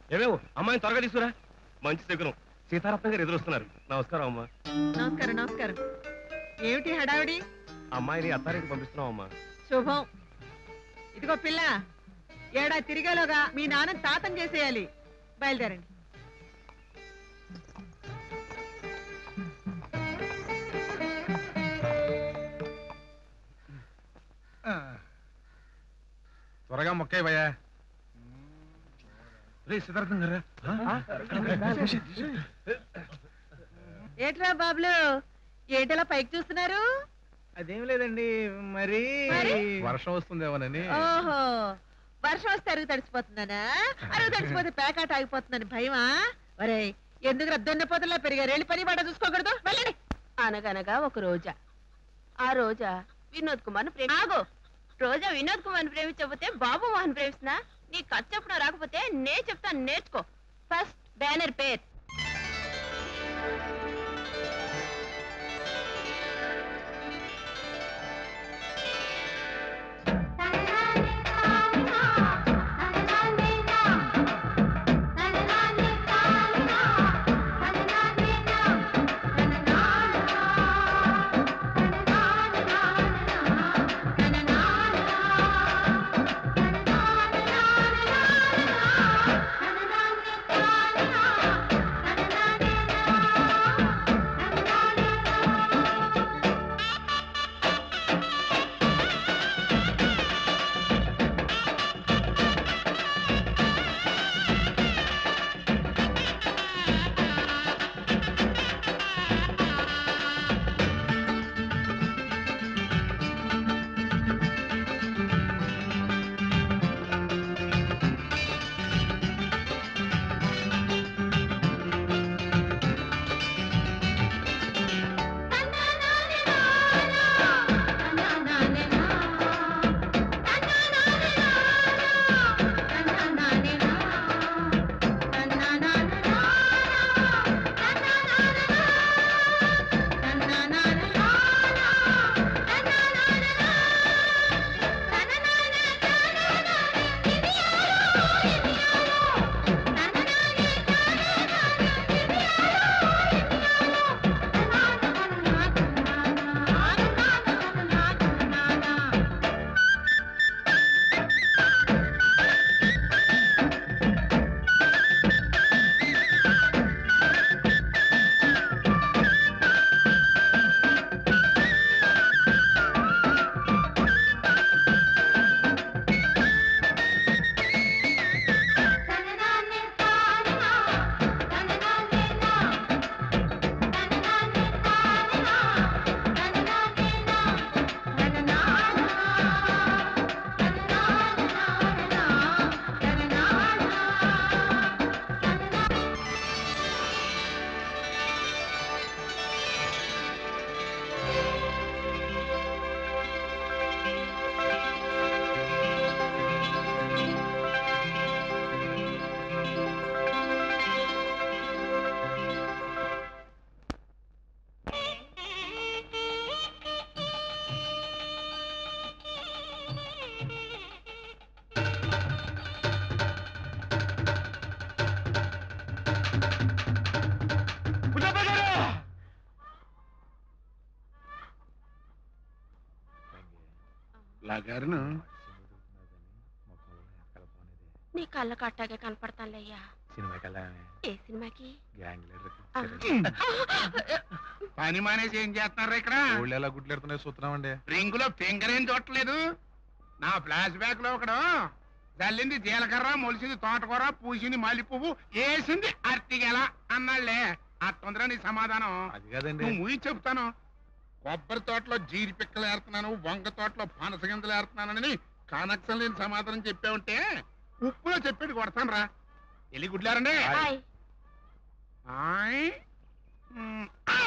ఏమేమో అమ్మాయిని త్వరగా తీసుకురా మంచి శకునం సీతారత్నం గారు ఎదురొస్తున్నారు నమస్కారం అమ్మా నమస్కారం నమస్కారం ఏమిటి హడావిడి అమ్మాయిని అత్తారికి పంపిస్తున్నాం అమ్మా శుభం ఇదిగో పిల్ల ఏడా తిరిగేలోగా మీ నాన్న తాతం చేసేయాలి బయలుదేరండి త్వరగా మొక్కాయి భయ్యా రే సిద్ధార్థం గారా ఏట్రా బాబులు ఏంటలా పైకి చూస్తున్నారు అదేం లేదండి మరి మరి? వర్షం వస్తుందేమోనని ఓహో వర్షం వస్తే అరుగు తడిసిపోతుందనా అరుగు తడిసిపోతే పేకాట ఆగిపోతుందని భయమా ఒరే ఎందుకు రద్దొన్న పోతలా పెరిగారు వెళ్ళి పని బాట చూసుకోకూడదు వెళ్ళండి అనగనగా ఒక రోజా ఆ రోజా వినోద్ కుమార్ ప్రేమ ఆగు రోజా వినోద్ కుమార్ ప్రేమించకపోతే బాబు మోహన్ ప్రేమిస్తున్నా నీ కథ చెప్పడం రాకపోతే నే చెప్తాను నేర్చుకో ఫస్ట్ బ్యానర్ పేర్ లాగారును నీ కళ్ళ కట్టాగే కనపడతానులయ్యా సినిమాకి వెళ్ళామే ఏ సినిమాకి గ్యాంగ్ లీడర్ ఆ. పని మానేసి ఏం చేస్తున్నారా ఇక్కడ ఊళ్ళో ఎలా గుడ్లెడుతున్నాయో చూస్తున్నామండి రింగులో ఫింగర్ ఏం చూడట్లేదు నా ఫ్లాష్ బ్యాక్ లో ఒకడు చల్లింది జీలకర్ర మొలిసింది తోటకూర పూసింది మల్లి పువ్వు వేసింది అర్తిగెల అన్నాళ్లే అట్టుందిరా నీ సమాధానం అది కాదండి నువ్వు ముయి చెప్తాను కొబ్బరి తోటలో జీడి పిక్కలు ఏరుతున్నాను వంగ తోటలో పనస గింజలు ఏరుతున్నానని కనెక్షన్ లేని సమాధానం చెప్పావుంటే ఉప్పులో చెప్పేది కొడతాను రా ఎల్లి గుడ్లారండి హాయ్ ఆయ్. మ్, ఆ!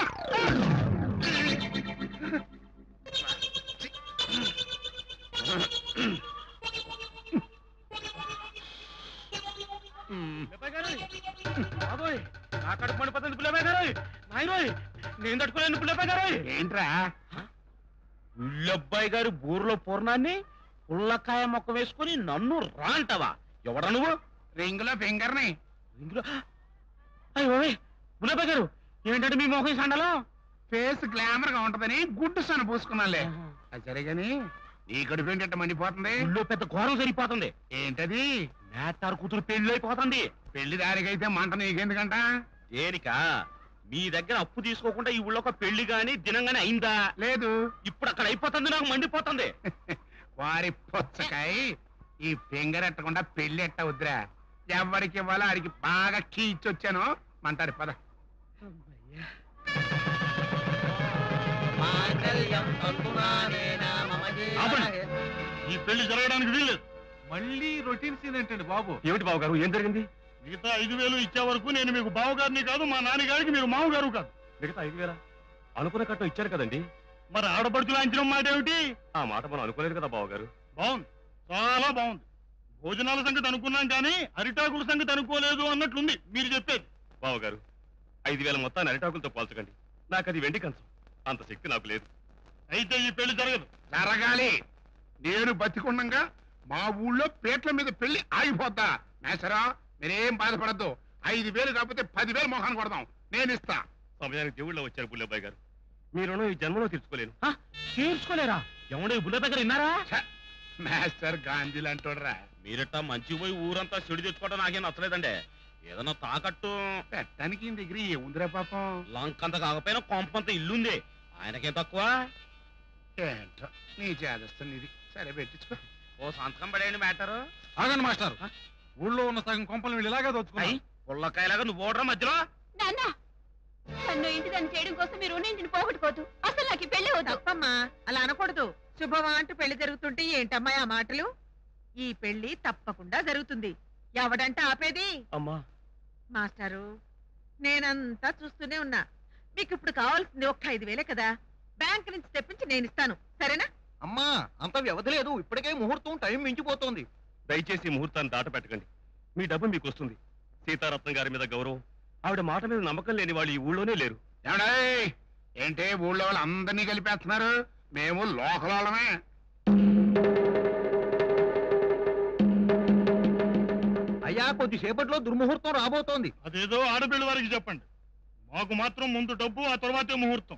మ్, బాబోయ్ నా కడుపు మండిపోతుంది పుల్లబాయ్ గారు నాయనోయ్ నేను తట్టుకోలేను పుల్లబాయ్ గారు ఏంట్రా పుల్లబ్బాయి గారు బూర్లో పూర్ణాన్ని పుల్లకాయ మొక్క వేసుకుని నన్ను రా అంటావా ఎవడ నువ్వు రింగులో ఫింగర్ ని ఇందులో అయ్యో గులాబీ గారు ఏంటంటే మీ మొహం సండలో ఫేస్ గ్లామర్ గా ఉంటదని గుడ్డు సన పూసుకున్నాలే అది సరే గాని నీ కడుపు ఏంటంటే మండిపోతుంది ఊళ్ళో పెద్ద ఘోరం సరిపోతుంది ఏంటది మేటారు కూతురు పెళ్లి అయిపోతుంది పెళ్లి దారికైతే మంట నీకెందుకంట దేనికా మీ దగ్గర అప్పు తీసుకోకుండా ఈ ఊళ్ళో ఒక పెళ్లి గాని దినం గాని అయిందా లేదు ఇప్పుడు అక్కడ అయిపోతుంది నాకు మండిపోతుంది వారి పొచ్చకాయ ఈ పెంగరెట్టకుండా పెళ్లి ఎట్ట వద్దురా ఎవరికి ఇవ్వాలో ఆడికి బాగా కీచి వచ్చాను మంటారు పద ఆపండి. ఈ పెళ్లి జరగడానికి వీల్లేదు మళ్ళీ రొటీన్ సీన్ ఏంటండి బాబు ఏమిటి బాబు గారు ఏం జరిగింది మిగతా ఐదు వేలు ఇచ్చే వరకు నేను మీకు బావగారిని కాదు మా నాన్నగారికి మీరు మామగారు కాదు మిగతా ఐదు వేల అనుకున్న కట్నం ఇచ్చారు కదండి మరి ఆడపడుచులు అంచడం మాట ఏమిటి ఆ మాట మనం అనుకోలేదు కదా బావగారు బాగుంది చాలా బాగుంది భోజనాల సంగతి అనుకున్నాం కానీ అరిటాకుల సంగతి అనుకోలేదు అన్నట్లుంది మీరు చెప్పేది బావగారు ఐదు వేల మొత్తాన్ని అరిటాకులతో పోల్చకండి నాకు అది వెండి కంచం అంత శక్తి నాకు లేదు అయితే ఈ పెళ్లి జరగదు జరగాలి నేను బతికుండగా మా ఊళ్ళో పేట్ల మీద పెళ్లి ఆగిపోద్దా మేసరా మీరేం బాధపడద్దు ఐదు వేలు కాకపోతే పదివేలు మొహాన్ని కొడదాం నేను ఇస్తా సమయానికి దేవుళ్ళో వచ్చారు బుల్లబ్బాయి గారు మీ రుణం ఈ జన్మలో తీర్చుకోలేను తీర్చుకోలేరా ఎవడే బుల్లబ్బాయి గారు విన్నారా మాస్టర్ గాంధీలు అంటాడురా మీరట్టా మంచి పోయి ఊరంతా చెడు తెచ్చుకోవడం నాకేం నచ్చలేదండి ఏదన్నా తాకట్టు పెట్టడానికి ఈయన దగ్గర ఏముందిరా పాపం లంకంత కాకపోయినా కొంపంత ఇల్లుంది ఆయనకేం తక్కువ ఏంటో నీ చేదస్తుంది ఇది సరే పెట్టించుకో ఓ సంతకం పడేయండి మ్యాటరు ఆగండి మాస్టర్ ఊళ్ళో ఉన్న సగం కొంపలు వీళ్ళు ఇలాగే అయ్యి దోచుకున్నాయి పుల్లకాయలాగా నువ్వు ఓడరా మధ్యలో నాన్న నన్ను ఇంటి దాన్ని చేయడం కోసం మీరు ఉన్న ఇంటిని పోగొట్టుకోవద్దు అసలు నాకు ఈ పెళ్లి వద్దు తప్పమ్మా అలా అనకూడదు శుభమా అంటూ పెళ్లి జరుగుతుంటే ఏంటమ్మా ఆ మాటలు ఈ పెళ్లి తప్పకుండా జరుగుతుంది ఎవడంట ఆపేది అమ్మా మాస్టారు నేనంతా చూస్తూనే ఉన్నా మీకు ఇప్పుడు కావాల్సింది ఒక్క ఐదు వేలే కదా బ్యాంక్ నుంచి తెప్పించి నేను ఇస్తాను సరేనా అమ్మా అంత వ్యవధి లేదు ఇప్పటికే ముహూర్తం టైం మించిపోతోంది దయచేసి ఈ ముహూర్తాన్ని దాట పెట్టకండి మీ డబ్బు మీకు వస్తుంది సీతారత్నం గారి మీద గౌరవం ఆవిడ మాట మీద నమ్మకం లేని వాళ్ళు ఈ ఊళ్ళోనే లేరు ఏమండేయ్? ఏంటి ఊళ్ళో వాళ్ళు అందరినీ కలిపేస్తున్నారు మేము లోకల్ వాళ్ళమే అయ్యా కొద్దిసేపట్లో దుర్ముహూర్తం రాబోతోంది అదేదో ఆడపిల్ల వారికి చెప్పండి మాకు మాత్రం ముందు డబ్బు ఆ తర్వాతే ముహూర్తం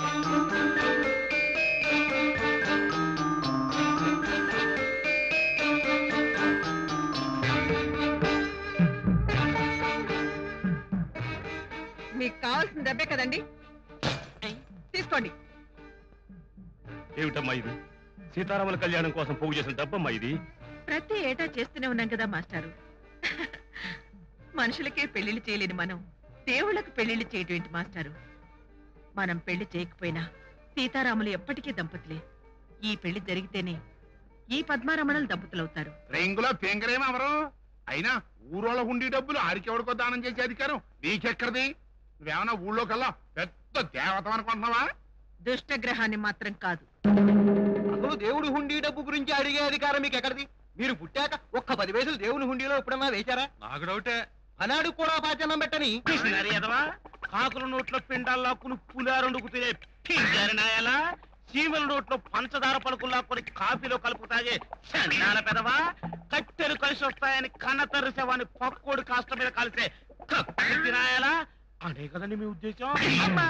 మీకు కావాల్సిన డబ్బే కదండి తీసుకోండి ఏమిటమ్మా ఇది సీతారాముల కళ్యాణం కోసం పోగు చేసిన డబ్బమ్మా ఇది ప్రతి ఏటా చేస్తూనే ఉన్నాం కదా మాస్టారు మనుషులకే పెళ్లిళ్ళు చేయలేని మనం దేవుళ్ళకు పెళ్లిళ్ళు చేయటం ఏంటి మాస్టారు మనం పెళ్లి చేయకపోయినా సీతారాములు ఎప్పటికీ దంపతులే ఈ పెళ్లి జరిగితేనే ఈ పద్మారమణలు దంపతులవుతారు రింగులో పెంగరేం ఎవరు అయినా ఊరోళ్ళ ఉండి డబ్బులు ఆరికెవడికో దానం చేసే అధికారం నీకెక్కడిది నువ్వేమన్నా ఊళ్ళో కల్లా పెద్ద దేవత అనుకుంటున్నావా దుష్టగ్రహాన్ని మాత్రం కాదు అసలు దేవుడి హుండీ డబ్బు గురించి అడిగే అధికారం మీకు ఎక్కడిది మీరు పుట్టాక ఒక్క పది పైసలు దేవుని హుండీలో ఎప్పుడన్నా వేశారా నాకు డౌటే అనాడు కూడా పాచనం పెట్టని పిసినారి ఎదవా కాకుల నోట్లో పిండాల్లాక్కుని పులారండుకు తినే పింజారి నాయాలా చీమల నోట్లో పంచదార పలుకులు లాక్కుని కాఫీలో కలుపు తాగే చండాల పెదవా కట్టెలు కలిసి వస్తాయని కన్నతర్రి శవాన్ని పక్కోడు కాస్త మీద కలిసే కత్తి నాయాలా అనే కదండి మీ ఉద్దేశం అమ్మా!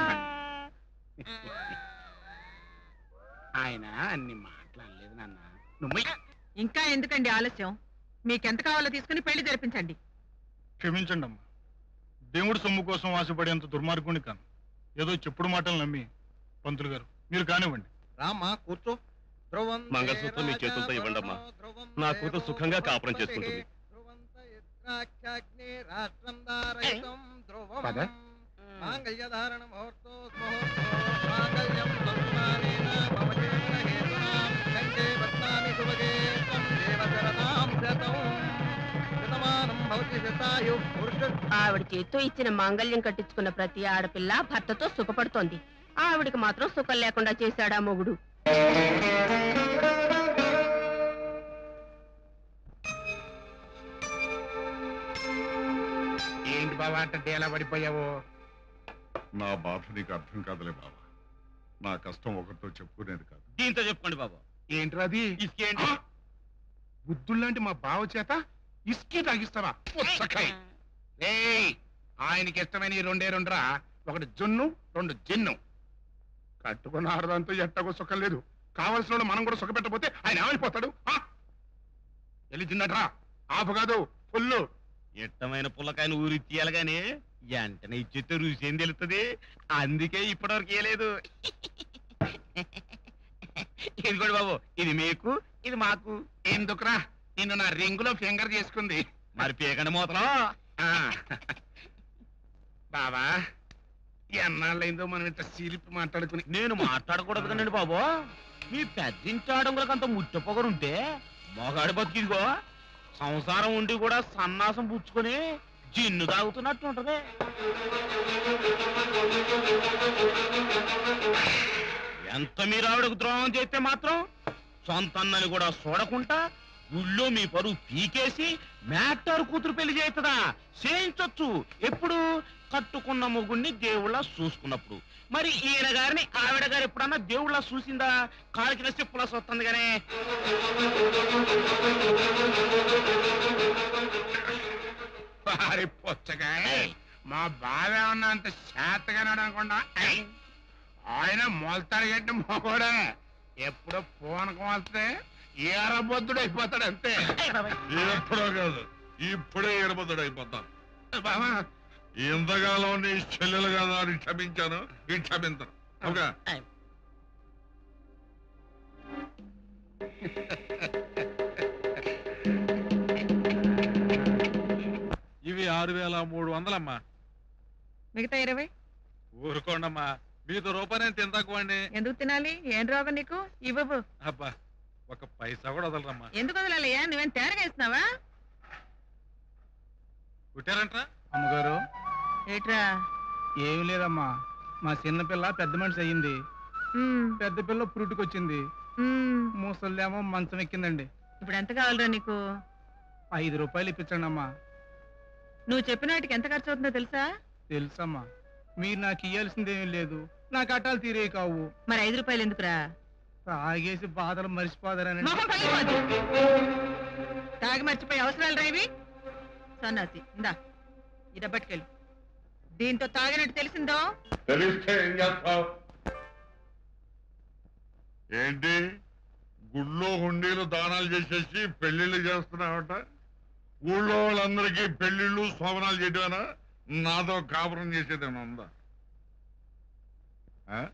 ఆయన అన్ని మాట్లాడలేదు నాన్న నువ్వు ఇంకా ఎందుకండి ఆలస్యం మీకెంత కావాలో తీసుకుని పెళ్లి జరిపించండి క్షమించండి అమ్మా దేవుడి సొమ్ము కోసం ఆశపడేంత దుర్మార్గుని కాను ఏదో చెప్పుడు మాటలు నమ్మి పంతులు గారు మీరు కానివ్వండి రామ్మా కూర్చో ధ్రువం మంగళసూత్రం మీ చేతులతో ఇవ్వండమ్మా. నా కూతురు సుఖంగా కాపురం చేసుకుంటుంది. పద. మాంగళ్యధారణ ముహూర్తో ముహూర్తో మాంగళ్యం తత్మానేన మమ జీవన హేతునాం కంఠే బధ్నామి శుభగే త్వం దేవ శరదాం శతం శతమానం భవతి శతాయు పురుష ఆవిడ చేత్తో ఇచ్చిన మాంగళ్యం కట్టించుకున్న ప్రతి ఆడపిల్ల భర్తతో సుఖపడుతోంది ఆవిడికి మాత్రం సుఖం లేకుండా చేశాడా మొగుడు ఏంటి బాబా అట్ట డేలా పడిపోయావు నా బాధ నీకు అర్థం కాదులే బాబా నా కష్టం ఒకరితో చెప్పుకునేది కాదు దీంతో చెప్పుకోండి బాబు ఏంట్రది ఇసుకేంటి బుద్ధుల్లాంటి మా బావ చేత ఇస్కీ తాగిస్తావా పుచ్చకాయ్ ఏయ్ ఆయనకి ఇష్టమైన ఈ రెండే రెండురా ఒకటి జున్ను రెండు జిన్ను కట్టుకున్న ఆడదాంతో ఎట్టగో సుఖం లేదు కావలసిన వాళ్ళు మనం కూడా సుఖ పెట్టకపోతే ఆయన ఏమైపోతాడు ఆ? వెళ్ళి తిన్నట్రా ఆపు కాదు ఫుల్లు ఇట్టమైన పుల్లకాయని ఊరి తీయాలి గాని వెంటనే ఇచ్చేస్తే రుచి ఏం తెలుస్తుంది అందుకే ఇప్పటివరకు ఇయ్యలేదు ఇది కూడా బాబు ఇది మీకు ఇది మాకు ఎందుకురా నిన్ను నా రింగులో ఫింగర్ చేసుకుంది మరి పీకండి మూతలో ఆ. బావా ఎన్నాళ్ళైందో మనం ఇంత సిలిపి మాట్లాడుకుని నేను మాట్లాడకూడదు కదండి బాబు మీ పెద్దింటాడంగులకు అంత ముట్ట పొగరుంటే మొగాడి బతికిదిగో సంసారం ఉండి కూడా సన్నాసం పుచ్చుకొని జిన్ను తాగుతున్నట్టు ఉంటది ఎంత మీరు ఆవిడకు ద్రోహం చేస్తే మాత్రం సొంత అన్నని కూడా చూడకుండా గుళ్ళో మీ పరువు పీకేసి మ్యాటర్ కూతురు పెళ్లి చేస్తుందా చేయించొచ్చు ఎప్పుడు కట్టుకున్న మొగుణ్ణి దేవుళ్ళ చూసుకున్నప్పుడు మరి ఈయన గారిని ఆవిడ గారు ఎప్పుడన్నా దేవుళ్ళ చూసిందా కాలికి చెప్పులా వస్తుంది గానే వారి పొచ్చగాయ మా బావ ఏమన్నా అంత శాతగానాడు అనుకుండా ఆయన మొలతాడు గట్టి మొగోడే ఎప్పుడో పూనకం వస్తే ఏరబొద్దుడు అయిపోతాడు అంతే ఎప్పుడో కాదు ఇప్పుడే ఎడబదుడు అయిపోతాను బావా ఇంతకాలం నీ చెల్లెలు కదా అని క్షమించాను ఈ క్షమించను ఓకే ఇవి ఆరు వేల మూడు వందలమ్మా మిగతా ఇరవై ఊరుకోండమ్మా మీతో రూపాయలు తిందాకోండి ఎందుకు తినాలి ఏం రోగం నీకు ఇవ్వవు అబ్బా ఒక పైసా కూడా వదలరమ్మా ఎందుకు వదలాలయ్యా నువ్వేం తేరగా ఇస్తున్నావా కుట్టారంట్రా అమ్మగారు ఏట్రా ఏం లేదమ్మా మా చిన్న పిల్ల పెద్ద మనిషి అయ్యింది ఉమ్, పెద్ద పిల్ల పురుటికొచ్చింది ఉమ్. ముసలిదేమో మంచం ఎక్కిందండి ఇప్పుడు ఎంత కావాలరా నీకు ఐదు రూపాయలు ఇప్పించండి అమ్మా నువ్వు చెప్పిన వాటికి ఎంత ఖర్చు అవుతుందో తెలుసా తెలుసమ్మా మీరు నాకు ఇయ్యాల్సిందేమీ లేదు నా కట్టాలు తీరే కావు మరి ఐదు రూపాయలు ఎందుకురా తాగేసి బాధలు మర్చిపోదారని మొహం పగిలిపోద్ది. తాగి మర్చిపోయి అవసరాలు రేవి సన్నాసి ఇందా ఈ డబ్బట్టుకెళ్ళు దీంతో తాగినట్టు తెలిసిందో తెలిస్తే ఏం చేస్తావు ఏంటి గుళ్ళో హుండీలు దానాలు చేసేసి పెళ్లిళ్ళు చేస్తున్నావట ఊళ్ళో వాళ్ళందరికీ పెళ్లిళ్ళు శోభనాలు చేయడమేనా నాతో కాపురం చేసేదేమన్నా ఉందా ఆ?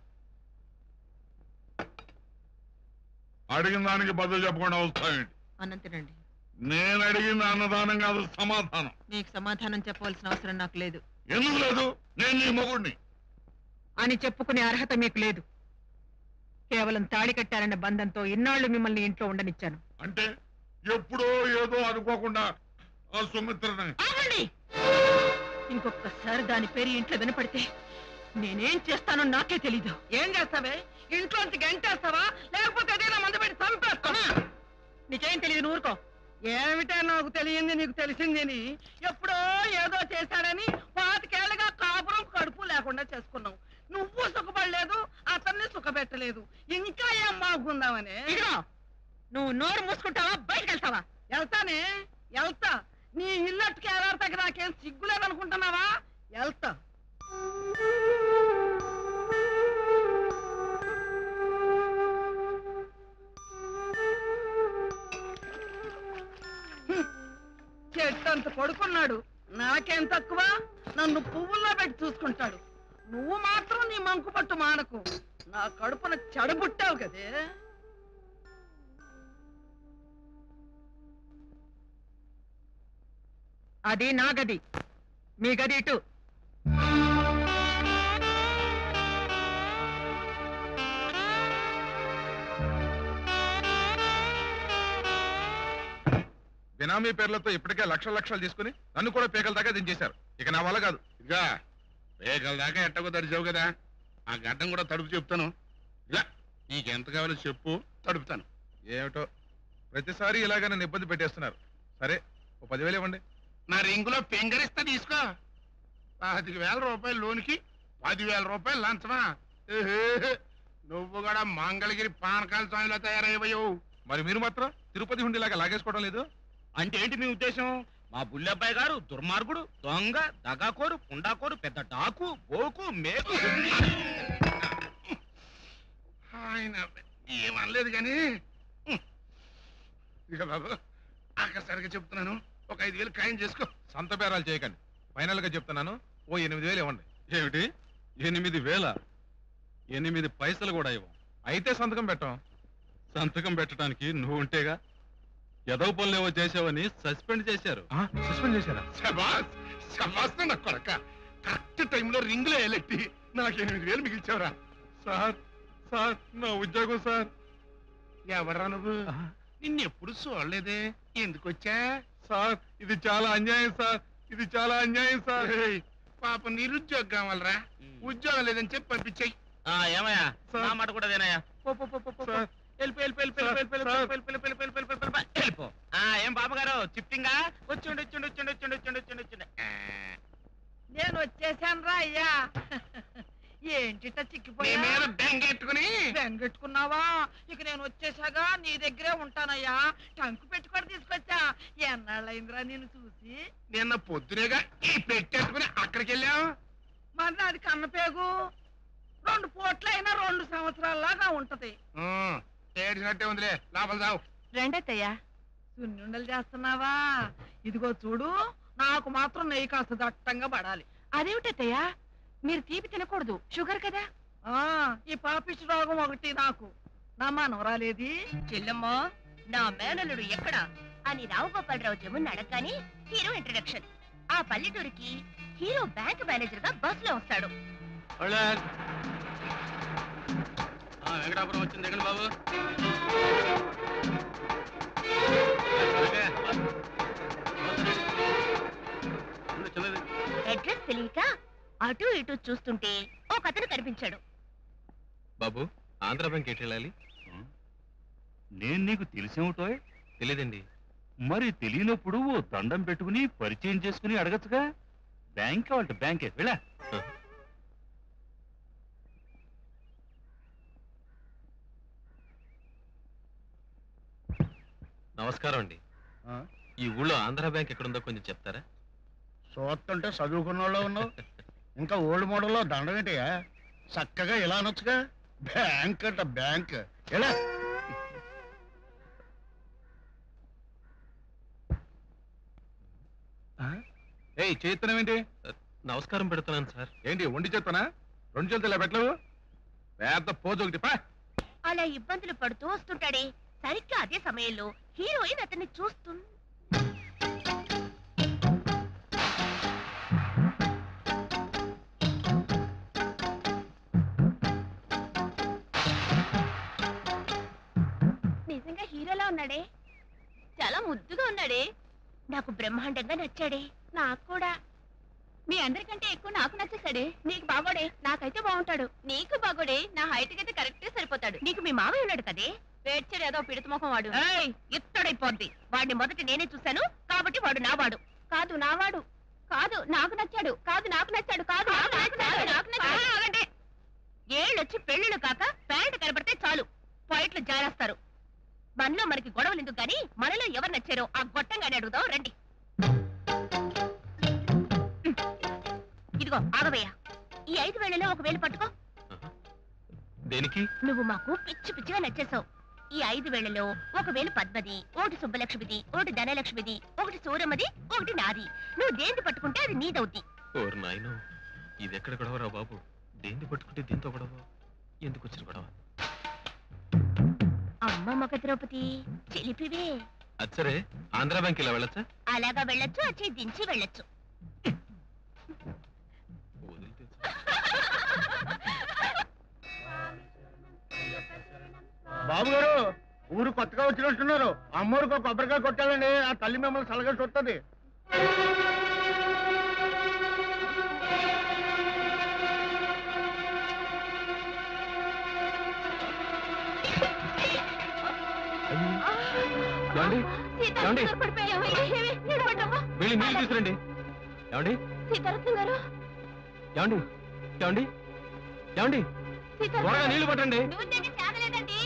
అడిగిన దానికి బదులు చెప్పకుండా వస్తావేంటి అన్నం తినండి నేను అడిగింది అన్నదానం కాదు సమాధానం నీకు సమాధానం చెప్పవలసిన అవసరం నాకు లేదు ఎందుకు లేదు నేను నీ మొగుడిని అని చెప్పుకునే అర్హత మీకు లేదు కేవలం తాళి కట్టారన్న బంధంతో ఇన్నాళ్లు మిమ్మల్ని ఇంట్లో ఉండనిచ్చాను అంటే ఎప్పుడో ఏదో అనుకోకుండా ఆ సుమిత్రని ఆగండి ఇంకొకసారి దాని పేరు ఇంట్లో వినపడితే నేనేం చేస్తానో నాకే తెలీదు ఏం చేస్తావే ఇంట్లోంచి గంటేస్తావా లేకపోతే అదే నా మందు పెట్టి చంపేస్తావా నీకేం తెలియదు నువ్వు ఊరుకో ఏమిటో నాకు తెలియంది నీకు తెలిసిందని ఎప్పుడో ఏదో చేశాడని పాతికేళ్లుగా కాపురం కడుపు లేకుండా చేసుకున్నావు నువ్వు సుఖపడలేదు అతన్ని సుఖపెట్టలేదు ఇంకా ఏం బాగుందామని నువ్వు నోరు మూసుకుంటావా బయటకు వెళ్తావా వెళ్తానే వెళ్తా నీ ఇల్లట్టుకి ఎలాడతాకి నాకేం సిగ్గులేదనుకుంటున్నావా వెళ్తా చెట్టంత పడుకున్నాడు నాకేం తక్కువ నన్ను పువ్వుల్లో పెట్టి చూసుకుంటాడు నువ్వు మాత్రం నీ మంకు పట్టు మానకు నా కడుపున చెడబుట్టావు కదే అది నా గది మీ గది ఇటు బినామీ పేర్లతో ఇప్పటికే లక్షల లక్షలు తీసుకుని నన్ను కూడా పేకల దాకా దించేశారు ఇక నా వల్ల కాదు ఇదిగా రేగల దాకా ఎట్టకో తడిచావు కదా ఆ గడ్డం కూడా తడుపు చెప్తాను ఇలా నీకెంత కావాలో చెప్పు తడుపుతాను ఏమిటో ప్రతిసారి ఇలాగ నన్ను ఇబ్బంది పెట్టేస్తున్నారు సరే ఓ పదివేలు ఇవ్వండి నా రింగులో ఫింగర్ తీసుకో పాతిక వేల రూపాయలు లోనికి పదివేల రూపాయలు లంచమా ఏహే, నువ్వు కూడా మంగళగిరి పానకాల స్వామిలో తయారయ్యవు మరి మీరు మాత్రం తిరుపతి హుండీలాగా లాగేసుకోవడం లేదు అంటే ఏంటి మీ ఉద్దేశం మా బుల్లబ్బాయి గారు దుర్మార్గుడు దొంగ దగాకోరు పుండాకోరు పెద్ద డాకు బోకు మేకు ఆయన ఏమనలేదు కానీ ఇక బాబు ఆఖరిసరిగా చెప్తున్నాను ఒక ఐదు వేలు ఖాయం చేసుకో సంత బేరాలు చేయకండి ఫైనల్ గా చెప్తున్నాను ఓ ఎనిమిది వేలు ఇవ్వండి ఏమిటి ఎనిమిది వేల ఎనిమిది పైసలు కూడా ఇవ్వం అయితే సంతకం పెట్టాం సంతకం పెట్టడానికి నువ్వు ఉంటేగా ఎదవ పనులేవో చేసావని సస్పెండ్ చేశారు సస్పెండ్ చేశారా శబాస్ శబాస్ నా కొడక కరెక్ట్ టైంలో రింగులో వేలెట్టి నాకు ఎనిమిది వేలు మిగిల్చావురా సార్ సార్ నా ఉద్యోగం సార్ ఎవరా నువ్వు నిన్ను ఎప్పుడు చూడలేదే ఎందుకు వచ్చా సార్ ఇది చాలా అన్యాయం సార్ ఇది చాలా అన్యాయం సార్ ఏయ్, పాప నిరుద్యోగం కావాలరా ఉద్యోగం లేదని చెప్పి పంపించాయి ఆ, ఏమయ్యా సార్. నా మాట కూడా అదేనయ్యా పో, పో, పో, పో, పో, పో. సార్. వెళ్ళిపో, వెళ్ళిపో, వెళ్ళిపో, సార్, వెళ్ళిపో, వెళ్ళిపో, సార్. వెళ్ళిపో, వెళ్ళిపో, వెళ్ళిపో, వెళ్ళిపో, వెళ్ళిపో, వెళ్ళిపో, వెళ్ళిపో. ఆ, ఏం బాబగారు చిప్టింగా వచ్చిండు వచ్చిండు వచ్చిండు వచ్చిండు వచ్చిండు వచ్చిండు వచ్చిండు ఆ, నేను వచ్చేసాను రా అయ్యా ఏంటిట నీ చిక్కిపోయా మీద బెంగెట్టుకుని బెంగెట్టుకున్నావా ఇక నేను వచ్చేసాగా నీ దగ్గరే ఉంటానయ్యా టంకు పెట్టుకొని తీసుకొచ్చా ఎన్నాళ్ళైందిరా నేను చూసి నిన్న పొద్దునేగా ఈ పెట్టెట్టుకుని అక్కడికి వెళ్ళాం మరి నాది కన్నపేగు రెండు పూట్లైనా రెండు సంవత్సరాల్లాగా ఉంటది ఏడినట్టే ఉందిలే లోపల చావు రెండత్తయ్యా సున్నుండలు చేస్తున్నావా ఇదిగో చూడు నాకు మాత్రం నెయ్యి కాస్త దట్టంగా పడాలి అదేమిటత్తయ్యా మీరు తీపి తినకూడదు షుగర్ కదా ఆ ఈ పాపిష్టి రోగం ఒకటి నాకు నా మనవరాలేది చెల్లమ్మో నా మేనల్లుడు ఎక్కడ అని రావుగోపాలరావు జమున్ అడగగానే హీరో ఇంట్రడక్షన్ ఆ పల్లెటూరికి హీరో బ్యాంక్ మేనేజర్ గా బస్ లో వస్తాడు ఆ, వెంకటాపురం వచ్చింది ఎక్కడ బాబు అడ్రస్ తెలియక అటు ఇటు చూస్తుంటే ఒక అతను కనిపించాడు బాబు ఆంధ్ర బ్యాంక్ ఎటు వెళ్ళాలి నేను నీకు తెలిసేమిటోయ్ తెలియదండి మరి తెలియనప్పుడు ఓ దండం పెట్టుకుని పరిచయం చేసుకుని అడగచ్చుగా బ్యాంక్ కావాలంటే బ్యాంకే వెళ్ళా నమస్కారం అండి ఈ ఊళ్ళో ఆంధ్ర బ్యాంక్ ఎక్కడుందో కొంచెం చెప్తారా చూస్తుంటే చదువుకున్న వాళ్ళు ఉన్నావు ఇంకా ఓల్డ్ మోడల్లో దండం ఏంటయ్యా చక్కగా ఇలా అనొచ్చుగా బ్యాంక్ అంట బ్యాంక్ ఎలా ఏయ్ చేస్తున్నాం ఏంటి నమస్కారం పెడుతున్నాను సార్ ఏంటి వండి చేస్తానా రెండు చేతులు ఇలా పెట్టలేవు పెద్ద పోజు ఒకటి పా అలా ఇబ్బందులు పడుతూ వస్తుంటాడే సరిగ్గా అదే సమయంలో హీరోయిన్ అతన్ని చూస్తు నిజంగా హీరోలా ఉన్నాడే చాలా ముద్దుగా ఉన్నాడే నాకు బ్రహ్మాండంగా నచ్చాడే నాకు కూడా మీ అందరికంటే ఎక్కువ నాకు నచ్చేసాడే నీకు బాగోడే నాకైతే బాగుంటాడు నీకు బాగోడే నా హైట్ అయితే కరెక్ట్ సరిపోతాడు నీకు మీ మామయ్య ఉన్నాడు కదే వేడ్చాడు ఏదో పిడత ముఖం వాడు ఇత్తడైపోద్ది వాడిని మొదట నేనే చూశాను కాబట్టి వాడు నా వాడు కాదు నా వాడు కాదు నాకు నచ్చాడు కాదు నాకు నచ్చాడు కాదు నాకు నచ్చాడు నాకు నచ్చాడు ఏళ్ళొచ్చి పెళ్ళిళ్ళు కాక ప్యాంట్ కనబడితే చాలు పాయింట్లు జారేస్తారు మనలో మనకి గొడవలు ఎందుకు గాని మనలో ఎవరు నచ్చారో ఆ గొట్టంగానే అడుగుదాం రండి ఇదిగో ఆగవయ్యా ఈ ఐదు వేలలో ఒక వేలు పట్టుకో దేనికి నువ్వు మాకు పిచ్చి పిచ్చిగా నచ్చేసావు ఈ ఐదు వేలలో ఒక వేలు పద్మది ఒకటి సుబ్బలక్ష్మిది ఒకటి ధనలక్ష్మిది ఒకటి సూరమ్మది ఒకటి నాది నువ్వు దేన్ని పట్టుకుంటే అది నీదవుద్ది ఓర్ నాయనో ఇది ఎక్కడ గొడవరా బాబు దేన్ని పట్టుకుంటే దీంతో గొడవ ఎందుకు వచ్చిన గొడవ అమ్మ మగ ద్రౌపది చెలిపివే అచ్చరే ఆంధ్ర బ్యాంక్ ఇలా వెళ్ళచ్చా అలాగా వెళ్ళొచ్చు వచ్చి దించి వెళ్ళొచ్చు వదిలితే బాబు గారు ఊరు కొత్తగా వచ్చినట్టున్నారు అమ్మోరికి ఒక కొబ్బరికాయ కొట్టాలండి ఆ తల్లి మిమ్మల్ని సలగా చూస్తుంది ఏమండి ఏమండి? వెళ్ళి నీళ్ళు తీసుకురండి ఏమండి సీతారత్నం గారు ఏమండి ఏమండి ఏమండి త్వరగా నీళ్లు పట్టండి నువ్వు చాగలేదండి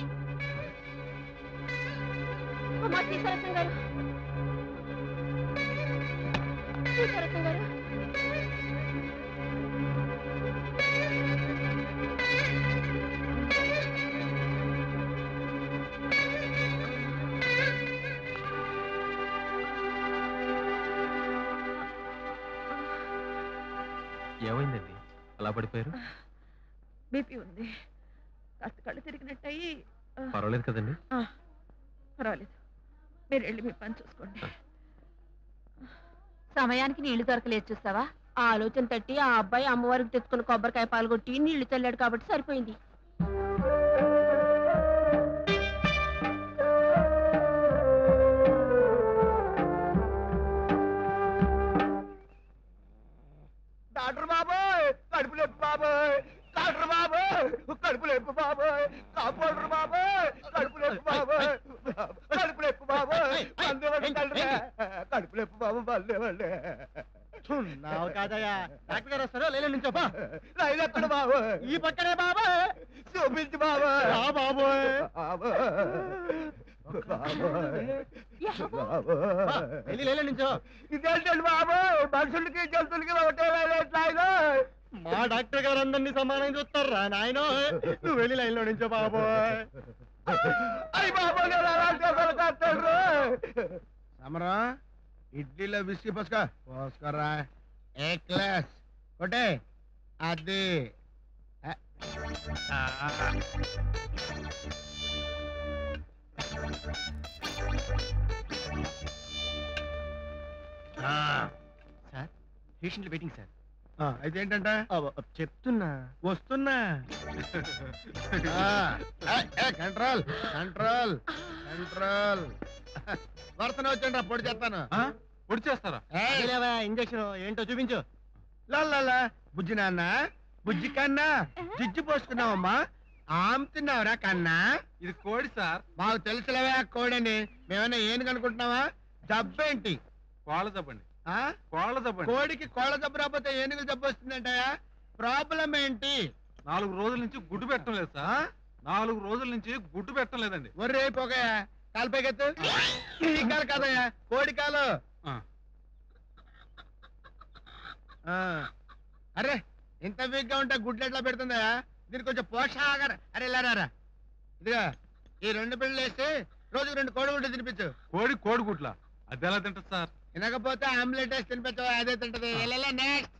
అమ్మా సీతారత్నం గారు సీతారత్నం గారు ఏమైందండి అలా పడిపోయారు బీపీ ఉంది కాస్త కళ్ళు తిరిగినట్టయి ఆ, పర్వాలేదు కదండి ఆ, పర్వాలేదు మీరు వెళ్ళి మీ పని చూసుకోండి సమయానికి నీళ్లు దొరకలేదు చూస్తావా ఆ ఆలోచన తట్టి ఆ అబ్బాయి అమ్మవారికి తెచ్చుకున్న కొబ్బరికాయ పాల్గొట్టి నీళ్లు చల్లాడు కాబట్టి సరిపోయింది డాక్టర్ బాబోయ్ కడుపు నొప్పి బాబోయ్ డాక్టర్ బాబోయ్ కడుపు నొప్పి బాబోయ్ కాంపౌండర్ బాబోయ్ కడుపు నొప్పి బాబోయ్ కడుపు నొప్పి బాబోయ్ మందే తండ్రి కడుపు నొప్పి బాబు మళ్ళీ మళ్ళీ చున్నావు కాదయ్యా డాక్టర్ గారు వస్తారో లేలో నుంచోపా రైలు ఎక్కడ బాబోయ్ ఈ పక్కనే బాబాయ్ చూపించు బాబోయ్ రా బాబోయ్ బాబోయ్ బాబోయ్ బా, వెళ్ళి లేలో నుంచో ఇదేంటండి బాబోయ్ మనుషులకి జంతువులకి ఒకటే ఎట్లా అయినా మా డాక్టర్ గారు అందరినీ సమానంగా చూస్తారా నాయనో నువ్వు వెళ్ళి లైన్లో నుంచో బాబోయ్ అయ్యి బాబోయ్ నేను అలాంటి ఒకరు కట్టాడు సమరా ఇడ్లీలో బిస్కీ పోసుకో పోసుకోరా ఏ క్లాస్ కొట్టే అది ఆ. ఆ. సార్ పేషెంట్లు వెయిటింగ్ సార్ ఆ, అయితే ఏంటంట చెప్తున్నా వస్తున్నా ఆ, ఏ, ఏ, కంట్రోల్ కంట్రోల్ కంట్రోల్ వరుసనే వచ్చండి పొడి చేస్తాను పొడి చేస్తారా ఇంజక్షన్ ఏంటో చూపించు లాలా బుజ్జి నాన్న బుజ్జి కన్నా జిజ్జి పోసుకున్నావమ్మా ఆమ్ తిన్నావురా కన్నా ఇది కోడి సార్ మాకు తెలుసులేవే ఆ కోడని మేమన్నా ఏనుగు అనుకుంటున్నావా జబ్బేంటి కోళ్ళ చెప్పండి ఆ కోళ్ళ చెప్పండి కోడికి కోళ్ళ జబ్బు రాకపోతే ఏనుగు జబ్బు వస్తుందంటయా ప్రాబ్లం ఏంటి నాలుగు రోజుల నుంచి గుడ్డు పెట్టడం లేదు ఆ? సార్ నాలుగు రోజుల నుంచి గుడ్డు పెట్టడం లేదండి ఒర్రే అయిపోకయా కాలు పైకెత్తు ఈ కాలు కాదయ్యా కోడి కాలు ఆ. ఆ. అరే ఇంత వీక్ గా ఉంటే గుడ్లు ఎట్లా పెడుతుందయా దీనికి కొంచెం పోషాగర అరే లారా ఇదిగా ఈ రెండు పిల్లలు వేస్తే రోజుకు రెండు కోడి గుడ్లు తినిపించు కోడి కోడి గుడ్ల అది ఎలా తింటది సార్ వినకపోతే ఆమ్లెట్ వేసి తినిపించు అదే తింటది నెక్స్ట్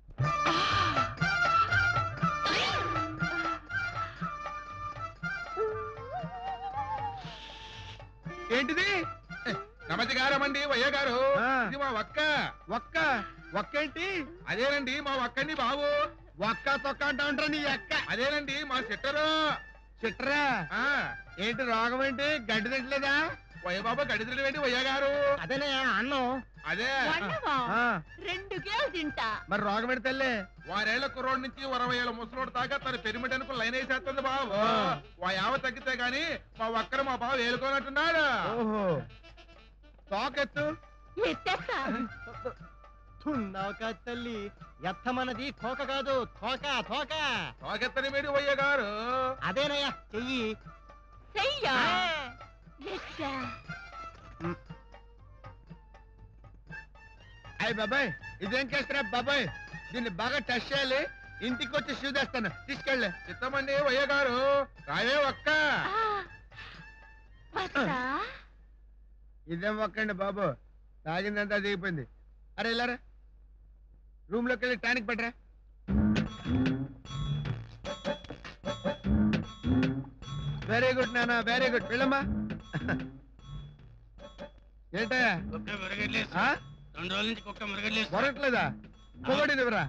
ఏంటిది నమస్కారం అండి వయ్య గారు ఆ. ఇది మా ఒక్క ఒక్క ఒక్క ఏంటి అదేనండి మా ఒక్కండి బాబు ఒక్క తొక్క అంటా ఉంటా నీ అక్క అదేనండి మా సిట్టరు చిట్రా ఆ, ఏంటి రోగం ఏంటి గడ్డి తింటలేదా వయ్య బాబు గడిదలు ఏంటి వయ్య గారు అదేనే అన్నం అదే వండవా? ఆ, రెండు కేలు తింటా మరి రోగం ఏంటి తల్లి వారేళ్ల కుర్రోడ్ నుంచి అరవై ఏళ్ళ ముసలోడు దాకా తన పెరిమిటి అనుకుని లైన్ వేసేస్తుంది బాబు ఆ. వా యావ తగ్గితే గాని మా ఒక్కరు మా బాబు ఏలుకోనట్టున్నాడు ఓహో తోకెత్తు ఎత్తేస్తా తున్నావు కాదు తల్లి ఎత్తమన్నది కోక కాదు తోక తోక తోకెత్తని మేడి వయ్య గారు అదేనయ్యా చెయ్యి చెయ్యా ఎత్తా అయ్యి బాబాయ్ ఇదేం కేసురా బాబాయ్ దీన్ని బాగా టెస్ట్ చేయాలి ఇంటికి వచ్చి షూ తెస్తాను తీసుకెళ్ళి చిత్తమండి వయ్య గారు రాయే ఒక్క ఆ, వస్తా ఇదేం ఒక్కండి బాబు తాగిందంతా దిగిపోయింది అరే ఇలారా రూమ్ లోకి వెళ్ళి టానిక్ పెట్టరా వెరీ గుడ్ నాన్న వెరీ గుడ్ వెళ్ళమ్మా ఏంటయ్యా ఆ? రెండు రోజుల నుంచి కుక్క మురగట్లేదు మొరట్లేదా పొగడి ఇవ్వరా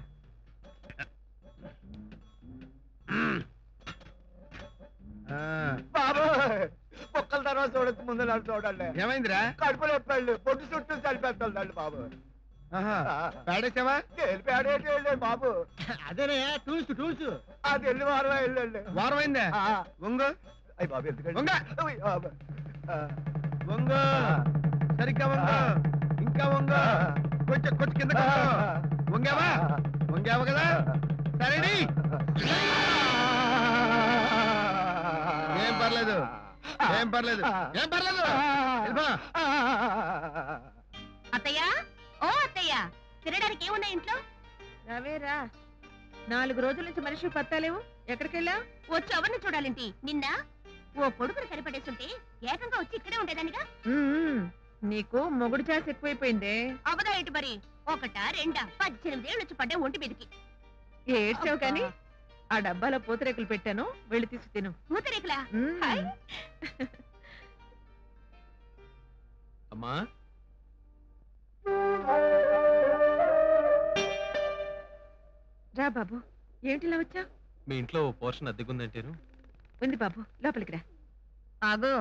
ఆ, బాబు కుక్కల తర్వాత చూడొచ్చు ముందు నన్ను చూడండి ఏమైందిరా కడుపు నొప్పండి పొట్టు చుట్టూ చనిపెట్టాలి బాబు ఆహా, పేడేసావా పేడేటి వెళ్ళండి బాబు అదేనయ్యా టూల్స్ టూల్స్ అది వెళ్ళి వారం వెళ్ళండి వారం అయిందా ఆ, వంగు అయ్య బాబు ఎందుకండి వంగ. ఉయ్, బాబు. ఆ, వంగు సరిగ్గా వంగు ఇంకా వంగు కొంచెం కొంచెం కింద వంగావా వంగావా కదా సరేడి ఏం పర్లేదు ఏం పర్లేదు ఏం పర్లేదు వెళ్ళిపో. అత్తయ్య ఓ అత్తయ్య తినడానికి ఏమున్నాయి ఇంట్లో రావేరా నాలుగు రోజుల నుంచి మనిషి పత్తాలేవు ఎక్కడికెళ్ళా వచ్చి ఎవరిని చూడాలేంటి నిన్న ఓ కొడుకుని కనిపెట్టేస్తుంటే ఏకంగా వచ్చి ఇక్కడే ఉండేదానిగా నీకు మొగుడు చాస్ ఎక్కువైపోయిందే అవదా ఏంటి మరి ఒకట రెండా పద్దెనిమిది ఏళ్ళు వచ్చి పడ్డా ఒంటి మీదకి ఏడ్చావు కానీ ఆ డబ్బాలో పూతరేకులు పెట్టాను వెళ్ళి తీసి తిను మూతరేకులా మ్మ్. హాయ్. అమ్మా రా బాబు ఏమిటిలా వచ్చావు మీ ఇంట్లో ఓ పోర్షన్ అద్దెకుందంటేను ఉంది బాబు లోపలికి రా ఆగు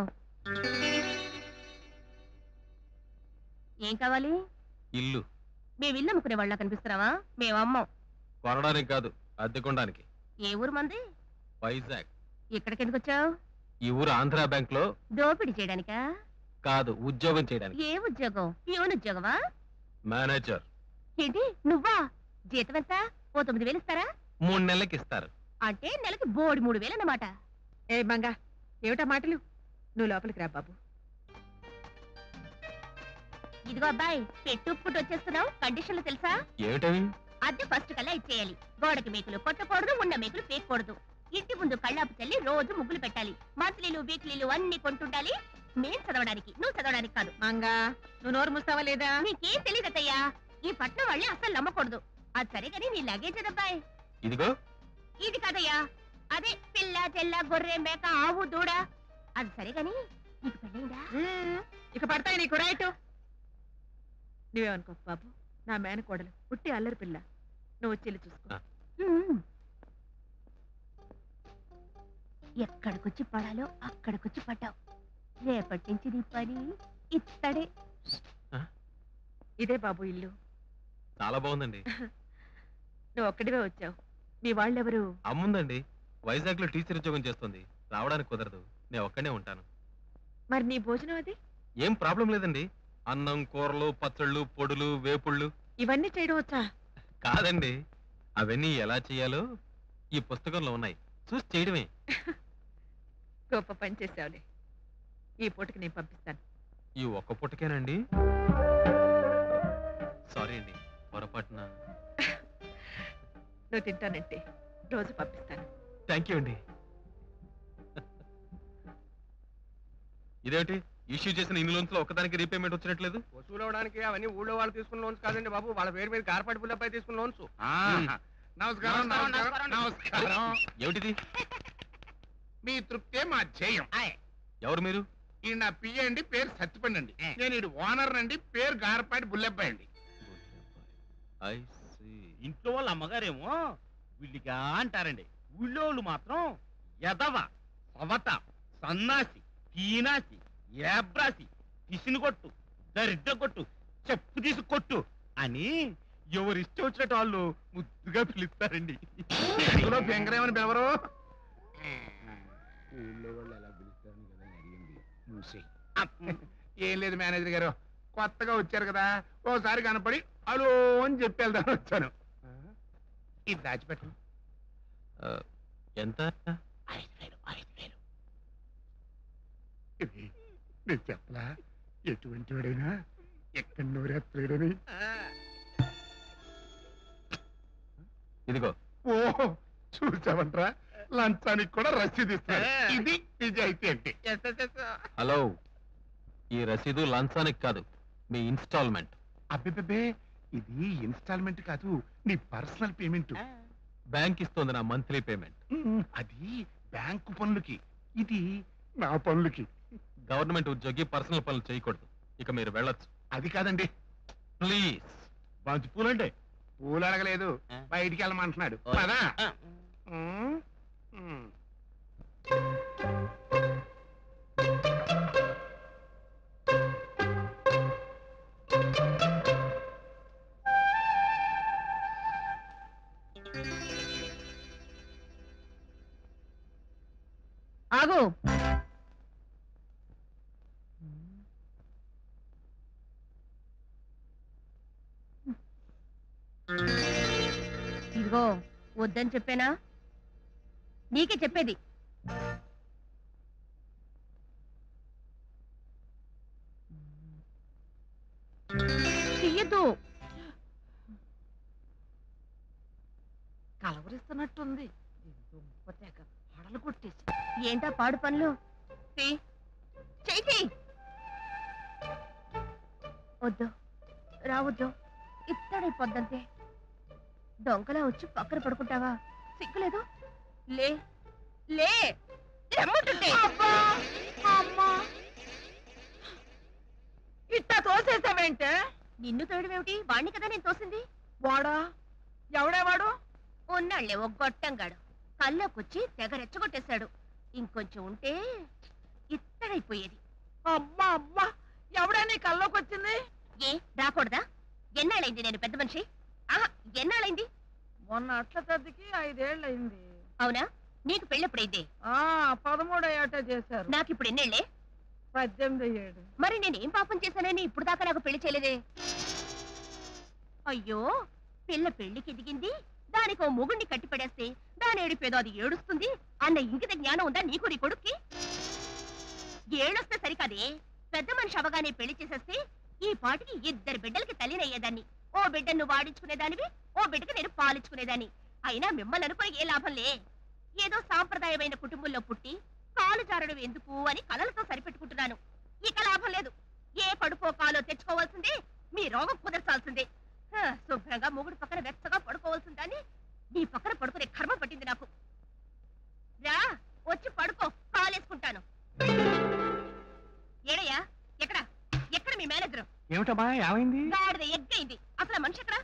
ఏం కావాలి ఇల్లు మేము ఇల్లు అమ్ముకునే వాళ్ళ కనిపిస్తున్నావా మేము అమ్మం కొనడానికి కాదు అద్దెకొనడానికి ఏ ఊరు మంది వైజాగ్ ఇక్కడికి ఎందుకు వచ్చావు ఈ ఊరు ఆంధ్ర బ్యాంక్ లో దోపిడీ చేయడానికా కాదు ఉద్యోగం చేయడానికి ఏ ఉద్యోగం ఏమని ఉద్యోగమా మేనేజర్ ఏంటి నువ్వా జీతం ఎంత ఓ తొమ్మిది వేలు ఇస్తారా మూడు నెలలకి ఇస్తారు అంటే నెలకి బోడి మూడు వేలు అన్నమాట ఏ మంగా ఏమిటా మాటలు నువ్వు లోపలికి రా బాబు ఇదిగో అబ్బాయి పెట్టు పుట్టు వచ్చేస్తున్నావు కండిషన్లు తెలుసా ఏమిటవి అద్దె ఫస్ట్ కల్లా ఇచ్చేయాలి గోడకి మేకులు కొట్టకూడదు ఉన్న మేకులు పేకూడదు ఇంటి ముందు కళ్ళాపు చల్లి రోజు ముగ్గులు పెట్టాలి మంత్లీలు వీక్లీలు అన్ని కొంటుండాలి మేం చదవడానికి నువ్వు చదవడానికి కాదు మంగా నువ్వు నోరు మూస్తావా లేదా నీకేం తెలియదత్తయ్యా ఈ పట్నం వాళ్ళని అస్సలు నమ్మకూడదు అది సరే కానీ నీ లగేజ్ అబ్బాయి ఇదిగో ఇది కాదయ్యా అదే పిల్ల చెల్ల గొర్రె మేక ఆవు దూడ అది సరే గాని నీకు పెళ్ళైందా మ్మ్. ఇక పడతాయి నీకు రైటు నువ్వేమనుకో బాబు నా మేనకోడలు పుట్టి అల్లరి పిల్ల నువ్వు వచ్చి ఇల్లు చూసుకో ఉమ్. ఎక్కడికొచ్చి పడాలో అక్కడికొచ్చి పడ్డావు రేపటి నుంచి నీ పని ఇత్తడే ఇదే బాబు ఇల్లు చాలా బాగుందండి నువ్వు ఒక్కడివే వచ్చావు మీ వాళ్ళెవరు అమ్ముందండి వైజాగ్ లో టీచర్ ఉద్యోగం చేస్తుంది రావడానికి కుదరదు నేను ఒక్కనే ఉంటాను మరి నీ భోజనం అది ఏం ప్రాబ్లం లేదండి అన్నం కూరలు పచ్చళ్ళు పొడులు వేపుళ్ళు ఇవన్నీ చేయడం వచ్చా కాదండి అవన్నీ ఎలా చేయాలో ఈ పుస్తకంలో ఉన్నాయి చూసి చేయడమే గొప్ప పని చేసావులే ఈ పూటకి నేను పంపిస్తాను ఈ ఒక్క పుట్టకేనండి సారీ అండి పొరపాటున నువ్వు తింటానంటే రోజు పంపిస్తాను థ్యాంక్ యూ అండి ఇదేంటి ఇష్యూ చేసిన ఇన్ని లోన్స్ లో ఒక్కదానికి రీపేమెంట్ వచ్చినట్లేదు వసూలు అవడానికి అవన్నీ ఊళ్ళో వాళ్ళు తీసుకున్న లోన్స్ కాదండి బాబు వాళ్ళ పేరు మీద కార్పాటి పుల్లపై తీసుకున్న లోన్స్ నమస్కారం నమస్కారం నమస్కారం ఏమిటిది మీ తృప్తే మా ధ్యేయం ఎవరు మీరు ఈ నా పియ్య అండి పేరు సత్తిపండి అండి నేను ఇడు ఓనర్ అండి పేరు గారపాటి బుల్లెబ్బాయి అండి ఐ ఇంట్లో వాళ్ళ అమ్మగారేమో వీళ్ళిగా అంటారండి ఊళ్ళో వాళ్ళు మాత్రం ఎదవ సవత సన్నాసి పీనాసి ఏబ్రాసి పిసిని కొట్టు దరిద్ర కొట్టు చెప్పు తీసి కొట్టు అని ఎవరిష్టం వచ్చినట్టు వాళ్ళు ముద్దుగా పిలుస్తారండి ఇందులో బెంగరేమని బెవరు ఊళ్ళో వాళ్ళు ఎలా పిలుస్తారని కదా అడిగింది మూసేయి ఏం లేదు మేనేజర్ గారు కొత్తగా వచ్చారు కదా ఓసారి కనపడి అలో అని చెప్పి వెళ్దామని వచ్చాను ఇది దాచిపెట్టు ఆ, ఎంత ఐదు వేలు ఐదు వేలు ఇది నేను చెప్పలా ఎటువంటి వాడైనా ఎక్కడ నోరేస్తాడని ఇదిగో ఓ చూసావంట్రా లంచానికి కూడా రసీదు ఇస్తాడు ఇది నిజాయితీ అంటే హలో ఈ రసీదు లంచానికి కాదు మీ ఇన్స్టాల్మెంట్ అబ్బే ఇది ఇన్స్టాల్మెంట్ కాదు నీ పర్సనల్ పేమెంట్ బ్యాంక్ ఇస్తుంది నా మంత్లీ పేమెంట్ అది బ్యాంకు పనులకి ఇది నా పనులకి గవర్నమెంట్ ఉద్యోగి పర్సనల్ పనులు చేయకూడదు ఇక మీరు వెళ్ళొచ్చు అది కాదండి ప్లీజ్ బంతి పూలంటే పూలు అడగలేదు బయటికి వెళ్ళమంటున్నాడు పదా ఉమ్, ఉమ్. ఆగు ఇదిగో వద్దని చెప్పానా నీకే చెప్పేది చెయ్యొద్దు కలవరిస్తున్నట్టుంది దుంపతేగ హడలు కొట్టేసి ఏంటా పాడు పనులు చేయి వద్దు రావద్దు ఇత్తడైపోద్దంతే దొంగలా వచ్చి పక్కన పడుకుంటావా సిగ్గులేదు లే లే రమ్మంటుంటే అమ్మా ఇట్టా తోసేసావేంటే నిన్ను తోయడమేమిటి వాణ్ణి కదా నేను తోసింది వాడా ఎవడే వాడు ఉన్నాళ్లే ఒక గొట్టంగాడు కల్లోకొచ్చి తెగ రెచ్చగొట్టేశాడు ఇంకొంచెం ఉంటే ఇత్తడైపోయేది అమ్మా అమ్మా ఎవడే నీ కల్లోకి వచ్చింది ఏ రాకూడదా ఎన్నాళ్ళైంది నేను పెద్ద మనిషి ఆహా ఎన్నాళ్ళైంది మొన్న అట్ల తద్దికి ఐదేళ్ళయింది అవునా నీకు పెళ్ళెప్పుడైంది ఆ పదమూడు అయ్యాట చేశారు నాకు ఇప్పుడు ఎన్నేళ్లే పద్దెనిమిది అయ్యాడు మరి నేనేం పాపం చేశానని ఇప్పుడు దాకా నాకు పెళ్లి చేయలేదే అయ్యో పిల్ల పెళ్లికి ఎదిగింది దానికి ఓ మొగుణ్ణి కట్టి పడేస్తే దాని ఏడిపేదో అది ఏడుస్తుంది అన్న ఇంకిత జ్ఞానం ఉందా నీకు నీ కొడుక్కి ఏడొస్తే సరికాదే పెద్ద మనిషి అవగానే పెళ్లి చేసేస్తే ఈ పాటికి ఇద్దరు బిడ్డలకి తల్లినయ్యేదాన్ని ఓ బిడ్డను వాడించుకునేదానివి ఓ బిడ్డకి నేను పాలించుకునేదాన్ని అయినా మిమ్మల్ని అనుకుని ఏ లాభంలే ఏదో సాంప్రదాయమైన కుటుంబంలో పుట్టి కాలు జారడం ఎందుకు అని కలలతో సరిపెట్టుకుంటున్నాను ఇక లాభం లేదు ఏ కడుపో కాలో తెచ్చుకోవాల్సిందే మీ రోగం కుదర్చాల్సిందే హ, శుభ్రంగా మొగుడు పక్కన వెచ్చగా పడుకోవాల్సిందని నీ పక్కన పడుకునే కర్మ పట్టింది నాకు రా వచ్చి పడుకో కాలేసుకుంటాను ఏడయ్యా ఎక్కడ ఎక్కడ మీ మేనేజర్ ఏమిటమ్మా ఏమైంది గాడిద ఎగ్గైంది అసలు ఆ మనిషి ఎక్కడ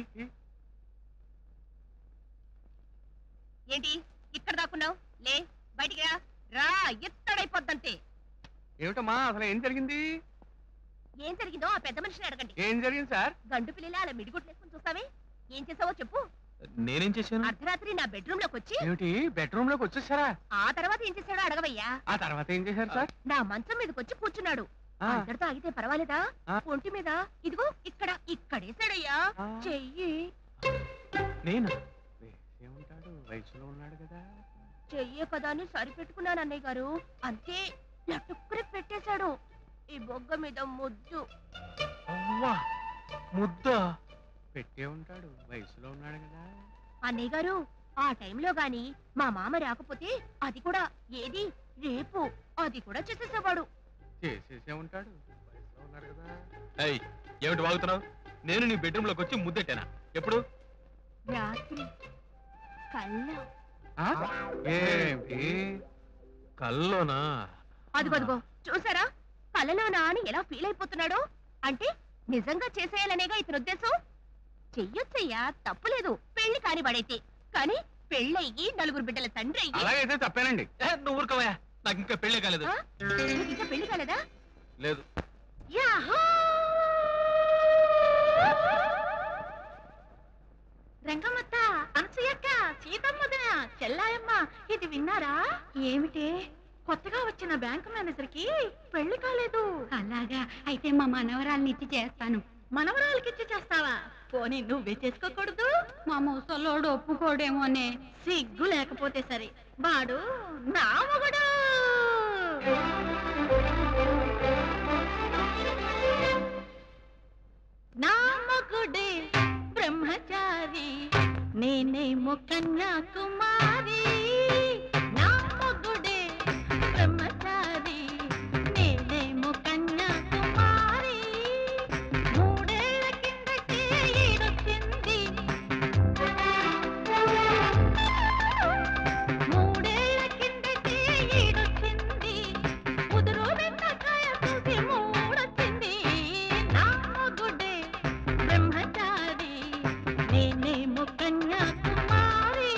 ఏంటి ఇక్కడ దాక్కున్నావు లే బయటికి రా రా ఎత్తడైపోద్దంతే ఏమిటమ్మా అసలు ఏం జరిగింది ఏం జరిగిందో ఆ పెద్ద మనిషిని అడగండి ఏం జరిగింది సార్ గండు పిల్లల అలా మిడిగుడ్లేసుకుని చూస్తావే ఏం చేసావో చెప్పు నేనేం చేశాను అర్ధరాత్రి నా బెడ్రూమ్ లోకి వచ్చి ఏమిటి బెడ్రూమ్ లోకి వచ్చేసారా ఆ తర్వాత ఏం చేశాడో అడగవయ్యా ఆ తర్వాత ఏం చేశారు సార్ నా మంచం మీదకి వచ్చి కూర్చున్నాడు ఆ. అందరితో ఆగితే పర్వాలేదా ఆ. ఒంటి మీద ఇదిగో ఇక్కడ ఇక్కడేసాడయ్యా ఆ. చెయ్యి నేను ఏముంటాడు వయసులో ఉన్నాడు కదా చెయ్యే కదా అని సరిపెట్టుకున్నాను అన్నయ్య గారు అంతే లటుక్కుని పెట్టేశాడు ఈ బొగ్గ మీద ముద్దు అవ్వా ముద్ద పెట్టే ఉంటాడు వయసులో ఉన్నాడు కదా అన్నయ్య గారు ఆ టైంలో గాని మా మామ రాకపోతే అది కూడా ఏది రేపు అది కూడా చేసేసేవాడు చేసేసే ఉంటాడు వయసులో ఉన్నాడు కదా ఏయ్ ఏమిటి వాగుతున్నావు నేను నీ బెడ్రూమ్ లోకి వచ్చి ముద్దెట్టానా ఎప్పుడు రాత్రి కళ్ళ ఆ? ఏమిటి కల్లోనా అదిగో చూసారా కళ్ళలో నాని ఎలా ఫీల్ అయిపోతున్నాడో అంటే నిజంగా చేసేయాలనేగా ఇతని ఉద్దేశం చెయ్యొచ్చయ్యా తప్పులేదు పెళ్లి కాని వాడైతే కానీ పెళ్ళయ్యి నలుగురు బిడ్డల తండ్రి అయ్యి అలాగైతే తప్పేనండి ఏ, నువ్వు ఊరుకోవా నాకు ఇంకా పెళ్ళే కాలేదు ఆ? నీకు ఇంకా పెళ్లి కాలేదా లేదు యాహూ! రంగమ్మత్త అనసూయక్క సీతమ్మదన చెల్లాయమ్మ ఇది విన్నారా ఏమిటి కొత్తగా వచ్చిన బ్యాంకు మేనేజర్ కి పెళ్లి కాలేదు అలాగా అయితే మా మనవరాల్ని ఇచ్చి చేస్తాను మనవరాలకి ఇచ్చి చేస్తావా పోనీ నువ్వే చేసుకోకూడదు మా ముసలోడు ఒప్పుకోడేమోనే సిగ్గు లేకపోతే సరే వాడు నా మొగుడు నా మొగుడే బ్రహ్మచారి నేనేమో కన్యాకుమారి నా మొగుడే బ్రహ్మచారి నేనేమో కన్యాకుమారి మూడేళ్ల కిందటే ఈడొచ్చింది మూడేళ్ల కిందటే ఈడొచ్చింది ముదురు వెంటకాయ చూసి మూడొచ్చింది నా మొగుడే బ్రహ్మచారి నేనేమో కన్యాకుమారి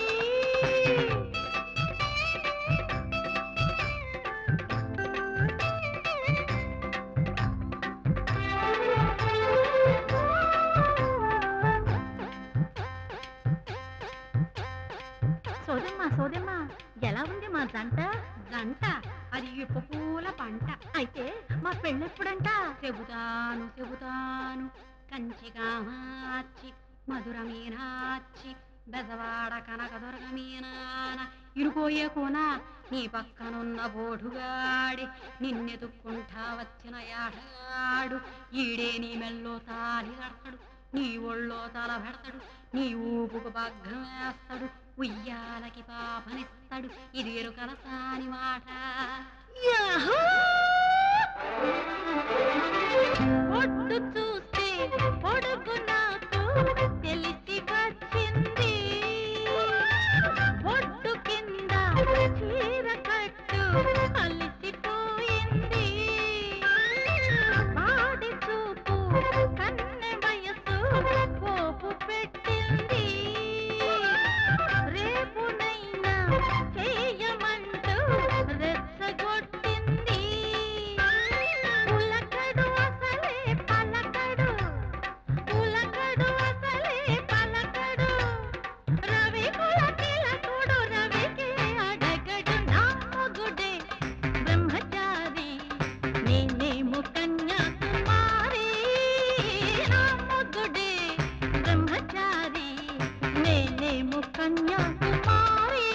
సోదమ్మా సోదమ్మా ఎలా ఉంది మా జంట గంట అది ఇప్పు పూల పంట అయితే మా పెళ్ళెప్పుడంట చెబుతాను చెబుతాను కంచిగా మార్చి మధుర మీనాచి బెజవాడ కనకదుర్గ మీనాన ఇరుకోయే కోన నీ పక్కనున్న బోడుగాడి నిన్నెతుక్కుంటా వచ్చిన యాడగాడు ఈడే నీ మెల్లో తాలి కడతాడు నీ ఒళ్ళో తల పెడతాడు నీ ఊపుకు భగ్నం వేస్తాడు ఉయ్యాలకి పాపనిస్తాడు ఇది ఎరుకల సాని మాట యాహూ! ఒడ్డు చూస్తే పొడుగు నాకు తెలిసి వచ్చింది ఒడ్డు కింద చీర కట్టు అలిసిపోయింది వాడి చూపు కన్నె వయసు పోపు పెట్టింది రేపునైనా చేయమంటూ రెచ్చగొట్టింది పులకడు అసలే పలకడు పులకడు అసలే పలకడు రవి కులకిలకుడు రవికే అడగడు నా మొగుడే బ్రహ్మచారి నేనేమో కన్యాకుమారి నా మొగుడే బ్రహ్మచారి నేనేమో కన్యాకుమారి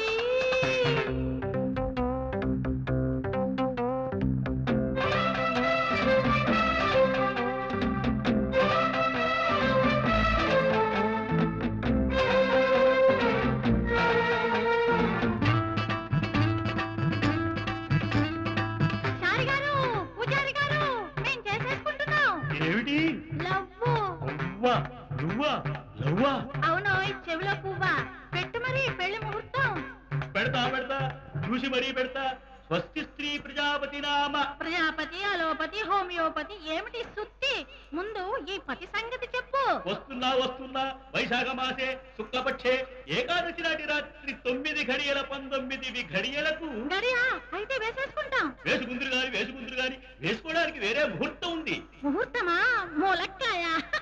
చారి గారు పూజారి గారు మేం చేసేసుకుంటున్నాం ఏమిటి లవ్వు నువ్వా నువ్వా లవ్వా అవును చెవిలో పువ్వా పెట్టు మరి పెళ్లి ముహూర్తం పెడతా పెడతా చూసి మరీ పెడతా స్వస్తి స్త్రీ ప్రజాపతి నామ ప్రజాపతి అలోపతి హోమియోపతి ఏమిటి సుత్తి ముందు ఈ పతి సంగతి చెప్పు వస్తున్నా వస్తున్నా వైశాఖ మాసే శుక్లపక్షే ఏకాదశి నాటి రాత్రి తొమ్మిది ఘడియల పంతొమ్మిది ఘడియలకు గడియా అయితే వేసేసుకుంటాం వేసుకుందరు గాని వేసుకుందరు గాని వేసుకోవడానికి వేరే ముహూర్తం ఉంది ముహూర్తమా మూలక్కాయ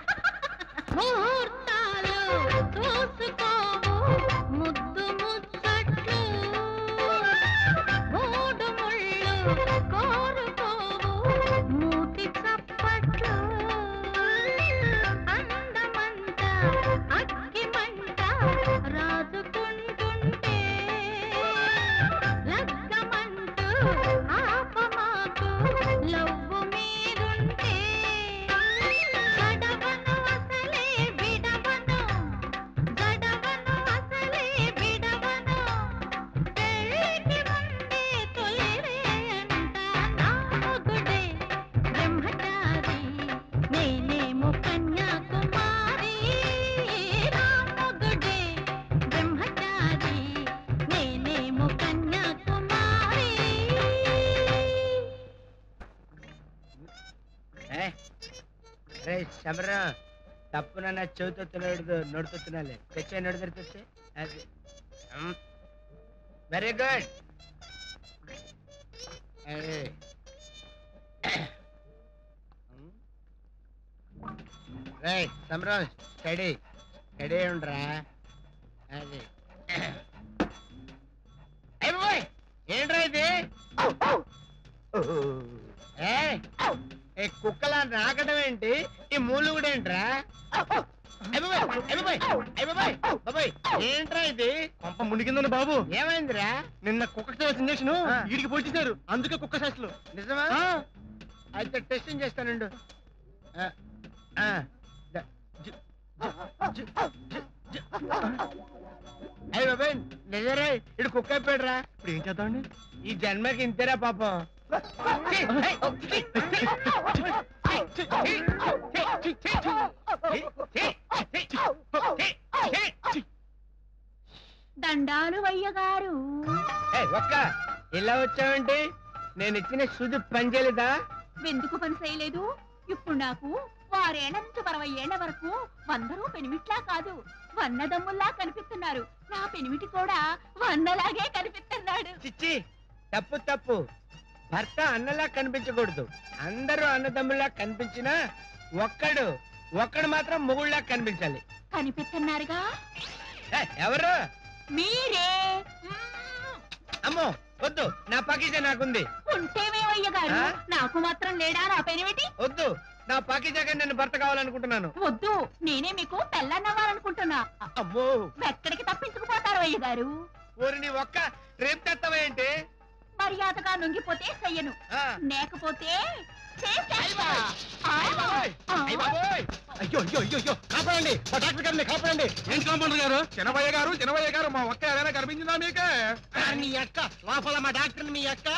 ముహూర్తాలు చూసుకోవు ముద్దు ముచ్చట్లు మూడు ముళ్ళు కోరుకోవు మూతి చప్పట్లు అందమంతా అగ్గి మంట రాజుకుంటుంటే లగ్గమంటూ ఆపమాకు లవ్వు మీరుంటే గడవను అసలే విడవను గడవను అసలే విడవను పెళ్ళికి ముందే తొలిరే అంట నా మొగుడే బ్రహ్మచారి నేనేమో కన్యాకుమారి నా మొగుడే బ్రహ్మచారి నేనేమో కన్యాకుమారి రే శమరా తప్పున నా చెవితో తినడు నడుతూ తినాలి తెచ్చే నడుదరి తెచ్చే అది వెరీ గుడ్ రే సమరం స్టడీ స్టడీ ఉండరా అది అయ్య బాబోయ్, ఏంట్రా ఇది ఏయ్, ఏ కుక్కలా నాకడం ఏంటి ఈ మూలు కూడా ఏంట్రా అయ్ బాబోయ్, అయ్ బాబోయ్, అయ్ బాబోయ్, బాబోయ్, ఏంట్రా ఇది కొంప మునిగిందని బాబు ఏమైందిరా నిన్న కుక్క చేసిన ఇంజక్షన్ ఆ. వీడికి పొడిచేశారు అందుకే కుక్క శాస్త్రులు నిజమా అయితే టెస్టింగ్ చేస్తానండు ఆ, ఆ, ద- జ- జ- జ- జ- అయ్ బాబాయ్ నిజరే ఇడు కుక్క అయిపోయాడురా ఇప్పుడు ఏం చేద్దామండి ఈ జన్మకి ఇంతేరా పాపం ఛీ, ఏయ్, ఛీ, ఛీ, ఛీ, ఛీ, ఛీ, ఛీ, ఛీ, ఛీ, ఛీ, ఛీ. దండాలు వయ్యగారు ఏయ్, ఒక్క ఇలా వచ్చావంటే నేను ఇచ్చిన సూది పనిచేయలేదా ఎందుకు పని చేయలేదు ఇప్పుడు నాకు వారేళ్ల నుంచి అరవై ఏళ్ల వరకు వందరూ పెనిమిట్లా కాదు వన్నదమ్ముల్లా కనిపిస్తున్నారు నా పెనిమిటి కూడా వన్నలాగే కనిపిస్తున్నాడు చిచ్చి తప్పు తప్పు భర్త అన్నలా కనిపించకూడదు అందరూ అన్నదమ్ముల్లా కనిపించినా ఒక్కడు ఒక్కడు మాత్రం మొగుళ్ళలా కనిపించాలి కనిపిస్తున్నారుగా ఏయ్, ఎవరు మీరే అమ్మో వద్దు నా పకీజా నాకుంది ఉంటేమేవయ్య గారు ఆ? నాకు మాత్రం లేడా నా పెనిమిటి వద్దు నా పకీజాగా నేను భర్త కావాలనుకుంటున్నాను వద్దు నేనే మీకు పెళ్ళన్నవ్వాలనుకుంటున్నా అమ్మో ఎక్కడికి తప్పించుకుపోతారు అయ్య గారు ఊరి నీ ఒక్క రేపు తెస్తావేంటి మర్యాదగా లొంగిపోతే చెయ్యను లేకపోతే చేసేస్తా. ఆ, ఆ. అయ్యో అయ్యో అయ్యో అయ్యో కాపాడండి మా డాక్టర్ గారిని కాపాడండి ఏంటి కాంపౌండర్ గారు చిన్నవయ్య గారు చిన్నవయ్య గారు మా ఒక్క ఏదైనా కనిపించిందా మీకే మీ అక్క లోపల మా డాక్టర్ మీ అక్క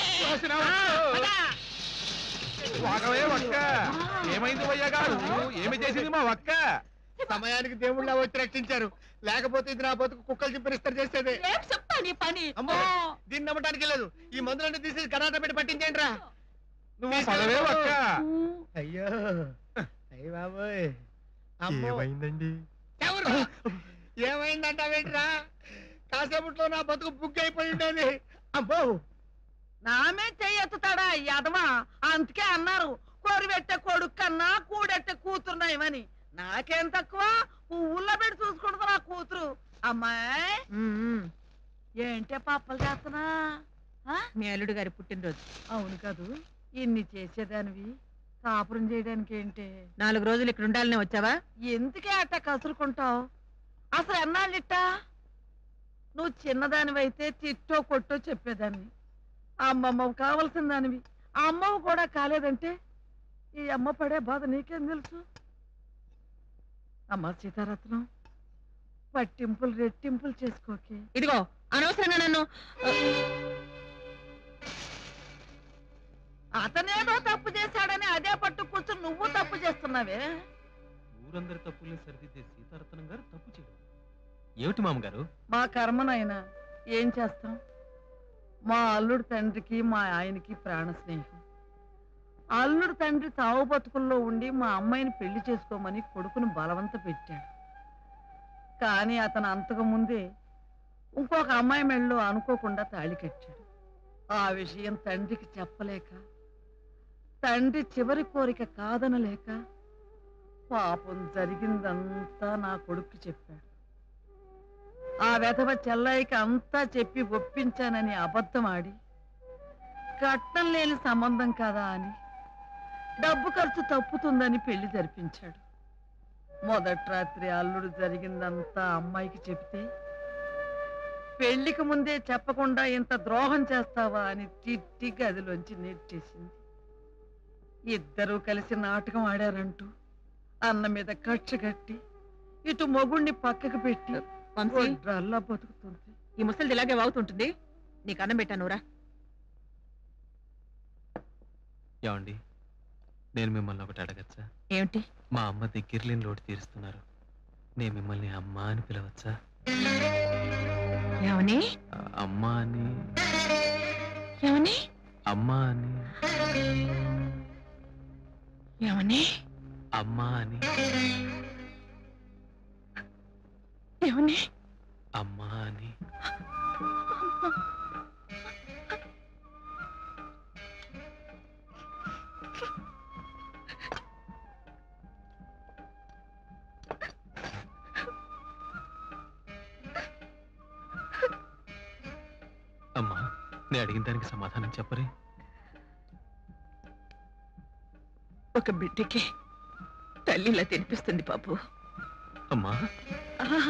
వాగవే ఒక్క ఏమైంది వయ్య గారు ఏమి చేసింది మా ఒక్క సమయానికి దేవుళ్ళ వచ్చి రక్షించారు లేకపోతే ఇది నా బతుకు కుక్కలు చింపరిస్తారు చేసేది ఏం చెప్తా నీ పని అమ్మో దీన్ని నమ్మటానికి లేదు ఈ మందులన్నీ తీసి కరాట పెట్టి పట్టించేయండి రా నువ్వు పదవే ఒక్క అయ్యో అయ్య బాబోయ్ అమ్మో ఏమైందండి ఎవరు ఏమైందంటావేంట్రా కాసేపట్లో నా బతుకు బుక్ అయిపోయి ఉండేది అమ్మో నామే చెయ్యెత్తుతాడా యదవా అందుకే అన్నారు కోరిపెట్టే కొడుకు కన్నా కూడెట్టే కూతురున్నాయమని నాకేం తక్కువ పువ్వుల్లో పెట్టి చూసుకుంటుంది నా కూతురు అమ్మాయి ఏంటే పప్పలు చేస్తున్నా మీ అల్లుడు గారి పుట్టినరోజు అవును కాదు ఇన్ని చేసేదానివి కాపురం చేయడానికి ఏంటి నాలుగు రోజులు ఇక్కడ ఉండాలనే వచ్చావా ఎందుకే అట్ట కసురుకుంటావు అసలు ఎన్నాళ్ళిట్టా నువ్వు చిన్నదానివైతే తిట్టో కొట్టో చెప్పేదాన్ని అమ్మమ్మ కావలసిన దానివి ఆ అమ్మవు కూడా కాలేదంటే ఈ అమ్మ పడే బాధ నీకేం తెలుసు అమ్మ సీతారత్నం పట్టింపులు రెట్టింపులు చేసుకోకే ఇదిగో అనవసరంగా నన్ను అతనేదో తప్పు చేశాడని అదే పట్టు కూర్చుని నువ్వు తప్పు చేస్తున్నావే ఊరందరి తప్పుల్ని సరిదిద్దే సీతారత్నం గారు తప్పు చేయడం ఏమిటి మామగారు మా కర్మనైనా ఏం చేస్తాం మా అల్లుడు తండ్రికి మా ఆయనకి ప్రాణ స్నేహం అల్లుడు తండ్రి తావు బతుకుల్లో ఉండి మా అమ్మాయిని పెళ్లి చేసుకోమని కొడుకును బలవంత పెట్టాడు కానీ అతను అంతకు ముందే ఇంకొక అమ్మాయి మెళ్ళలో అనుకోకుండా తాళి కట్టాడు ఆ విషయం తండ్రికి చెప్పలేక తండ్రి చివరి కోరిక కాదనలేక పాపం జరిగిందంతా నా కొడుక్కి చెప్పాడు ఆ వెధవ చెల్లాయికి అంతా చెప్పి ఒప్పించానని అబద్ధం ఆడి కట్నం లేని సంబంధం కదా అని డబ్బు ఖర్చు తప్పుతుందని పెళ్లి జరిపించాడు మొదటి రాత్రి అల్లుడు జరిగిందంతా అమ్మాయికి చెప్తే పెళ్లికి ముందే చెప్పకుండా ఇంత ద్రోహం చేస్తావా అని తిట్టి గదిలోంచి నెట్టేసింది ఇద్దరూ కలిసి నాటకం ఆడారంటూ అన్న మీద కక్ష కట్టి ఇటు మొగుణ్ణి పక్కకు పెట్టి వడ్రాల్లా బతుకుతుంది ఈ ముసలిది ఇలాగే వాగుతుంటుంది నీకు అన్నం పెట్టానురా ఏమండి నేను మిమ్మల్ని ఒకటి అడగచ్చా ఏమిటి మా అమ్మ దగ్గర లేని లోటు తీరుస్తున్నారు నేను మిమ్మల్ని అమ్మ అని పిలవచ్చా ఏమని ఆ, అమ్మ అని ఏమని అమ్మ అని ఏమని అమ్మ అని ఏమని అమ్మ అని అమ్మా నేను అడిగిన దానికి సమాధానం చెప్పరే ఒక బిడ్డకి తల్లిలా తినిపిస్తుంది బాబు అమ్మా ఆ,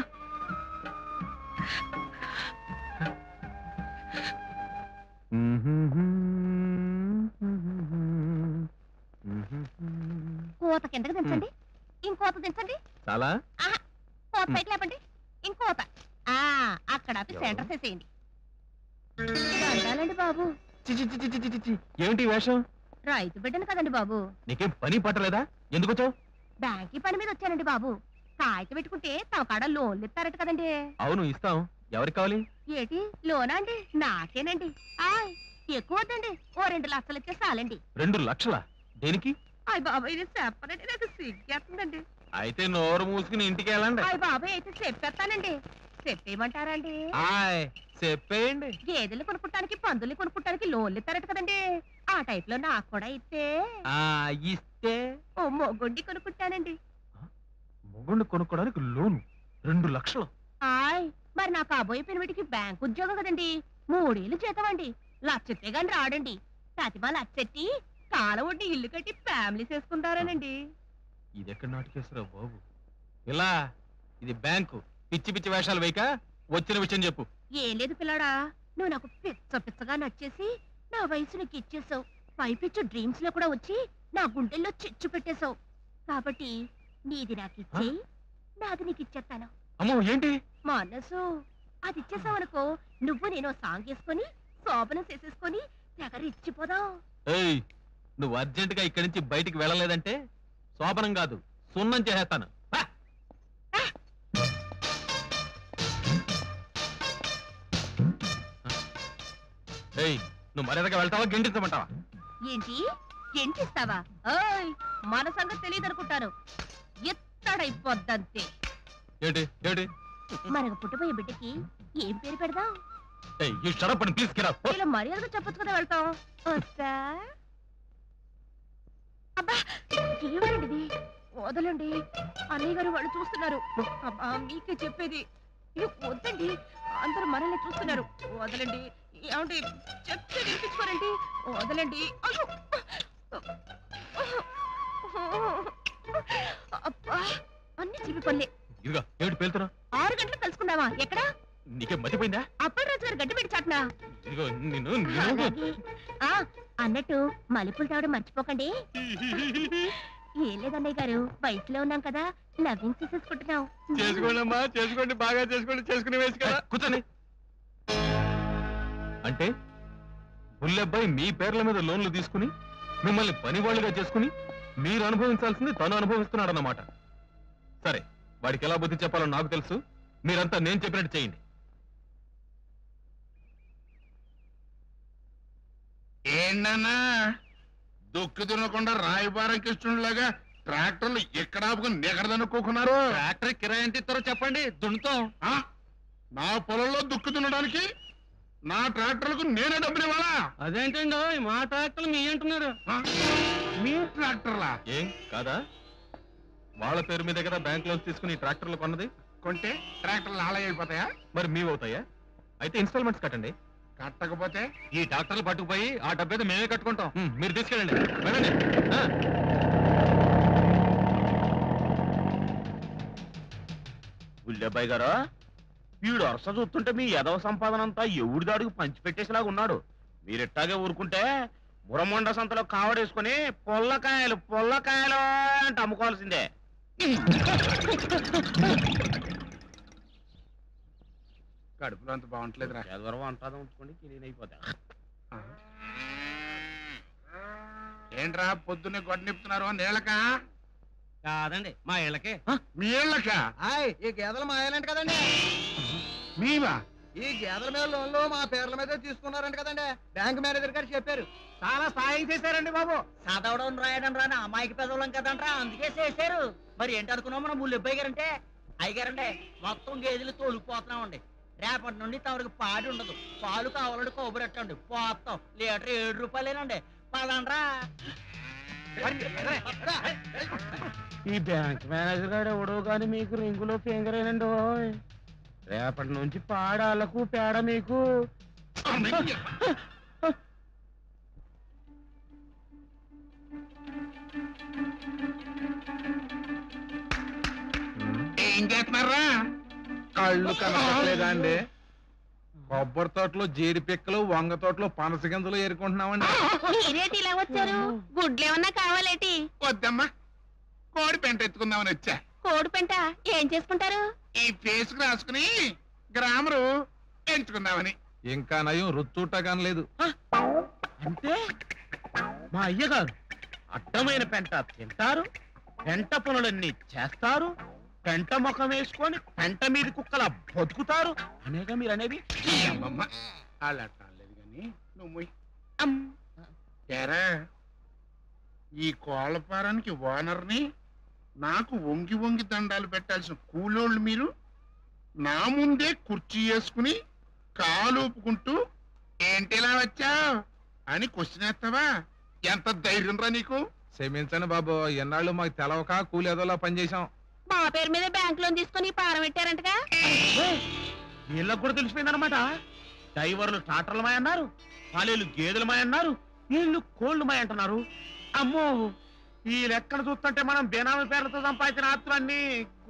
కోత కిందకి దించండి ఇంకోత దించండి చాలా ఆహా, కోత పైకి లేపండి ఇంకోత ఆ అక్కడ ఆపి సెంటర్ చేసేయండి దండాలండి బాబు చి, చి, చి, చి, చి, చి, చి. ఏమిటి ఈ వేషం రైతు బిడ్డను కదండి బాబు నీకేం పని పట్టలేదా ఎందుకు వచ్చావు బ్యాంకీ పని మీద వచ్చానండి బాబు కాగితం పెట్టుకుంటే తమ కాడ లోన్లు ఇస్తారట కదండి అవును ఇస్తాం ఎవరికి కావాలి ఏటి లోనా అండి నాకేనండి ఆయ్ ఎక్కువ వద్దండి ఓ రెండు లక్షలు ఇస్తే చాలండి రెండు లక్షల దేనికి అయ్ బాబాయ్ ఇది చెప్పనండి నాకు సిగ్గేస్తుందండి అయితే నోరు మూసుకుని ఇంటికి వెళ్ళండి అయ్య బాబాయ్ అయితే చెప్పేస్తానండి చెప్పేయమంటారా అండి ఆయ్ చెప్పేయండి గేదెలు కొనుక్కుంటానికి పందుల్ని కొనుక్కుంటానికి లోన్లు ఇస్తారట కదండి ఆ టైప్ లో నాకు కూడా ఇస్తే ఆ ఇస్తే ఓ మొగుండి కొనుక్కుంటానండి మొగుండు కొనుక్కోడానికి లోను రెండు లక్షలు ఆయ్ మరి నా కాబోయే పెనిమిటికి బ్యాంక్ ఉద్యోగం కదండి మూడేళ్ళు జీతం అండి లచ్చెత్తే గాని రాడండి ప్రతిభ లచ్చెట్టి కాల ఒడ్డి ఇల్లు కట్టి ఫ్యామిలీ చేసుకుంటారనండి ఇది ఎక్కడ నాటుకేస్తారా బాబు ఇలా ఇది బ్యాంకు పిచ్చి పిచ్చి వేషాలు వేయక వచ్చిన విషయం చెప్పు ఏం లేదు పిల్లడా నువ్వు నాకు పిచ్చ పిచ్చగా నచ్చేసి నా వయసు నీకు ఇచ్చేసావు పైపిచ్చు డ్రీమ్స్ లో కూడా వచ్చి నా గుండెల్లో చిచ్చు పెట్టేశావు కాబట్టి నీది నాకు ఇచ్చేయి నాది నీకు ఇచ్చేస్తాను అమ్మో ఏంటి మనసు అది ఇచ్చేసావు అనుకో నువ్వు నేను సాంగ్ వేసుకొని శోభనం చేసేసుకొని తెగ ఇచ్చిపోదాం ఏయ్ నువ్వు అర్జెంట్ గా ఇక్కడి నుంచి బయటికి వెళ్ళలేదంటే శోభనం కాదు సున్నం చేసేస్తాను హ! ఏయ్ నువ్వు మర్యాదగా వెళ్తావా గిండించమంటావా ఏంటి ఎంటిస్తావా ఓయ్ మన సంగతి తెలియదు అనుకుంటాను ఎత్తడైపోద్దంతే ఏంటి ఏంటి మనకు పుట్టబోయే బిడ్డకి ఏం పేరు పెడదాం ఏయ్ ఈ షరప్ అని తీసుకురా పో. ఇలా మర్యాదగా చెప్పొచ్చు కదా వెళ్తాం వస్తా అబ్బా ఏమండి ఇది వదలండి అన్నయ్య గారు వాళ్ళు చూస్తున్నారు అబ్బా మీకే చెప్పేది ఇది వద్దండి అందరూ మనల్ని చూస్తున్నారు వదలండి ఏమండి చెప్తే వినిపించుకోరండి వదలండి అయ్యో అబ్బా అన్ని చివి పనులే ఇదిగో ఏమిటి పేలుతున్నా ఆరు గంటలకు కలుసుకున్నావా ఎక్కడా నీకే మతిపోయిందా అప్పలరాజు గారు గడ్డి పెట్టి చాటునా ఇదిగో నిన్ను నిన్ను అలాగే. ఆ, అన్నట్టు మల్లెపూలు తావడం మర్చిపోకండి ఏం లేదన్నయ్య గారు వయసులో ఉన్నాం కదా లవ్వింగ్ చేసేసుకుంటున్నాం చేసుకోండి అమ్మా చేసుకోండి బాగా చేసుకోండి చేసుకునే వయసు కదా కూర్చోని అంటే బుల్లెబ్బాయి మీ పేర్ల మీద లోన్లు తీసుకుని మిమ్మల్ని పనివాళ్ళుగా చేసుకుని మీరు అనుభవించాల్సింది తను అనుభవిస్తున్నాడన్నమాట సరే వాడికి ఎలా బుద్ధి చెప్పాలో నాకు తెలుసు మీరంతా నేను చెప్పినట్టు చేయండి ఏంటన్నా దుక్కి తినకుండా రాయబారం కృష్ణుడిలాగా ట్రాక్టర్లు ఎక్కడ ఆపుకుని నిగరదనుకోకున్నారు ట్రాక్టర్ కిరాయి ఎంత ఇస్తారో చెప్పండి దున్నుతాం ఆ? నా పొలంలో దుక్కి తినడానికి నా ట్రాక్టర్లకు నేనే డబ్బులు ఇవ్వాలా అదేంటండి మా ట్రాక్టర్లు మీ అంటున్నారు ఆ? మీ ట్రాక్టర్లా ఏం కాదా వాళ్ళ పేరు మీద కదా బ్యాంక్ లోన్స్ తీసుకుని ఈ ట్రాక్టర్లు కొన్నది కొంటే ట్రాక్టర్లు ఆలయ అయిపోతాయా మరి మీవి అవుతాయా అయితే ఇన్స్టాల్మెంట్స్ కట్టండి కట్టకపోతే ఈ ట్రాక్టర్లు పట్టుకుపోయి ఆ డబ్బేదో మేమే కట్టుకుంటాం ఉమ్, మీరు తీసుకెళ్ళండి వెళ్ళండి ఆ. బుల్లెబ్బాయి గారు వీడు వరుస చూస్తుంటే మీ యదవ సంపాదన అంతా ఎవడి దాడికి పంచిపెట్టేసేలాగా ఉన్నాడు మీరెట్టాగే ఊరుకుంటే మురమండ సంతలో కావడేసుకుని పొల్లకాయలు పొల్లకాయలు అంటే అమ్ముకోవాల్సిందే కడుపులో అంత బాగుంటలేదురా చదవరం అంటాదా ఉంచుకోండి నేనైపోతా ఏంట్రా పొద్దున్నే గొడ్డ నిప్పుతున్నారు నీళ్ళక కాదండి మా ఇళ్ళకి మీ ఇళ్ళక హాయ్ ఈ గేదెలు మాయాలంట కదండి మీవా ఈ గేదెల మీద లోన్లు మా పేర్ల మీద తీసుకున్నారంట కదండి బ్యాంక్ మేనేజర్ గారు చెప్పారు చాలా సాయం చేశారండి బాబు చదవడం రాయడం రాని అమాయక పెదవులం కదంట్రా అందుకే చేశారు మరి ఏంటి అనుకున్నాం మనం ముళ్ళు అబ్బాయి గారంటే అయ్యగారండి మొత్తం గేదెలు తోలిపోతున్నామండి రేపటి నుండి తమరికి పాడి ఉండదు పాలు కావాలంటే కొబ్బరెట్టండి పోతాం లీటర్ ఏడు రూపాయలేనండి పదండ్రా ఈ బ్యాంక్ మేనేజర్ గారు ఎవడో గాని మీకు రింగులో ఫింగరేనండి ఓయ్. రేపటి నుంచి పాడాలకు పేడ మీకు ఏం చేస్తున్నారా కళ్ళు కనపట్లేదా అండి కొబ్బరి తోటలో జీడి పిక్కలు వంగ తోటలో పనస గింజలు ఏరుకుంటున్నామండి మీరేటి ఇలా వచ్చారు గుడ్లు ఏమన్నా కావాలేటి వద్దమ్మా కోడి పెంట ఎత్తుకుందామని వచ్చా కోడి పెంట ఏం చేసుకుంటారు ఈ ఫేస్ కు రాసుకుని గ్రామరు ఎంచుకుందామని ఇంకా నయం రుచూట కానలేదు అంటే మా అయ్యగారు అడ్డమైన పెంట తింటారు పెంట పనులన్నీ చేస్తారు పెంట ముఖం వేసుకొని పెంట మీద కుక్కల బతుకుతారు అనేగా మీరు అనేది ఈ అమ్మమ్మ అలా కాలేదు కానీ నువ్వు మొయ్. ఏరా ఈ కోళ్ల ఫారానికి ఓనర్ని నాకు వంగి వంగి దండాలు పెట్టాల్సిన కూలోళ్ళు మీరు నా ముందే కుర్చీ వేసుకుని కాలు ఊపుకుంటూ ఏంటిలా వచ్చావు అని క్వశ్చన్ వేస్తావా ఎంత ధైర్యం రా నీకు క్షమించండి బాబు ఎన్నాళ్ళు మాకు తెలవక కూలి ఏదోలా పనిచేసాం మా పేరు మీద బ్యాంక్ లోన్ తీసుకుని పారం పెట్టారంటగా వీళ్ళకు కూడా తెలిసిపోయిందనమాట డ్రైవర్లు ట్రాక్టర్లు మాయ అన్నారు పాలేలు గేదెలు మాయ అన్నారు వీళ్ళు కోళ్ళు మాయ అంటున్నారు అమ్మో ఈ లెక్కను చూస్తుంటే మనం బెనామీ పేర్లతో సంపాదించిన ఆత్రాన్ని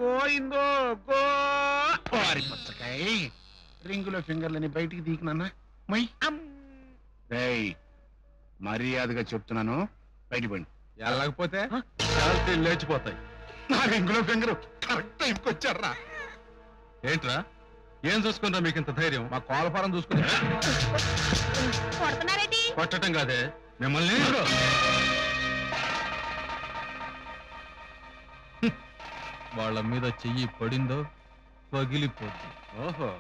గోయిందో గో వారి పచ్చకాయ రింగులో ఫింగర్లని బయటికి తీకినన్నా రేయ్ మర్యాదగా చెప్తున్నాను బయటికి పోండి వెళ్ళకపోతే లేచిపోతాయి నా రింగులో ఫింగరు కరెక్ట్ టైంకి వచ్చారా ఏంట్రా ఏం చూసుకున్నా మీకు ఇంత ధైర్యం మా కోలఫారం చూసుకుని కొడుతున్నారేంటి కొట్టడం కాదే మిమ్మల్ని వాళ్ళ మీద చెయ్యి పడిందో పగిలిపోద్ది ఓహో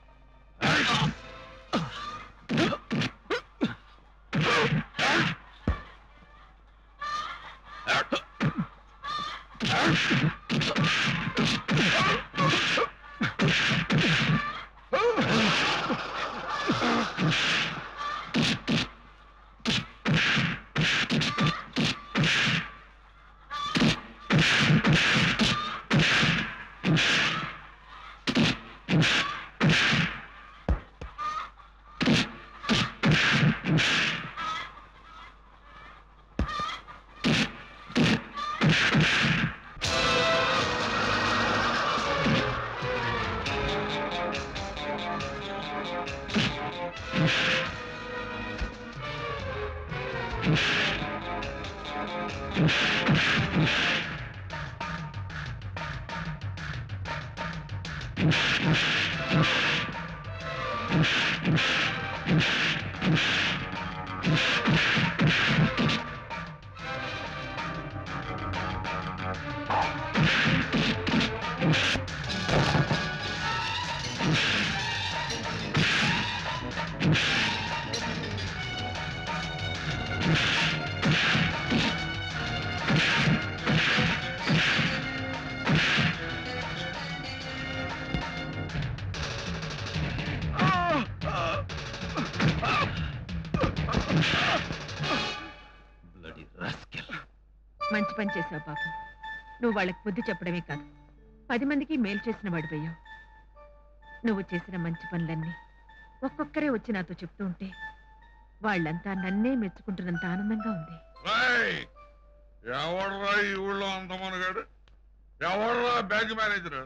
మంచి పని చేశావు పాపం నువ్వు వాళ్ళకి బుద్ధి చెప్పడమే కాదు పది మందికి మేలు చేసిన వాడిపోయావు నువ్వు చేసిన మంచి పనులన్నీ ఒక్కొక్కరే వచ్చి నాతో చెప్తూ ఉంటే వాళ్ళంతా నన్నే మెచ్చుకుంటున్నంత ఆనందంగా ఉంది రేయ్! ఎవడ్రా ఈ ఊళ్ళో అంత మనగాడు ఎవడ్రా బ్యాంక్ మేనేజర్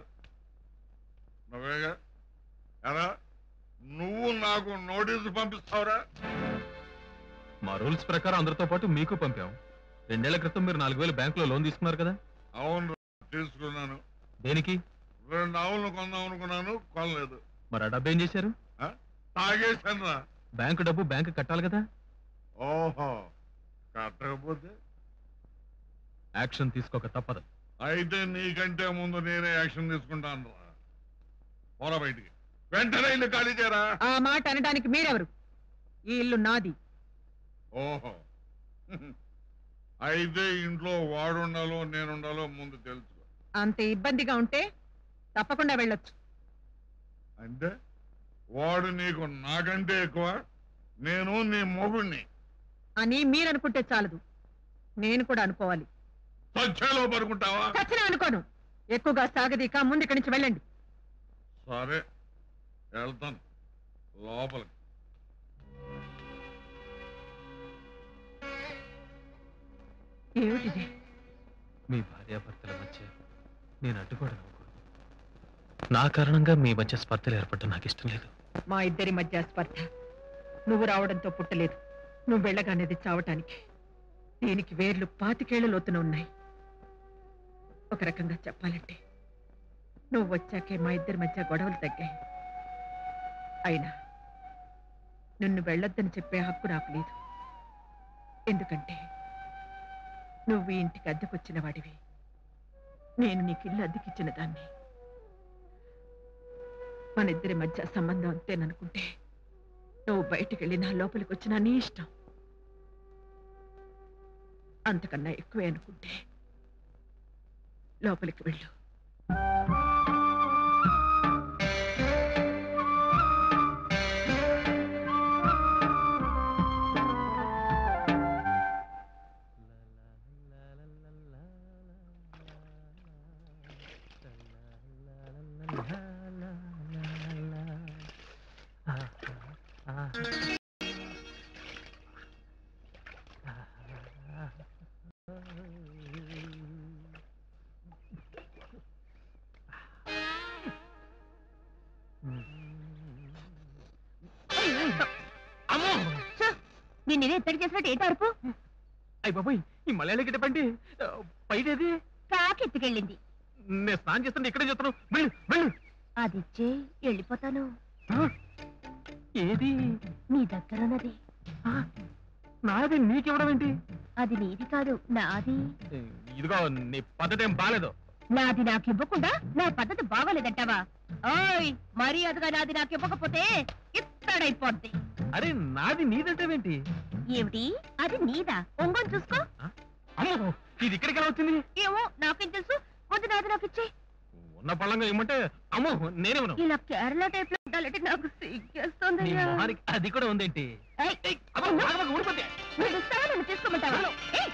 నువ్వేగా ఎలా నువ్వు నాకు నోటీసు పంపిస్తావురా మా రూల్స్ ప్రకారం అందరితో పాటు మీకు పంపాం రెండేళ్ల క్రితం మీరు నాలుగు వేలు బ్యాంకులో లోన్ తీసుకున్నారు కదా అవును తీసుకున్నాను దేనికి రెండు ఆవులను కొందాం అనుకున్నాను కొనలేదు మరి ఆ డబ్బు ఏం చేశారు తాగేశాను రా బ్యాంకు డబ్బు బ్యాంకు కట్టాలి కదా ఓహో కట్టకపోతే యాక్షన్ తీసుకోక తప్పదు అయితే నీకంటే ముందు నేనే యాక్షన్ తీసుకుంటాను రా పోరా బయటికి వెంటనే ఇల్లు ఖాళీ చేయరా ఆ మాట అనడానికి మీరెవరు ఈ ఇల్లు నాది ఓహో అయితే ఇంట్లో వాడుండాలో నేనుండాలో ముందు తెలుసుకో అంత ఇబ్బందిగా ఉంటే తప్పకుండా వెళ్ళొచ్చు అంటే వాడు నీకు నాకంటే ఎక్కువ నేను నీ మొగుణ్ణి అని మీరనుకుంటే చాలదు నేను కూడా అనుకోవాలి సత్యాలో పడుకుంటావా చచ్చినా అనుకోను ఎక్కువగా సాగదీక ముందు ఇక్కడి నుంచి వెళ్ళండి సరే వెళ్తాను లోపలికి ఏమిటిది మీ భార్యాభర్తల మధ్య నేను అడ్డుకోవడం అనుకోను నా కారణంగా మీ మధ్య స్పర్ధలు ఏర్పడడం నాకు ఇష్టం లేదు మా ఇద్దరి మధ్య స్పర్ధ నువ్వు రావడంతో పుట్టలేదు నువ్వు వెళ్ళగానేది చావటానికి దీనికి వేర్లు పాతికేళ్ల లోతున ఉన్నాయి ఒక రకంగా చెప్పాలంటే నువ్వు వచ్చాకే మా ఇద్దరి మధ్య గొడవలు తగ్గాయి అయినా నిన్ను వెళ్ళొద్దని చెప్పే హక్కు నాకు లేదు ఎందుకంటే నువ్వు ఈ ఇంటికి అద్దెకొచ్చిన వాడివి నేను నీకు ఇల్లు అద్దెకిచ్చిన దాన్ని మన ఇద్దరి మధ్య సంబంధం అంతేననుకుంటే నువ్వు బయటికి వెళ్ళి నా లోపలికి వచ్చినా నీ ఇష్టం అంతకన్నా ఎక్కువే అనుకుంటే లోపలికి వెళ్ళు నిన్ను ఎత్తడి చేసినట్టు ఏంటి అరుపు అయ్యి బాబాయ్ ఈ మలయాళీ గిట్ట బండి పైదేది కాకి ఎత్తుకెళ్ళింది నేను స్నానం చేస్తుంటే ఇక్కడే చెప్తాను వెళ్ళు వెళ్ళు అదిచ్చే వెళ్ళిపోతాను ఏది నీ దగ్గరున్నది నాది నీకివ్వడం ఏంటి అది నీది కాదు నాది ఇదిగో నీ పద్ధతి ఏం బాలేదు నాది నాకు ఇవ్వకుండా నా పద్ధతి బాగోలేదంటావా ఓయ్ మర్యాదగా నాది నాకు ఇవ్వకపోతే ఇత్తడైపోద్ది అరే నాది నీదంటావేంటి ఏమిటి అది నీదా ఒంగోని చూసుకో అమ్మో ఇది ఇక్కడికి ఎలా వచ్చింది ఏమో నాకేం తెలుసు ముందు నాది నాకు ఇచ్చే ఉన్న పళ్ళంగా ఇమ్మంటే అమ్మో నేనేమను ఇలా కేరళ టైప్ లో ఉండాలంటే నాకు సిగ్గేస్తుంది నీ మొహానికి అది కూడా ఉందేంటి నువ్వు ఇస్తావా నన్ను తీసుకోమంటావా ఏయ్!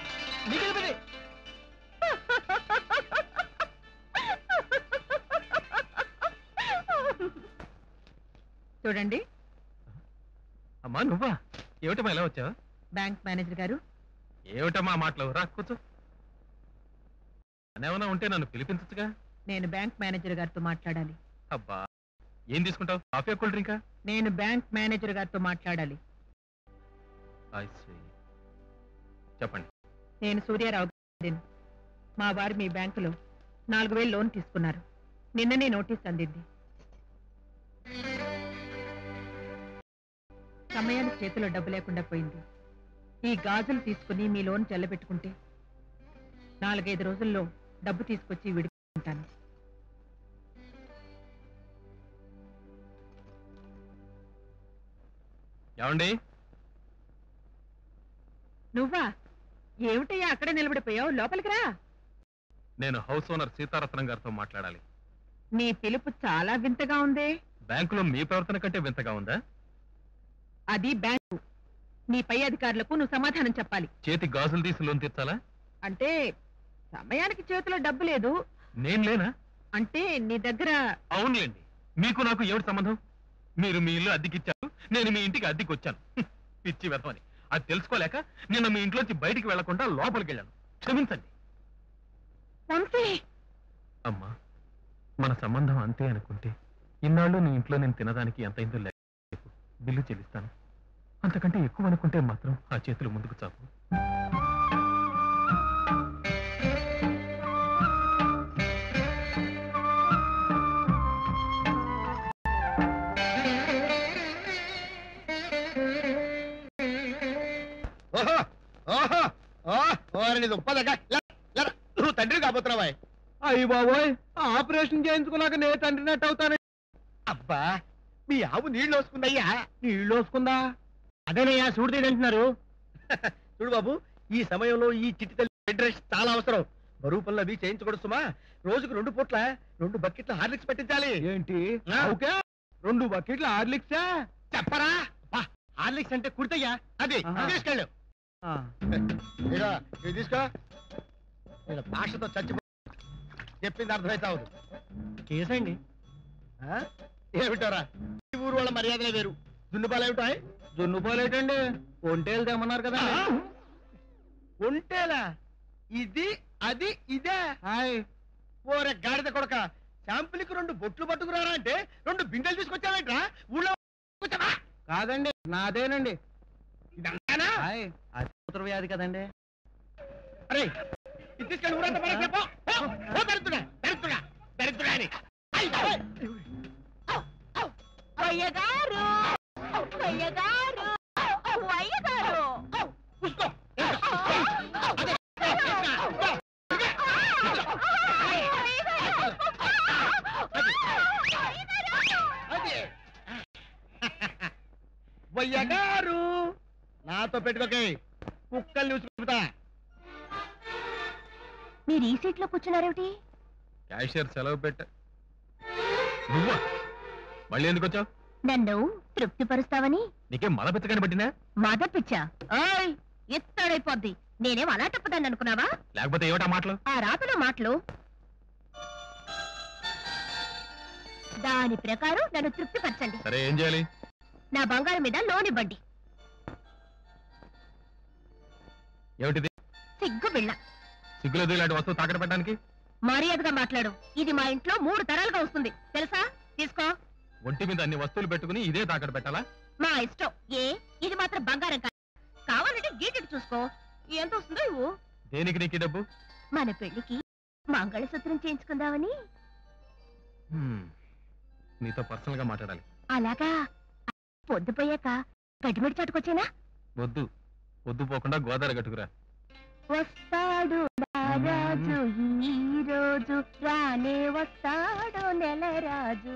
చూడండి అమ్మా నువ్వా ఏమిటమ్మా ఎలా వచ్చావు బ్యాంక్ మేనేజర్ గారు ఏమిటమ్మా ఆ మాటలు రా కూర్చో అనేమన్నా ఉంటే నన్ను పిలిపించచ్చుగా నేను బ్యాంక్ మేనేజర్ గారితో మాట్లాడాలి అబ్బా ఏం తీసుకుంటావు కాఫీ కూల్ డ్రింకా నేను బ్యాంక్ మేనేజర్ గారితో మాట్లాడాలి I see. చెప్పండి నేను సూర్యారావు గారిని. మా వారు మీ బ్యాంకులో నాలుగు వేలు లోన్ తీసుకున్నారు నిన్ననే నోటీస్ అందింది సమయానికి చేతిలో డబ్బు లేకుండా పోయింది ఈ గాజులు తీసుకుని మీ లోన్ చెల్లబెట్టుకుంటే నాలుగైదు రోజుల్లో డబ్బు తీసుకొచ్చి విడిపించుకుంటాను ఏమండి నువ్వా ఏమిటయ్యా అక్కడే నిలబడిపోయావు లోపలికి రా నేను హౌస్ ఓనర్ సీతారత్నం గారితో మాట్లాడాలి నీ పిలుపు చాలా వింతగా ఉంది బ్యాంకులో మీ ప్రవర్తన కంటే వింతగా ఉందా అది బ్యాంకు నీ పై అధికారులకు నువ్వు సమాధానం చెప్పాలి చేతి గాజులు తీసి లోన్ తీర్చాలా అంటే సమయానికి చేతిలో డబ్బు లేదు నేను లేనా అంటే నీ దగ్గర అవునులేండి మీకు నాకు ఏమిటి సంబంధం మీరు మీ ఇల్లు అద్దెకిచ్చారు నేను మీ ఇంటికి అద్దెకి వచ్చాను హ్మ్, పిచ్చి వెతమని అది తెలుసుకోలేక నిన్న మీ ఇంట్లోంచి బయటికి వెళ్లకుండా లోపలికి వెళ్ళాను క్షమించండి వంశీ అమ్మా మన సంబంధం అంతే అనుకుంటే ఇన్నాళ్ళు నీ ఇంట్లో నేను తినడానికి ఎంత అయిందో లేక చెప్పు. బిల్లు చెల్లిస్తాను అంతకంటే ఎక్కువ అనుకుంటే మాత్రం ఆ చేతులు ముందుకు చాపు ఓహో ఓహో ఓ ఓరి నీ దుప్ప దగ్గర నువ్వు తండ్రి కాబోతున్నావా అయ్యి బాబోయ్ ఆపరేషన్ చేయించుకున్నాక నే తండ్రినట్టు అవుతాను అబ్బా మీ ఆవు నీళ్ళు వస్తుందయ్యా నీళ్ళు వస్తుందా అదేనయ్యా చూడు తింటున్నారు చూడు బాబు ఈ సమయంలో ఈ చిట్టి తల్లి బెడ్ రెస్ట్ చాలా అవసరం బరువు పనులు అవి చేయించకూడదు సుమా రోజుకు రెండు పూట్ల రెండు బకెట్ల హార్లిక్స్ పెట్టించాలి ఏంటి ఆ? ఓకే రెండు బకెట్ల హార్లిక్సా చెప్పరా అబ్బా, హార్లిక్స్ అంటే కుర్తయ్యా అది ఆహా. తీసుకెళ్ళు ఇదిగో, ఇది తీసుకో నేను భాషతో చచ్చిపో చెప్పింది అర్థమైతే కేసండి ఏమిటారా ఈ ఊరు వాళ్ళ మర్యాదలే వేరు దున్నుపాలు ఏమిటాయి దున్నుపోలేటండి ఒంటేలు తెమ్మన్నారు కదా ఒంటేలా ఇది అది ఇదే హాయ్ ఓరే గాడిద కొడక శాంపుల్కి రెండు బొట్లు పట్టుకురారా అంటే రెండు బిందెలు తీసుకొచ్చావేంట్రా ఊళ్ళో కూర్చోవా? కాదండి నాదేనండి ఇదంతానా? హాయ్ అది మూత్ర వ్యాధి కదండి అరే ఇది తీసుకెళ్ళి ఊరంతా పడేసి చెప్పు. పో, పో దరిద్రుడా, దరిద్రుడా, దరిద్రుడా అని. అయ్, అయ్. అయ్యగారు అయ్యగారు అయ్యగారు అది. వయ్యగారు నాతో పెట్టుకోకే కుక్కల్ని చూసుకుంటా మీరు ఈ సీట్ లో కూర్చున్నారేమిటి క్యాషియర్ సెలవు పెట్ట నువ్వా మళ్ళీ ఎందుకు వచ్చావు నన్ను తృప్తిపరుస్తావని నీకేం మల పెచ్చగాని పట్టినా మదపిచ్చా ఓయ్ ఎత్తడైపోద్ది నేనేం అలా తప్పదాన్ని అనుకున్నావా లేకపోతే ఏమిటా మాటలు ఆ రాతలో మాటలు దాని ప్రకారం నన్ను తృప్తిపరచండి సరే ఏం చేయాలి నా బంగారం మీద లోన్ ఇవ్వండి ఏమిటిది సిగ్గు బిళ్ళ సిగ్గులేదు ఇలాంటి వస్తువు తాకట పెట్టడానికి మర్యాదగా మాట్లాడు ఇది మా ఇంట్లో మూడు తరాలుగా వస్తుంది తెలుసా తీసుకో ఒంటి మీద అన్ని వస్తువులు పెట్టుకుని ఇదే తాకట పెట్టాలా మా ఇష్టం ఏ ఇది మా మాత్రం బంగారం కాదు కావాలంటే గీటెడు చూసుకో ఎంత వస్తుందో ఇవ్వు దేనికి నీకు ఈ డబ్బు మన పెళ్లికి మంగళసూత్రం చేయించుకుందామని హ్మ్. నీతో పర్సనల్ గా మాట్లాడాలి అలాగా పొద్దుపోయాక గడ్డిమెడి చాటుకొచ్చేనా వద్దు వద్దు పోకుండా గోదావరి గట్టుకురా వస్తాడు రాజు ఈ రోజు రానే వస్తాడు నెల రాజు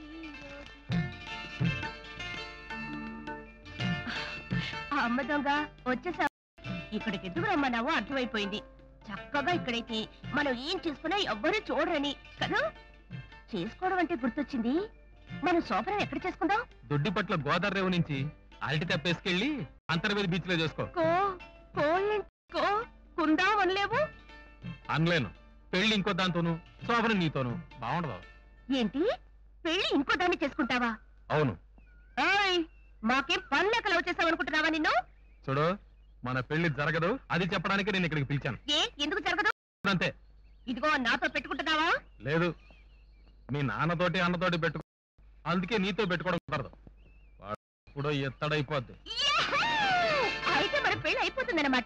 అమ్మ దొంగ వచ్చేసా ఇక్కడికి ఎందుకు రమ్మన్నావో అర్థమైపోయింది చక్కగా ఇక్కడైతే మనం ఏం చేసుకున్నా ఎవ్వరూ చూడరని కదా చేసుకోవడం అంటే గుర్తొచ్చింది మనం శోభనం ఎక్కడ చేసుకుందాం దొడ్డి పట్ల గోదావరి రేవు నుంచి అరటి తెప్పేసుకెళ్ళి అంతర్వేది బీచ్ లో చేసుకో కో కో ఏంటి? కో కుందాం అనలేవు అనలేను పెళ్లి ఇంకో దాంతోను శోభనం నీతోను బాగుండదు ఏంటి పెళ్లి ఇంకో దాన్ని చేసుకుంటావా అవును ఏయ్ మాకేం పని లేక లవ్ చేసావనుకుంటున్నావా నిన్ను చూడు మన పెళ్లి జరగదు అది చెప్పడానికి నేను ఇక్కడికి పిలిచాను ఏ ఎందుకు జరగదు అంతే ఇదిగో నాతో పెట్టుకుంటున్నావా లేదు మీ నాన్నతోటి అన్నతోటి పెట్టుకో అందుకే నీతో పెట్టుకోవడం కుదరదు వాడు ఇప్పుడు ఎత్తడైపోద్ది అయితే మరి పెళ్లి అయిపోతుందన్నమాట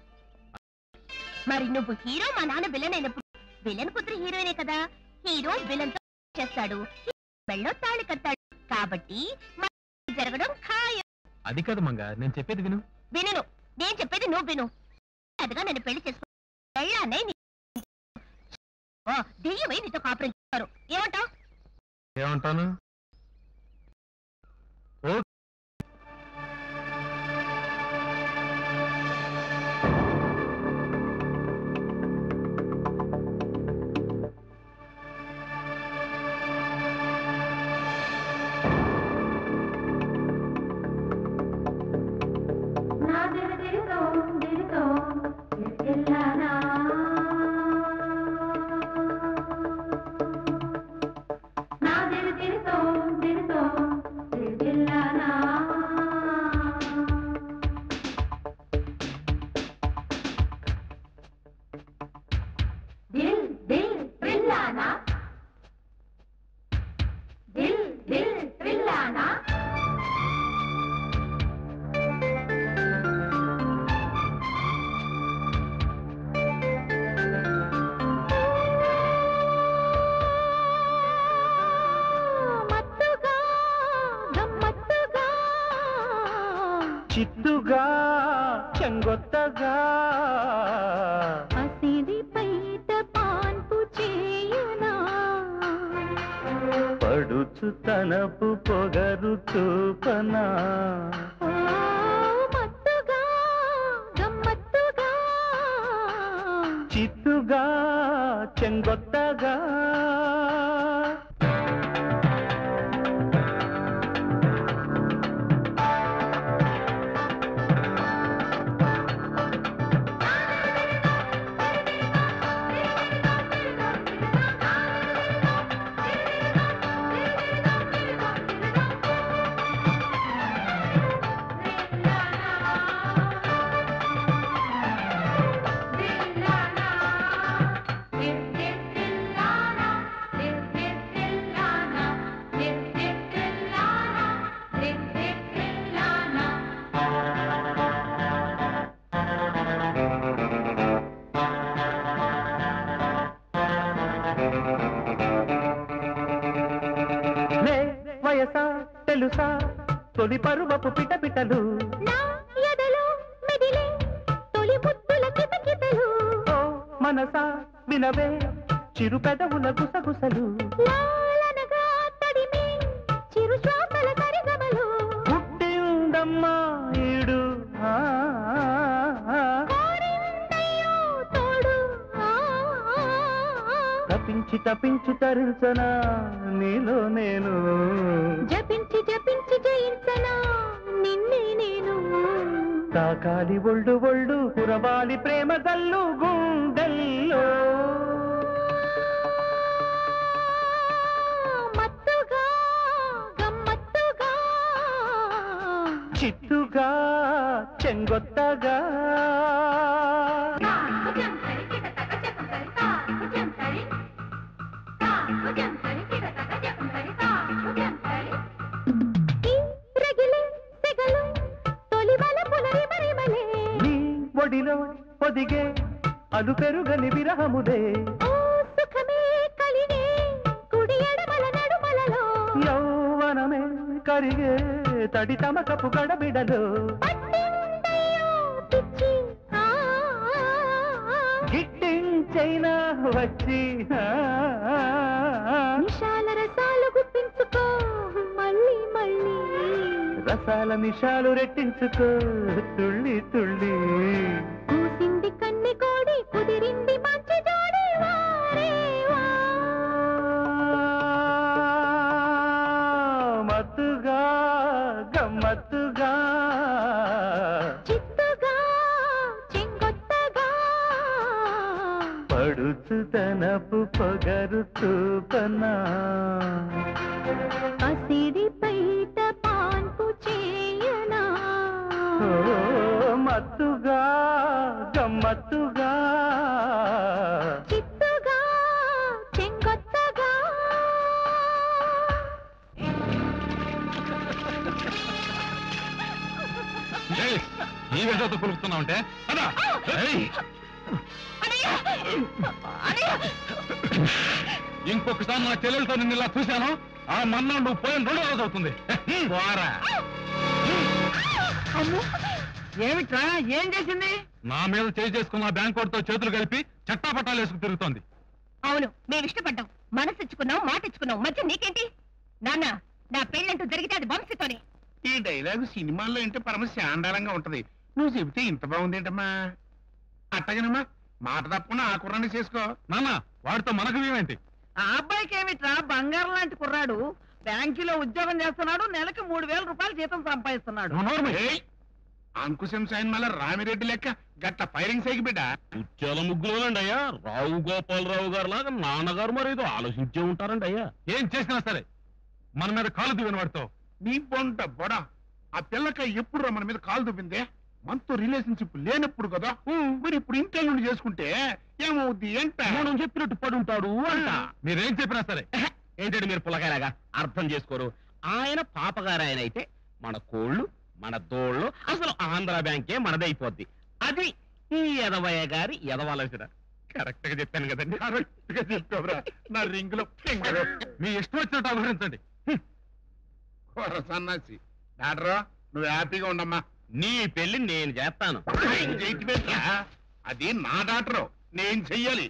మరి నువ్వు హీరో మా నాన్న విలన్ అయినప్పుడు విలన్ కూతురు హీరోయినే కదా హీరో విలన్ తో చేస్తాడు మెళ్ళో తాళి కట్టాడు కాబట్టి మన పెళ్లి జరగడం ఖాయం అది కాదు మంగ నేను చెప్పేది విను వినను నేను చెప్పేది నువ్వు విను అదిగా నన్ను పెళ్లి చేసుకో పెళ్ళాన్నై నీ- ఓ, దెయ్యమై నీతో కాపురం చేస్తారు ఏమంటావు ఏమంటాను ఓ दिल दिल त्रिल्लाना दिल दिल त्रिल्लाना మత్తుగా గమ్మత్తుగా చిత్తుగా చెంగొత్తగా పసిడి పైట పాన్పు చేయునా పడుచు తనపు పొగరు చూపనా ఓ మత్తుగా గమ్మత్తుగా చిత్తుగా చెంగొత్తగా లే వయసా తెలుసా తొలి పరువపు పిటపిటలు నా ఎదలో మెదిలే తొలి ముద్దుల కితకితలు ఓ మనసా వినవే చిరు పెదవుల గుసగుసలు లాలనగా తడిమే చిరు శ్వాసల సరిగమలు పుట్టి ఉందమ్మా ఈడు ఆ, ఆ, ఆ. కోరిందయ్యో తోడు ఆ, ఆ, ఆ. తపించి తపించి తరించనా నీలో నేను జపించి జపించి జయించనా నిన్నే నేను తాకాలి ఒళ్ళు ఒళ్ళు కురవాలి ప్రేమ గల్లు గుండెల్లో మత్తుగా గమ్మత్తుగా చిత్తుగా చెంగొత్తగా ఈ రగిలే సెగలు తొలి పొదిగే అలు పెరుగని విరహముదే ఓ సుఖమే కలిగే కుడి ఎడమల నడుమలలో యౌవనమే కరిగే తడి తమకపు గడబిడలు పట్టిందయ్యో పిచ్చి ఆ, ఆ, ఆ. గిట్టించైనా వచ్చి ఆ, ఆ, ఆ. నిశాల రసాలు గుప్పించుకో మళ్ళీ మళ్ళీ రసాల నిషాలు రెట్టించుకో తుళ్ళి తుళ్ళి కూసింది కన్ని కోడి కుదిరింది మంచి జోడి వారే వా. మత్తుగా గమ్మత్తుగా చిత్తుగా చెంగొత్తగా పడుచుతనపు పొగరు తూపనా అసిరి పైట పాన్పు చేయనా ఓ, మత్తుగా గమ్మత్తుగా చిత్తుగా చెంగొత్తగా ఏయ్, ఈ విషయంతో పులుకుతున్నావు అంటే అదా ఇంకొకసారి నా చెల్లెలతో నిన్ను ఇలా చూశాను ఆ మన్నా నువ్వు పోయిన రెండో రోజు అవుతుంది పోరా ఏమిట్రా ఏం చేసింది నా మీద చేయి చేసుకున్న బ్యాంక్ వాడితో చేతులు కలిపి చట్టాపట్టాలు వేసుకు తిరుగుతోంది అవును మేము ఇష్టపడ్డాం మనసు ఇచ్చుకున్నాం మాట ఇచ్చుకున్నాం మధ్య నీకేంటి నాన్న నా పెళ్ళంటూ జరిగితే అది వంశీతోనే ఈ డైలాగ్ సినిమాల్లో ఏంటి పరమ శాండాలంగా ఉంటది నువ్వు చెబితే ఇంత బాగుందేంటమ్మా అట్టగనమ్మా మాట తప్పకుండా ఆ కుర్రాన్ని చేసుకో నాన్న వాడితో మనకు ఏమేంటి ఆ అబ్బాయికి ఏమిట్రా బంగారం లాంటి కుర్రాడు బ్యాంకులో ఉద్యోగం చేస్తున్నాడు నెలకి మూడు వేల రూపాయలు జీతం సంపాదిస్తున్నాడు ఏయ్, అంకుశం సైన్ మళ్ళా రామిరెడ్డి లెక్క గట్ట ఫైరింగ్ సైకి బిడ్డ ఉచ్చాల ముగ్గులోనండి అయ్యా రావు గోపాలరావు గారు లాగా నాన్నగారు మరి ఏదో ఆలోచించే ఉంటారండి అయ్యా ఏం చేసినా సరే మన మీద కాలు దిగిన వాడితో నీ బొంట బొడా ఆ పిల్లక ఎప్పుడు రా మన మీద కాలు దుబ్బిందే మనతో రిలేషన్షిప్ లేనప్పుడు కదా మరి ఇప్పుడు ఇంట్లో నుండి చేసుకుంటే ఏమవుద్ది ఏంట మనం చెప్పినట్టు పడి ఉంటాడు అంట మీరేం చెప్పినా సరే ఏంటంటే మీరు పుల్లకాయలాగా అర్థం చేసుకోరు ఆయన పాపగారు ఆయన అయితే మన కోళ్ళు మన దోళ్ళు అసలు ఆంధ్ర బ్యాంకే మనదైపోద్ది అది ఈ ఎదవయ్య గారి ఎదవాలసిన కరెక్ట్ గా చెప్పాను కదండి కరెక్ట్ గా చెప్పావురా నా రింగ్ లో ఫింగర్ మీ ఇష్టం వచ్చినట్టు వ్యవహరించండి కూర సన్నాసి డాక్టరు నువ్వు హ్యాపీగా ఉండమ్మా నీ పెళ్లి నేను చేస్తాను ఏం చేయటమేంట్రా? అది నా డాక్టరు నేను చెయ్యాలి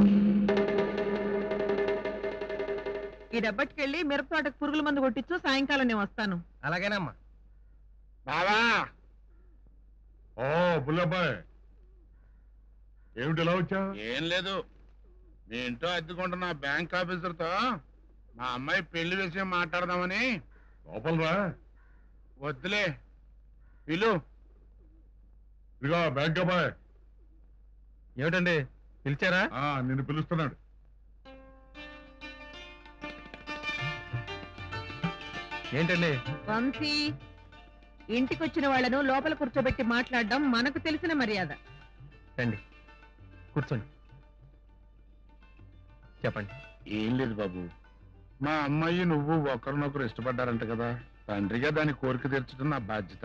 ఈ డబ్బట్టుకెళ్ళి మిరప తోటకు పురుగుల మందు కొట్టించు సాయంకాలం నేను వస్తాను అలాగేనమ్మా బావా ఓ బుల్లబ్బాయ్ ఏమిటి ఇలా వచ్చా ఏం లేదు మీ ఇంట్లో అద్దెకుంటున్న బ్యాంక్ ఆఫీసర్తో మా అమ్మాయి పెళ్లి విషయం మాట్లాడదామని లోపలరా వద్దులే పిలు ఇదిగో బ్యాంక్ అబ్బాయ్ ఏమిటండి పిలిచారా ఆ, నిన్ను పిలుస్తున్నాడు ఏంటండి వంశీ ఇంటికొచ్చిన వాళ్ళను లోపల కూర్చోబెట్టి మాట్లాడడం మనకు తెలిసిన మర్యాద రండి కూర్చోండి చెప్పండి ఏం లేదు బాబు మా అమ్మాయి నువ్వు ఒకరినొకరు ఇష్టపడ్డారంట కదా తండ్రిగా దాని కోరిక తీర్చడం నా బాధ్యత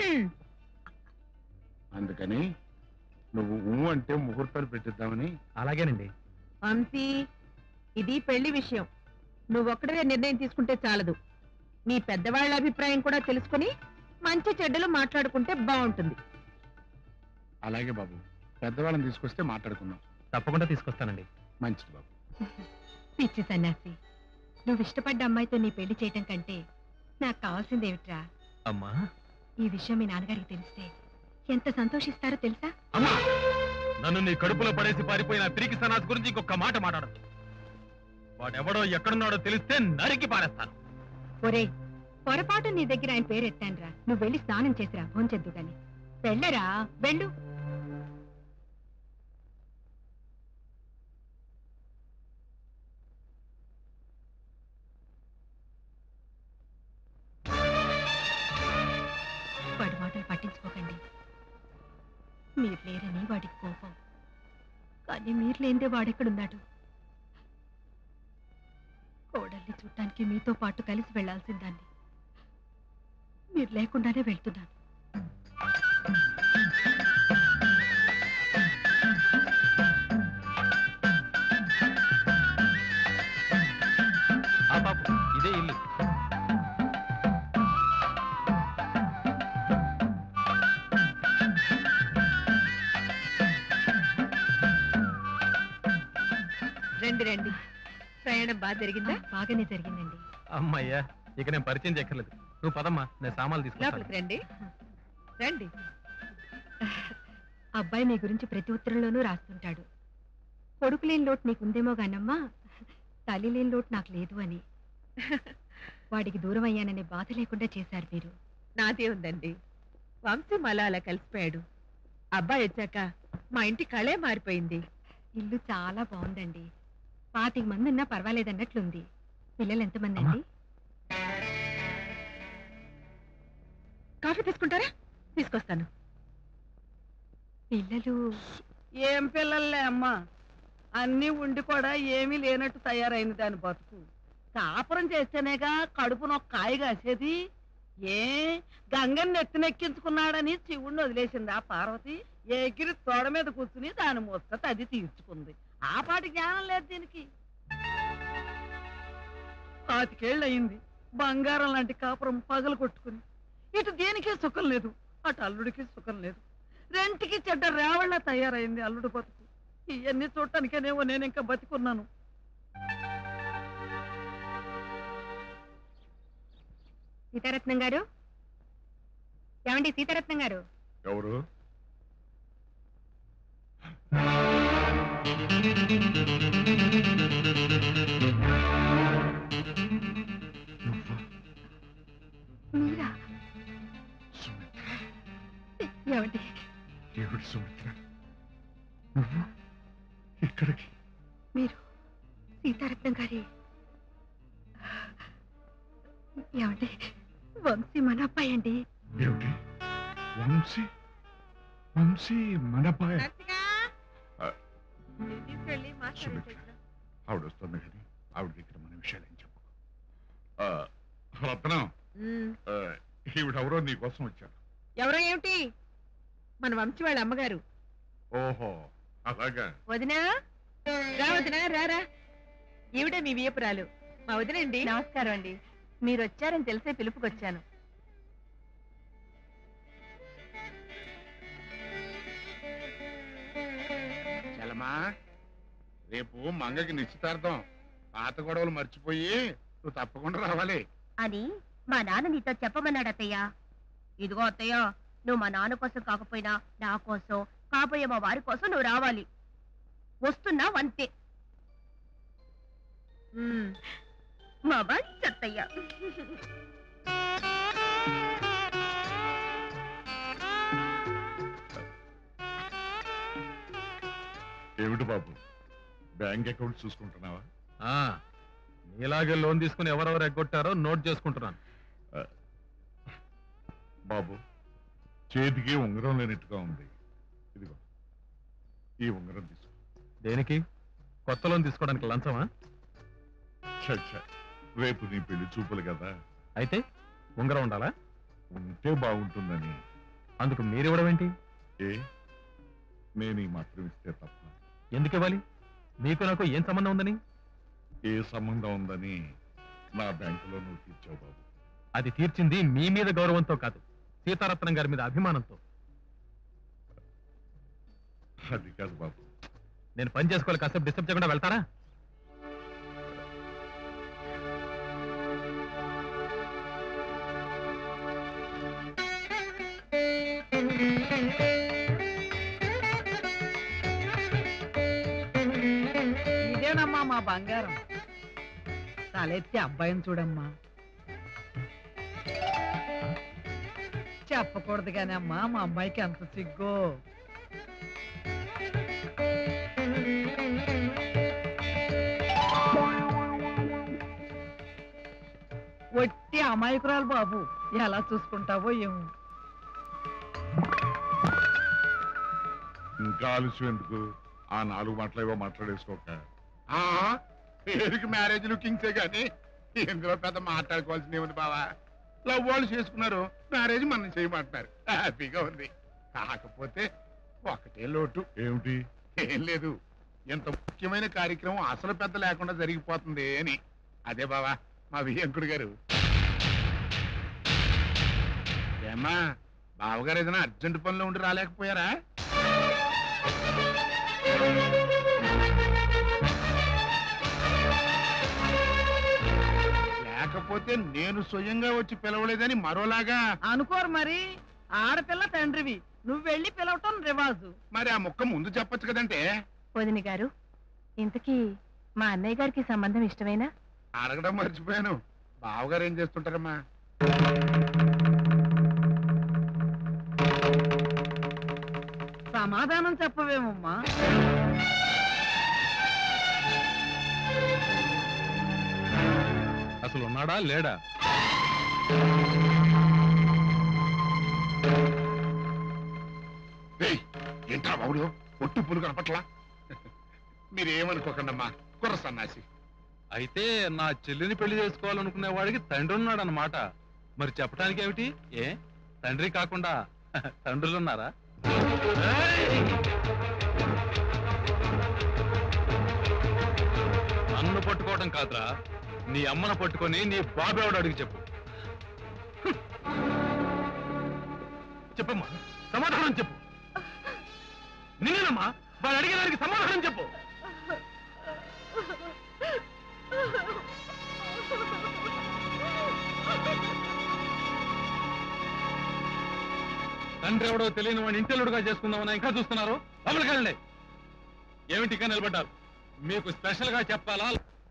అందుకని నువ్వు ఊ అంటే ముహూర్తాలు పెట్టిద్దామని అలాగేనండి వంశీ ఇది పెళ్లి విషయం నువ్వొక్కడే నిర్ణయం తీసుకుంటే చాలదు మీ పెద్దవాళ్ళ అభిప్రాయం కూడా తెలుసుకుని మంచి చెడ్డలు మాట్లాడుకుంటే బాగుంటుంది అలాగే బాబు పెద్దవాళ్ళని తీసుకొస్తే మాట్లాడుకుందాం తప్పకుండా తీసుకొస్తానండి మంచిది బాబు పిచ్చి సన్యాసి నువ్వు ఇష్టపడ్డ అమ్మాయితో నీ పెళ్లి చేయటం కంటే నాకు కావాల్సింది ఏమిట్రా అమ్మా ఈ విషయం మీ నాన్నగారికి తెలిస్తే ఎంత సంతోషిస్తారో తెలుసా అమ్మా నన్ను నీ కడుపులో పడేసి పారిపోయిన పిరికి సనాథ్ గురించి ఇంకొక మాట మాట్లాడు వాడెవడో ఎక్కడున్నాడో తెలిస్తే నరికి పారేస్తాను ఒరే పొరపాటు నీ దగ్గర ఆయన పేరు ఎత్తానురా నువ్వు వెళ్ళి స్నానం చేసిరా భోంచెద్దు గాని వెళ్ళరా వెళ్ళు వాడి మాటలు పట్టించుకోకండి మీరు లేరని వాడికి కోపం కానీ మీరు లేనిదే వాడెక్కడున్నాడు కోడల్ని చూడటానికి మీతో పాటు కలిసి వెళ్లాల్సిందాన్ని మీరు లేకుండానే వెళ్తున్నాను రండి రండి ప్రయాణం బాగా జరిగిందా బాగానే జరిగిందండి అమ్మయ్యా ఇక నేను పరిచయం చేయక్కర్లేదు నువ్వు పదమ్మా నేను సామాన్లు తీసుకుంటాను లోపలికి రండి రండి అబ్బాయి నీ గురించి ప్రతి ఉత్తరంలోనూ రాస్తుంటాడు కొడుకు లేని లోటు నీకుందేమో గానమ్మా తల్లి లేని లోటు నాకు లేదు అని వాడికి దూరం అయ్యాననే బాధ లేకుండా చేశారు మీరు నాదే ఉందండి వంశీ మళ్ళా అలా కలిసిపోయాడు అబ్బాయి వచ్చాక మా ఇంటి కళే మారిపోయింది ఇల్లు చాలా బాగుందండి పాతిక మంది ఉన్నా పర్వాలేదన్నట్లుంది పిల్లలు ఎంతమంది అండి కాఫీ తీసుకుంటారా తీసుకొస్తాను పిల్లలు ఏం పిల్లలే అమ్మా అన్నీ ఉండి కూడా ఏమీ లేనట్టు తయారైంది దాని బతుకు కాపురం చేస్తేనేగా కడుపున ఒక కాయ కాసేది ఏ గంగని నెత్తినెక్కించుకున్నాడని శివుణ్ణి వదిలేసింది ఆ పార్వతి ఎగిరి తోడ మీద కూర్చుని దాని ముచ్చట అది తీర్చుకుంది ఆ పాటి జ్ఞానం లేదు దీనికి పాతికేళ్ళు అయింది బంగారం లాంటి కాపురం పగలు కొట్టుకుని ఇటు దేనికే సుఖం లేదు అటు అల్లుడికి సుఖం లేదు రెంటికి చెడ్డ రేవళ్ళ తయారైంది అల్లుడు బతుకు ఇవన్నీ చూడటానికేనేమో నేను ఇంకా బతికున్నాను సీతారత్నం గారు ఏమండి సీతారత్నం గారు ఎవరు మీరా ఏమండి ఏమిటి సుమిత్ర నువ్వు ఇక్కడికి మీరు సీతారత్నం గారి ఏమండి వంశీ మన అబ్బాయి అండి ఏమిటి వంశీ వంశీ మనబాయ్ తీసుకెళ్ళి సుమిత్ర ఆవిడ వస్తుంది కానీ ఆవిడ దగ్గర మన విషయాలు ఏం చెప్పు ఆ, రత్నం ఆ, ఈవిడెవరో నీ కోసం వచ్చారు ఎవరో ఏమిటి మన వంశీ వాళ్ళ అమ్మగారు ఓహో అలాగా వదినా రా వదినా రా రా ఈవిడే మీ వియపురాలు మా వదినండి నమస్కారం అండి మీరు వచ్చారని తెలిసే పిలుపుకొచ్చాను చలమా రేపు మంగకి నిశ్చితార్థం పాత గొడవలు మర్చిపోయి నువ్వు తప్పకుండా రావాలి అని మా నాన్న నీతో చెప్పమన్నాడు అత్తయ్య ఇదిగో అత్తయ్య నువ్వు మా నాన్న కోసం కాకపోయినా నా కోసం కాబోయే మా వారి కోసం నువ్వు రావాలి వస్తున్నా అంతే ఉమ్, మా మంచి అత్తయ్య ఏమిటి బాబు బ్యాంక్ అకౌంట్ చూసుకుంటున్నావా ఆ, నీలాగే లోన్ తీసుకుని ఎవరెవరు ఎగ్గొట్టారో నోట్ చేసుకుంటున్నాను బాబు చేతికి ఉంగరం లేనట్టుగా ఉంది ఇదిగో ఈ ఉంగరం తీసుకో దేనికి కొత్త లోన్ తీసుకోవడానికి లంచమా ఛ, ఛ. రేపు నీ పెళ్లి చూపులు కదా అయితే ఉంగరం ఉండాలా ఉంటే బాగుంటుందని అందుకు మీరివ్వడం ఏంటి ఏ నేను ఈ మాత్రం ఇస్తే తప్ప ఎందుకు ఇవ్వాలి మీకు నాకు ఏం సంబంధం ఉందని ఏ సంబంధం ఉందని నా బ్యాంకులో నువ్వు తీర్చావు బాబు అది తీర్చింది మీ మీద గౌరవంతో కాదు సీతారత్నం గారి మీద అభిమానంతో అది కాదు బాబు నేను పని చేసుకోవాలి కాసేపు డిస్టర్బ్ చేయకుండా వెళ్తారా ఇదేనమ్మా మా బంగారం తలెత్తి అబ్బాయిని చూడమ్మా చెప్పకూడదు కానీ అమ్మా మా అమ్మాయికి ఎంత సిగ్గు ఒట్టి అమాయకురాలు బాబు ఎలా చూసుకుంటావో ఏమో ఇంకా ఆలస్యం ఎందుకు ఆ నాలుగు మాటలేవో మాట్లాడేసుకోక ఆ పేరుకి మ్యారేజ్ లుకింగ్సే గాని ఇందులో పెద్ద మాట్లాడుకోవాల్సింది ఏముంది బావా లవ్ వాళ్ళు చేసుకున్నారు మ్యారేజ్ మనం చేయమంటున్నారు హ్యాపీగా ఉంది కాకపోతే ఒకటే లోటు ఏమిటి ఏం లేదు ఎంత ముఖ్యమైన కార్యక్రమం అసలు పెద్ద లేకుండా జరిగిపోతుంది అని అదే బావా మా వియంకుడు గారు ఏమ్మా బావగారు ఏదైనా అర్జెంట్ పనిలో ఉండి రాలేకపోయారా కాకపోతే నేను స్వయంగా వచ్చి పిలవలేదని మరోలాగా అనుకోరు మరి ఆడపిల్ల తండ్రివి నువ్వు వెళ్ళి పిలవటం రివాజు మరి ఆ ముక్క ముందు చెప్పొచ్చు కదంటే వదిన గారు ఇంతకీ మా అన్నయ్య గారికి సంబంధం ఇష్టమేనా అడగడం మర్చిపోయాను బావగారు ఏం చేస్తుంటారమ్మా సమాధానం చెప్పవేమమ్మా అసలు ఉన్నాడా లేడా ఏయ్, ఏంట్రా బాబులు ఒట్టు పులు కనపట్లా మీరేమనుకోకండమ్మా కుర్ర సన్నాసి అయితే నా చెల్లిని పెళ్లి చేసుకోవాలనుకునే వాడికి తండ్రి ఉన్నాడు అనమాట మరి చెప్పడానికి ఏమిటి ఏ తండ్రి కాకుండా తండ్రులు ఉన్నారా నన్ను పట్టుకోవడం కాదురా నీ అమ్మను పట్టుకొని నీ బాబేవాడు అడిగి చెప్పు చెప్పమ్మా సమాధానం చెప్పు నేనేనమ్మా వాడు అడిగిన దానికి సమాధానం చెప్పు తండ్రి ఎవడో తెలియని వాడిని ఇంటెల్లుడుగా చేసుకుందామని ఇంకా చూస్తున్నారు లోపలికెళ్ళండి ఏమిటి ఇంకా నిలబడ్డారు మీకు స్పెషల్ గా చెప్పాలా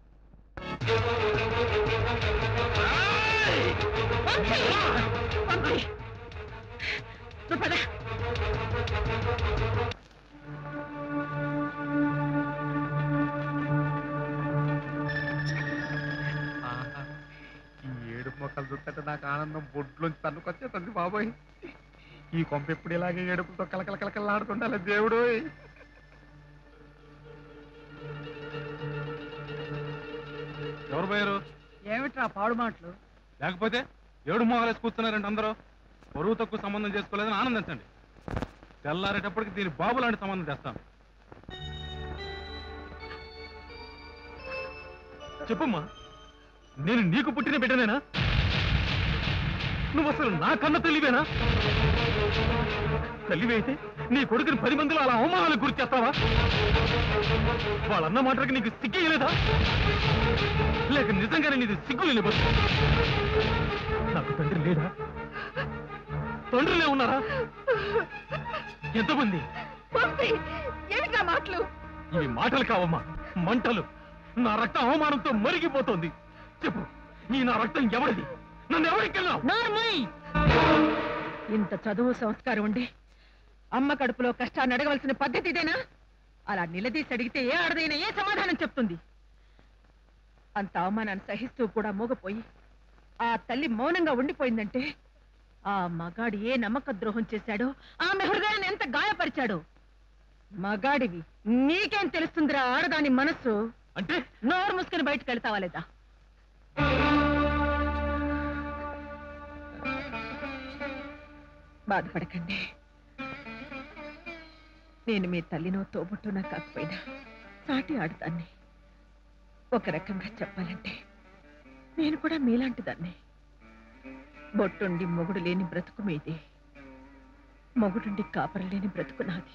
ఈ ఏడు మొక్కలు చూస్తుంటే నాకు ఆనందం బొడ్లోంచి తన్నుకొచ్చేస్తుంది బాబోయ్ ఈ కొంప ఎప్పుడు ఇలాగే ఏడుపులతో కలకల కలకలాడుతుండాలి దేవుడు ఎవరు పోయారు ఏమిట్రా పాడు మాటలు లేకపోతే ఏడు మొహాలేసి కూర్చున్నారంటే అందరూ బరువు తక్కువ సంబంధం చేసుకోలేదని ఆనందించండి తెల్లారేటప్పటికి దీని బాబు లాంటి సంబంధం తెస్తాను చెప్పమ్మా నేను నీకు పుట్టిన బిడ్డనేనా నువ్వు అసలు నా కన్న తల్లివేనా తల్లివైతే నీ కొడుకుని పది మందిలో అలా అవమానాలకు గురి చేస్తావా వాళ్ళన్న మాటలకి నీకు సిగ్గేయలేదా లేక నిజంగానే నీది సిగ్గు లేని బస్సు నాకు తండ్రి లేడా తండ్రులే ఉన్నారా ఎంతమంది ఏమిటా మాటలు ఇవి మాటలు కావమ్మా మంటలు నా రక్తం అవమానంతో మరిగిపోతోంది చెప్పు ఈ నా రక్తం ఎవరిది నన్ను ఎవరికెళ్ళావు నార్మల్ ఇంత చదువు సంస్కారం ఉండి అమ్మ కడుపులో కష్టాన్ని అడగవలసిన పద్ధతి ఇదేనా అలా నిలదీసి అడిగితే ఏ ఆడదైనా ఏ సమాధానం చెప్తుంది అంత అవమానాన్ని సహిస్తూ కూడా మూగపోయి ఆ తల్లి మౌనంగా ఉండిపోయిందంటే ఆ మగాడు ఏ నమ్మక ద్రోహం చేశాడో ఆమె హృదయాన్ని ఎంత గాయపరిచాడో మగాడివి నీకేం తెలుస్తుందిరా ఆడదాని మనస్సు అంటే నోరు మూసుకుని బయటకు వెళ్తావా లేదా బాధపడకండి నేను మీ తల్లినో తోబుట్టునా కాకపోయినా సాటి ఆడదాన్ని ఒక రకంగా చెప్పాలంటే నేను కూడా మీలాంటి దాన్ని బొట్టుండి మొగుడు లేని బ్రతుకు మీది మొగుడుండి కాపరం లేని బ్రతుకు నాది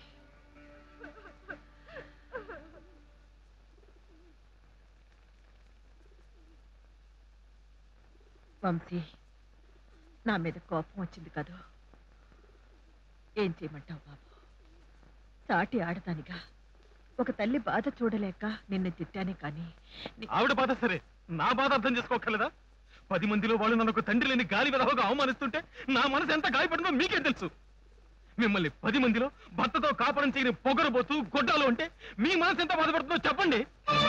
వంశీ నా మీద కోపం వచ్చింది కదూ ఏం చేయమంటావు బాబు సాటి ఆడదానిగా ఒక తల్లి బాధ చూడలేక నిన్ను తిట్టానే కానీ ని- ఆవిడ బాధ సరే నా బాధ అర్థం చేసుకోగలదా పది మందిలో వాళ్ళు నన్ను ఒక తండ్రి లేని గాలి విధవగా అవమానిస్తుంటే నా మనసు ఎంత గాయపడిందో మీకే తెలుసు మిమ్మల్ని పది మందిలో భర్తతో కాపురం చేయని పొగరబోతూ గొడ్డాలు అంటే మీ మనసు ఎంత బాధపడుతుందో చెప్పండి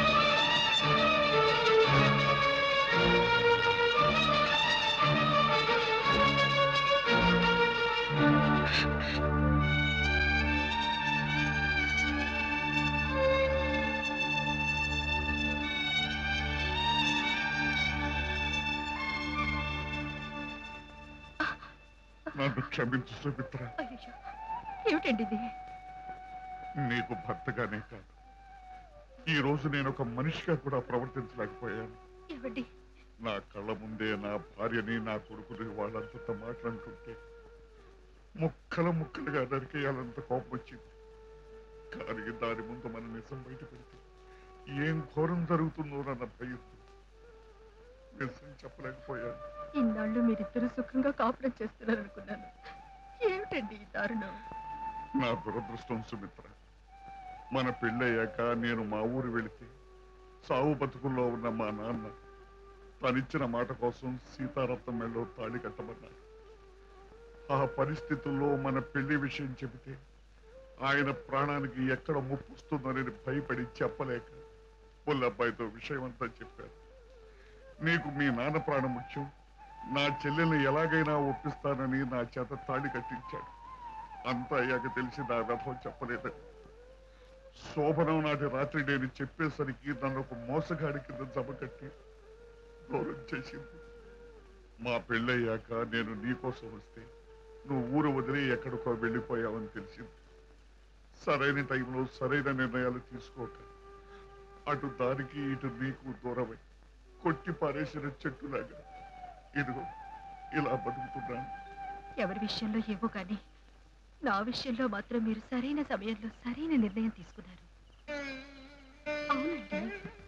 నన్ను క్షమించు సుమిత్ర అయ్యో, ఏమిటండి ఇది నీకు భర్తగానే కాదు ఈ రోజు నేను ఒక మనిషిగా కూడా ప్రవర్తించలేకపోయాను ఏమండి నా కళ్ళ ముందే నా భార్యని నా కొడుకుని వాళ్ళంత మాట్లాడుతుంటే ముక్కలు ముక్కలుగా నరికేయాలంత కోపం వచ్చింది కానీ దాని ముందు మన నిజం బయట పెడితే ఏం ఘోరం జరుగుతుందో నన్న భయం నిజం చెప్పలేకపోయాను ఇన్నాళ్ళు మీరిద్దరూ సుఖంగా కాపురం చేస్తున్నారనుకున్నాను ఏమిటండి ఈ దారుణం నా దురదృష్టం సుమిత్ర మన పెళ్ళయ్యాక నేను మా ఊరు వెళితే సావు బతుకుల్లో ఉన్న మా నాన్న తనిచ్చిన మాట కోసం సీతారత్నం మెళ్ళో తాళి కట్టమన్నారు ఆ పరిస్థితుల్లో మన పెళ్లి విషయం చెబితే ఆయన ప్రాణానికి ఎక్కడ ముప్పు వస్తుందోనని భయపడి చెప్పలేక పుల్లబ్బాయితో విషయం అంతా చెప్పారు నీకు మీ నాన్న ప్రాణం ముఖ్యం నా చెల్లెల్ని ఎలాగైనా ఒప్పిస్తానని నా చేత తాళి కట్టించాడు అంతా అయ్యాక తెలిసి నా వ్యథం చెప్పలేదని శోభనం నాటి రాత్రి నేను చెప్పేసరికి నన్ను ఒక మోసగాడి కింద జమకట్టి దూరం చేసింది మా పెళ్ళయ్యాక నేను నీకోసం వస్తే నువ్వు ఊరు వదిలి ఎక్కడికో వెళ్ళిపోయావని తెలిసింది సరైన టైంలో సరైన నిర్ణయాలు తీసుకోక అటు దానికి ఇటు నీకు దూరమై కొట్టి పారేసిన చెట్టులాగా ఇదిగో ఇలా బతుకుతున్నాను ఎవరి విషయంలో ఏవో కానీ నా విషయంలో మాత్రం మీరు సరైన సమయంలో సరైన నిర్ణయం తీసుకున్నారు అవునండి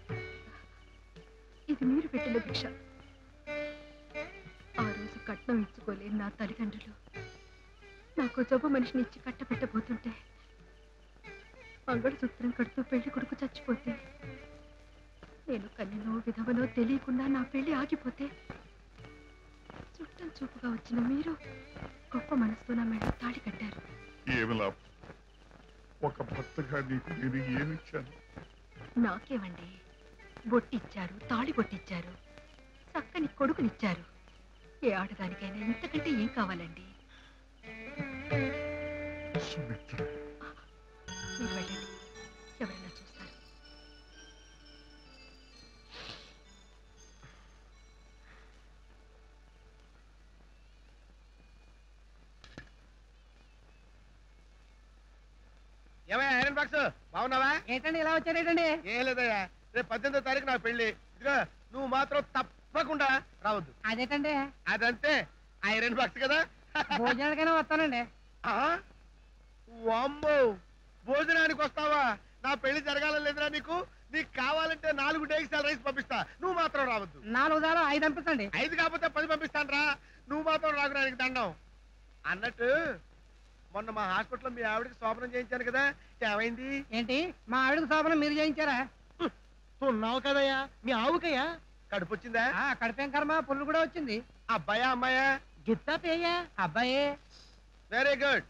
ఇది మీరు పెట్టిన భిక్ష ఆ రోజు కట్నం ఇచ్చుకోలేని నా తల్లిదండ్రులు నాకు జబ్బు మనిషిని ఇచ్చి కట్టబెట్టబోతుంటే మంగళసూత్రం కడుతూ పెళ్లి కొడుకు చచ్చిపోతే నేను కన్యనో విధవనో తెలియకుండా నా పెళ్లి ఆగిపోతే చుట్టం చూపుగా వచ్చిన మీరు గొప్ప మనసుతో నా మెడ తాళి కట్టారు ఏమి లాభం ఒక భర్తగా నీకు నేను ఏమిచ్చాను నాకేమండి బొట్టిచ్చారు తాళి బొట్టిచ్చారు చక్కని కొడుకునిచ్చారు ఏ ఆడదానికైనా ఇంతకంటే ఏం కావాలండి సుమిత్ర మీరు వెళ్ళండి ఎవరైనా చూస్తారు ఏమయ్యా ఐరన్ బాక్స్ బాగున్నావా ఏంటండి ఇలా వచ్చారేటండి ఏం లేదయ్యా రేపు పద్దెనిమిదో తారీఖు నా పెళ్లి ఇదిగో నువ్వు మాత్రం తప్పకుండా రావద్దు అదేటండి అదంతే ఐరన్ బాక్స్ కదా భోజనానికైనా వస్తానండి ఆ? వామ్మో భోజనానికి వస్తావా నా పెళ్లి జరగాలని లేదురా నీకు నీకు కావాలంటే నాలుగు డేక్సాల రైస్ పంపిస్తా నువ్వు మాత్రం రావద్దు నాలుగు దాలు ఐదు పంపిస్తండి ఐదు కాకపోతే పది పంపిస్తాను రా నువ్వు మాత్రం రాకురానికి దండం అన్నట్టు మొన్న మా హాస్పిటల్లో మీ ఆవిడకి శోభనం చేయించాను కదా ఏమైంది ఏంటి మా ఆవిడకి శోభనం మీరు చేయించారా ఉన్నావు కదయ్యా మీ ఆవుకయ్యా కడుపు వచ్చిందా కడిపేం కర్మ పుల్లు కూడా వచ్చింది అబ్బాయా అమ్మాయా గిత్తా పేయా అబ్బాయే వెరీ గుడ్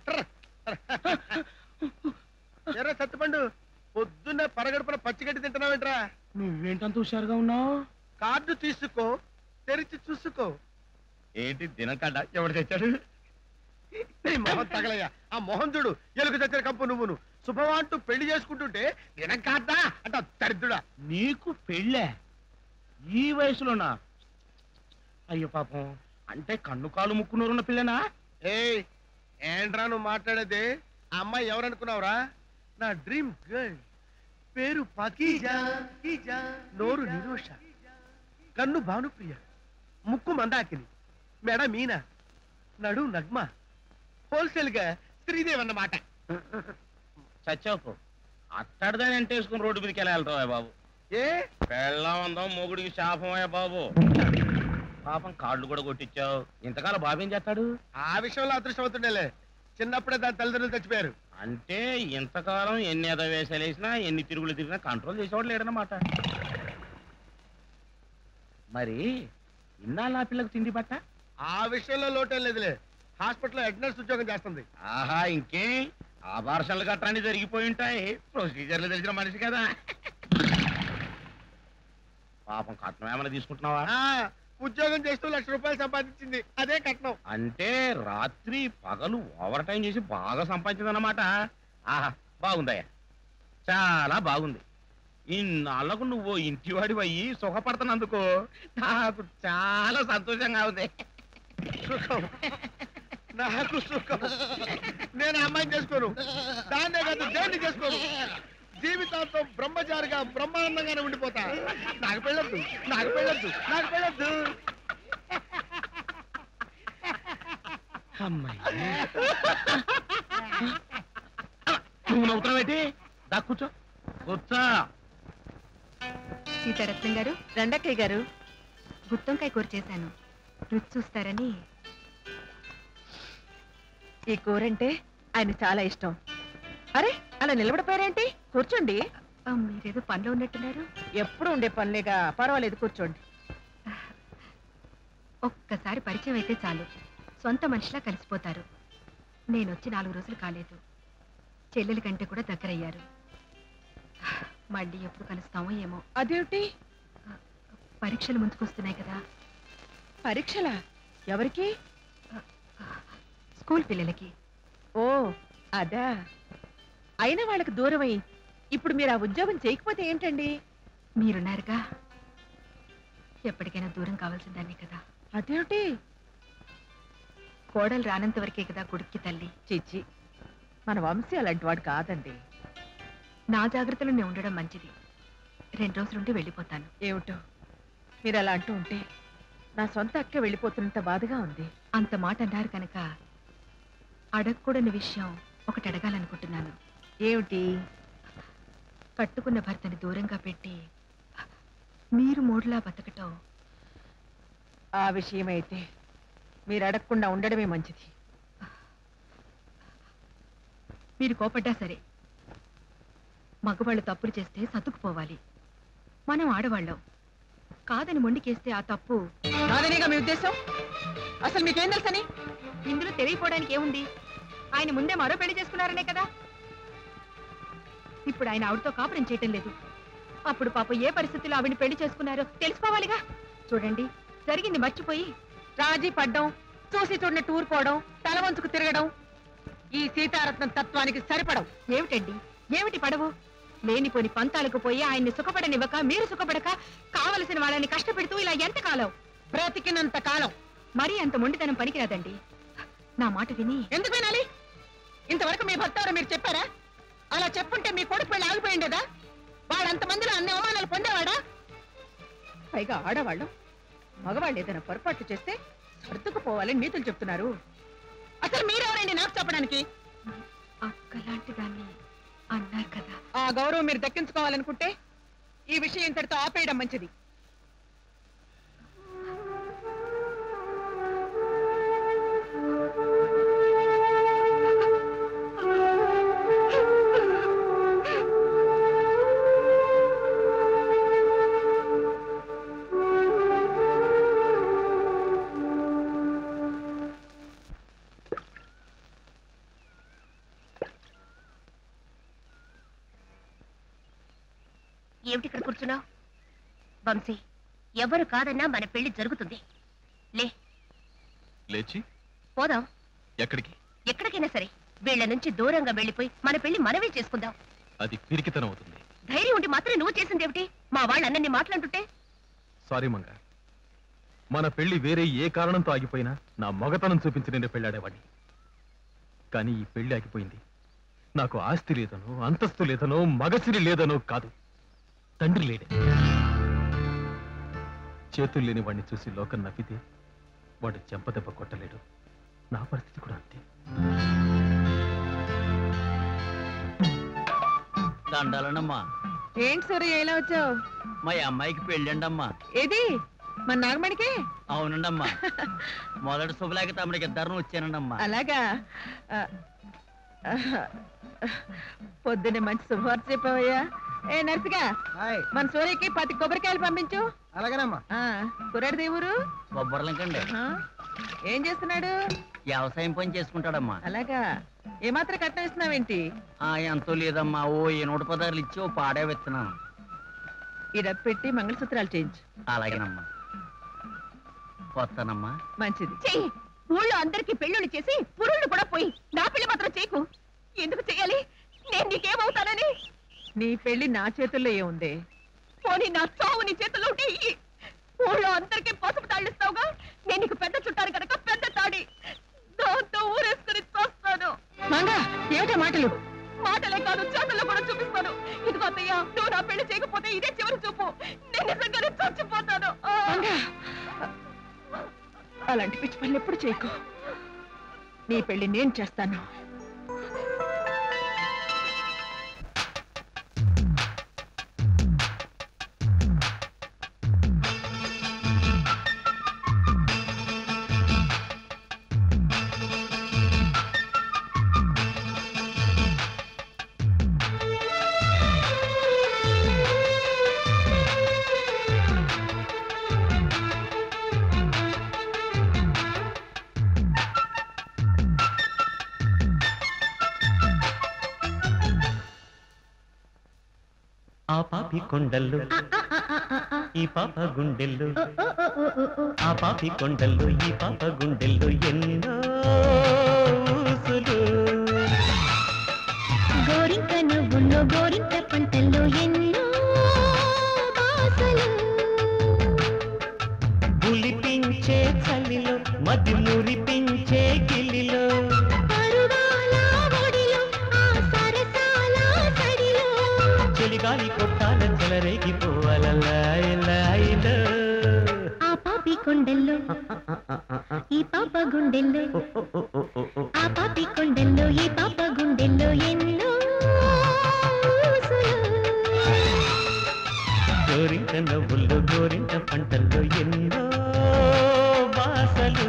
ఎర్ర సత్తుపండు పొద్దున్న పరగడుపున పచ్చిగడ్డి తింటున్నావేంట్రా నువ్వేంటంత హుషారుగా ఉన్నావు కార్డు తీసుకో తెరిచి చూసుకో ఏంటి దినకడ్డ ఎవడు తెచ్చాడు నీ మొహం తగలయ్యా ఆ మొహం చూడు ఎలుగు చచ్చిన కంపు నువ్వును శుభమా అంటూ పెళ్లి చేసుకుంటుంటే దినం కాదా అంట దరిద్రుడా నీకు పెళ్ళే ఈ వయసులోనా అయ్యో పాపం అంటే కన్ను కాలు ముక్కునూరున్న పిల్లనా ఏయ్ ఏంట్రా నువ్వు మాట్లాడేది ఆ అమ్మాయి ఎవరనుకున్నావురా నా డ్రీమ్ గర్ల్ పేరు పకీజా నోరు నిరోష కన్ను భానుప్రియ ముక్కు మందాకిని మెడ మీన నడు నగ్మ హోల్సేల్ గా శ్రీదేవి అన్నమాట చచ్చావు అట్టడిదాని ఎంటేసుకుని రోడ్డు మీదకి ఎలా వెళ్తావా బాబు ఏ పెళ్ళం ఉందాం మొగుడికి శాపమయ్యా బాబు పాపం కాళ్ళు కూడా కొట్టించావు ఇంతకాలం బాబు ఏం చేస్తాడు ఆ విషయంలో అదృష్టమవుతుండేలే చిన్నప్పుడే దాని తల్లిదండ్రులు చచ్చిపోయారు అంటే ఇంతకాలం ఎన్ని ఎదవేశాలు వేసినా ఎన్ని తిరుగులు తిరిగినా కంట్రోల్ చేసేవాడు లేడనమాట మరి ఇన్నాళ్ళు ఆ పిల్లకు తిండి పట్ట ఆ విషయంలో లోటేం లేదులే హాస్పిటల్లో హెడ్ నర్స్ ఉద్యోగం చేస్తుంది ఆహా ఇంకే ఆభాషణలు గట్రాన్ని జరిగిపోయి ఉంటాయి ప్రొసీజర్లు తెలిసిన మనిషి కదా పాపం కట్నం ఏమైనా తీసుకుంటున్నావా ఆ, ఉద్యోగం చేస్తూ లక్ష రూపాయలు సంపాదించింది అదే కట్నం అంటే రాత్రి పగలు ఓవర్ టైం చేసి బాగా సంపాదించిందన్నమాట ఆహా బాగుందయ్యా చాలా బాగుంది ఇన్నాళ్ళకు నువ్వు ఇంటివాడి అయ్యి సుఖపడుతున్నందుకు నాకు చాలా సంతోషంగా ఉంది సుఖం నాకు సుఖం నేను ఆ అమ్మాయిని చేసుకోను దాన్నే కాదు దేన్ని చేసుకోను జీవితాంతం బ్రహ్మచారిగా బ్రహ్మానందంగానే ఉండిపోతా నాకు పెళ్ళొద్దు నాకు పెళ్ళొద్దు నాకు పెళ్ళొద్దు నువ్వు నవ్వుతున్నావేంటి దా కూర్చో కూర్చో సీతారత్నం గారు రండక్కయ్య గారు గుత్తొంకాయ కూర చేశాను రుచి చూస్తారని ఈ కూర అంటే ఆయన చాలా ఇష్టం అరే అలా నిలబడిపోయారేంటి కూర్చోండి ఆ, మీరేదో పనిలో ఉన్నట్టున్నారు ఎప్పుడు ఉండే పనిలేగా పర్వాలేదు కూర్చోండి ఒక్కసారి పరిచయం అయితే చాలు సొంత మనిషిలా కలిసిపోతారు నేను వచ్చి నాలుగు రోజులు కాలేదు చెల్లెలి కంటే కూడా దగ్గరయ్యారు మళ్ళీ ఎప్పుడు కలుస్తామో ఏమో అదేమిటి పరీక్షలు ముంచుకొస్తున్నాయి కదా పరీక్షలా ఎవరికి స్కూల్ పిల్లలకి ఓ అదా అయినా వాళ్ళకి దూరమై ఇప్పుడు మీరు ఆ ఉద్యోగం చేయకపోతే ఏంటండి మీరున్నారుగా ఎప్పటికైనా దూరం కావాల్సిందాన్ని కదా అదేమిటి కోడలు రానంత వరకే కదా కొడుక్కి తల్లి చిచ్చి మన వంశీ అలాంటి వాడు కాదండి నా జాగ్రత్తలో నేను ఉండడం మంచిది రెండు రోజులుండి వెళ్ళిపోతాను ఏమిటో మీరు అలా అంటూ ఉంటే నా సొంత అక్క వెళ్ళిపోతున్నంత బాధగా ఉంది అంత మాట అన్నారు కనుక అడగకూడని విషయం ఒకటి అడగాలనుకుంటున్నాను ఏమిటి కట్టుకున్న భర్తని దూరంగా పెట్టి మీరు మూడులా బతకటం ఆ విషయమైతే మీరు అడగకుండా ఉండడమే మంచిది మీరు కోపడ్డా సరే మగవాళ్ళు తప్పులు చేస్తే సర్దుకుపోవాలి మనం ఆడవాళ్ళం కాదని మొండికేస్తే ఆ తప్పు కాదనేగా మీ ఉద్దేశం అసలు మీకేం తెలుసని ఇందులో తెలియపోవడానికి ఏముంది ఆయన ముందే మరో పెళ్లి చేసుకున్నారనే కదా ఇప్పుడు ఆయన ఆవిడతో కాపురం చేయటం లేదు అప్పుడు పాప ఏ పరిస్థితుల్లో ఆవిడని పెళ్లి చేసుకున్నారో తెలుసుకోవాలిగా చూడండి జరిగింది మర్చిపోయి రాజీ పడ్డం చూసి చూడని టూర్ పోవడం తల వంచుకు తిరగడం ఈ సీతారత్నం తత్వానికి సరిపడం ఏమిటండి ఏమిటి పడవు లేనిపోని పంతాలకు పోయి ఆయన్ని సుఖపడనివ్వక మీరు సుఖపడక కావలసిన వాళ్ళని కష్టపెడుతూ ఇలా ఎంతకాలం బ్రతికినంత కాలం మరీ అంత మొండితనం పనికిరాదండి నా మాట విని ఎందుకు వినాలి ఇంతవరకు మీ భర్త ఎవరో మీరు చెప్పారా అలా చెప్పుంటే మీ కొడుకు పెళ్లి ఆగిపోయిండేదా వాడు అంతమందిలో అన్ని అవమానాలు పొందేవాడా పైగా ఆడవాళ్ళు మగవాళ్ళు ఏదైనా పొరపాట్లు చేస్తే సర్దుకుపోవాలని నీతులు చెప్తున్నారు అసలు మీరెవరండి నాకు చెప్పడానికి అక్కలాంటి దాన్ని అన్నారు కదా ఆ గౌరవం మీరు దక్కించుకోవాలనుకుంటే ఈ విషయం ఇంతటితో ఆపేయడం మంచిది ఏమిటి ఇక్కడ కూర్చున్నావు వంశీ ఎవరు కాదన్నా మన పెళ్లి జరుగుతుంది లే లేచి పోదాం ఎక్కడికి ఎక్కడికైనా సరే వీళ్ళ నుంచి దూరంగా వెళ్ళిపోయి మన పెళ్లి మనమే చేసుకుందాం అది పిరికితనం అవుతుంది ధైర్యం ఉండి మాత్రం నువ్వు చేసింది ఏమిటి మా వాళ్ళు అన్నన్ని మాట్లాడుతుంటే సారీ మంగ మన పెళ్లి వేరే ఏ కారణంతో ఆగిపోయినా నా మగతనం చూపించి నేను పెళ్ళాడేవాడిని కానీ ఈ పెళ్లి ఆగిపోయింది నాకు ఆస్తి లేదనో అంతస్తు లేదనో మగసిరి లేదనో కాదు తండ్రి లేడే చేతులు లేని వాడిని చూసి లోకం నవ్వితే వాడు చెంపదెబ్బ కొట్టలేడు నా పరిస్థితి కూడా అంతే దండాలనమ్మా ఏంటి సూర్య ఎలా వచ్చావు మా అమ్మాయికి పెళ్ళండమ్మా ఏది మన నాగమణికే అవునండమ్మా మొదటి శుభలేక తమరికి ఇద్దరు వచ్చానండమ్మా అలాగా ఆ, ఆ, పొద్దున్నే మంచి శుభవార్త చెప్పావయ్యా ఏ నర్సిగా మన సూర్యకి పది కొబ్బరికాయలు పంపించు అలాగేనమ్మా కుర్రాడి దేవురు బొబ్బర్లంకండి ఏం చేస్తున్నాడు వ్యవసాయం పని చేసుకుంటాడమ్మా అలాగా ఏమాత్రం కట్నం ఇస్తున్నావేంటి ఆ ఎంతో లేదమ్మా ఓ ఏ నూట పదార్లు ఇచ్చి ఓ పాడే విత్తనాను ఈ డబ్బు పెట్టి మంగళసూత్రాలు చేయించు అలాగేనమ్మా వస్తానమ్మా మంచిది చెయ్యి ఊళ్ళో అందరికి పెళ్ళిళ్ళు చేసి పురుళ్ళు కూడా పోయి నా పెళ్లి మాత్రం చేయకు ఎందుకు చెయ్యాలి నేను నీకేమవుతానని నీ పెళ్లి నా చేతుల్లో ఏముంది పోనీ నా చావు నీ చేతిలో ఉంటే ఇయ్యి. ఊళ్ళో అందరికీ పసుపు తాళ్ళిస్తావుగా నేను నీకు పెద్ద చుట్టాను కనుక పెద్ద తాడి దాంతో ఊరేసుకుని చూస్తాను మంగా ఏమిటా మాటలు మాటలే కాదు చేతుల్లో కూడా చూపిస్తాను ఇదిగో అత్తయ్య నువ్వు నా పెళ్లి చేయకపోతే ఇదే చివరి చూపు నేను నిజంగానే చచ్చిపోతాను ఆ! అలాంటి పిచ్చి పనులు ఎప్పుడు చేయకు నీ పెళ్లి నేను చేస్తాను ఆ పాపి కొండల్లో ఈ పాప గుండెల్లో ఆ పాపి కొండల్లో ఈ పాప గుండెల్లో ఎన్నో ఊసులు గోరింక నవ్వుల్లో గోరింక పంటల్లో ఎన్నో బాసలు పులిపించే చలిలో మది మురిపించే గిల్లిలో పరువాల ఒడిలో ఆ సరసాల సడిలో చెలిగాలి కొట్టాల చెలరేగిపోవాల లాయిలో ఆ పాపి కొండల్లో ఈ పాప గుండెల్లో ఆ పాపి కొండల్లో ఈ పాప గుండెల్లో ఎన్నో ఊసులు. గోరింట నవ్వుల్లో గోరింట పంటల్లో ఎన్నో బాసలు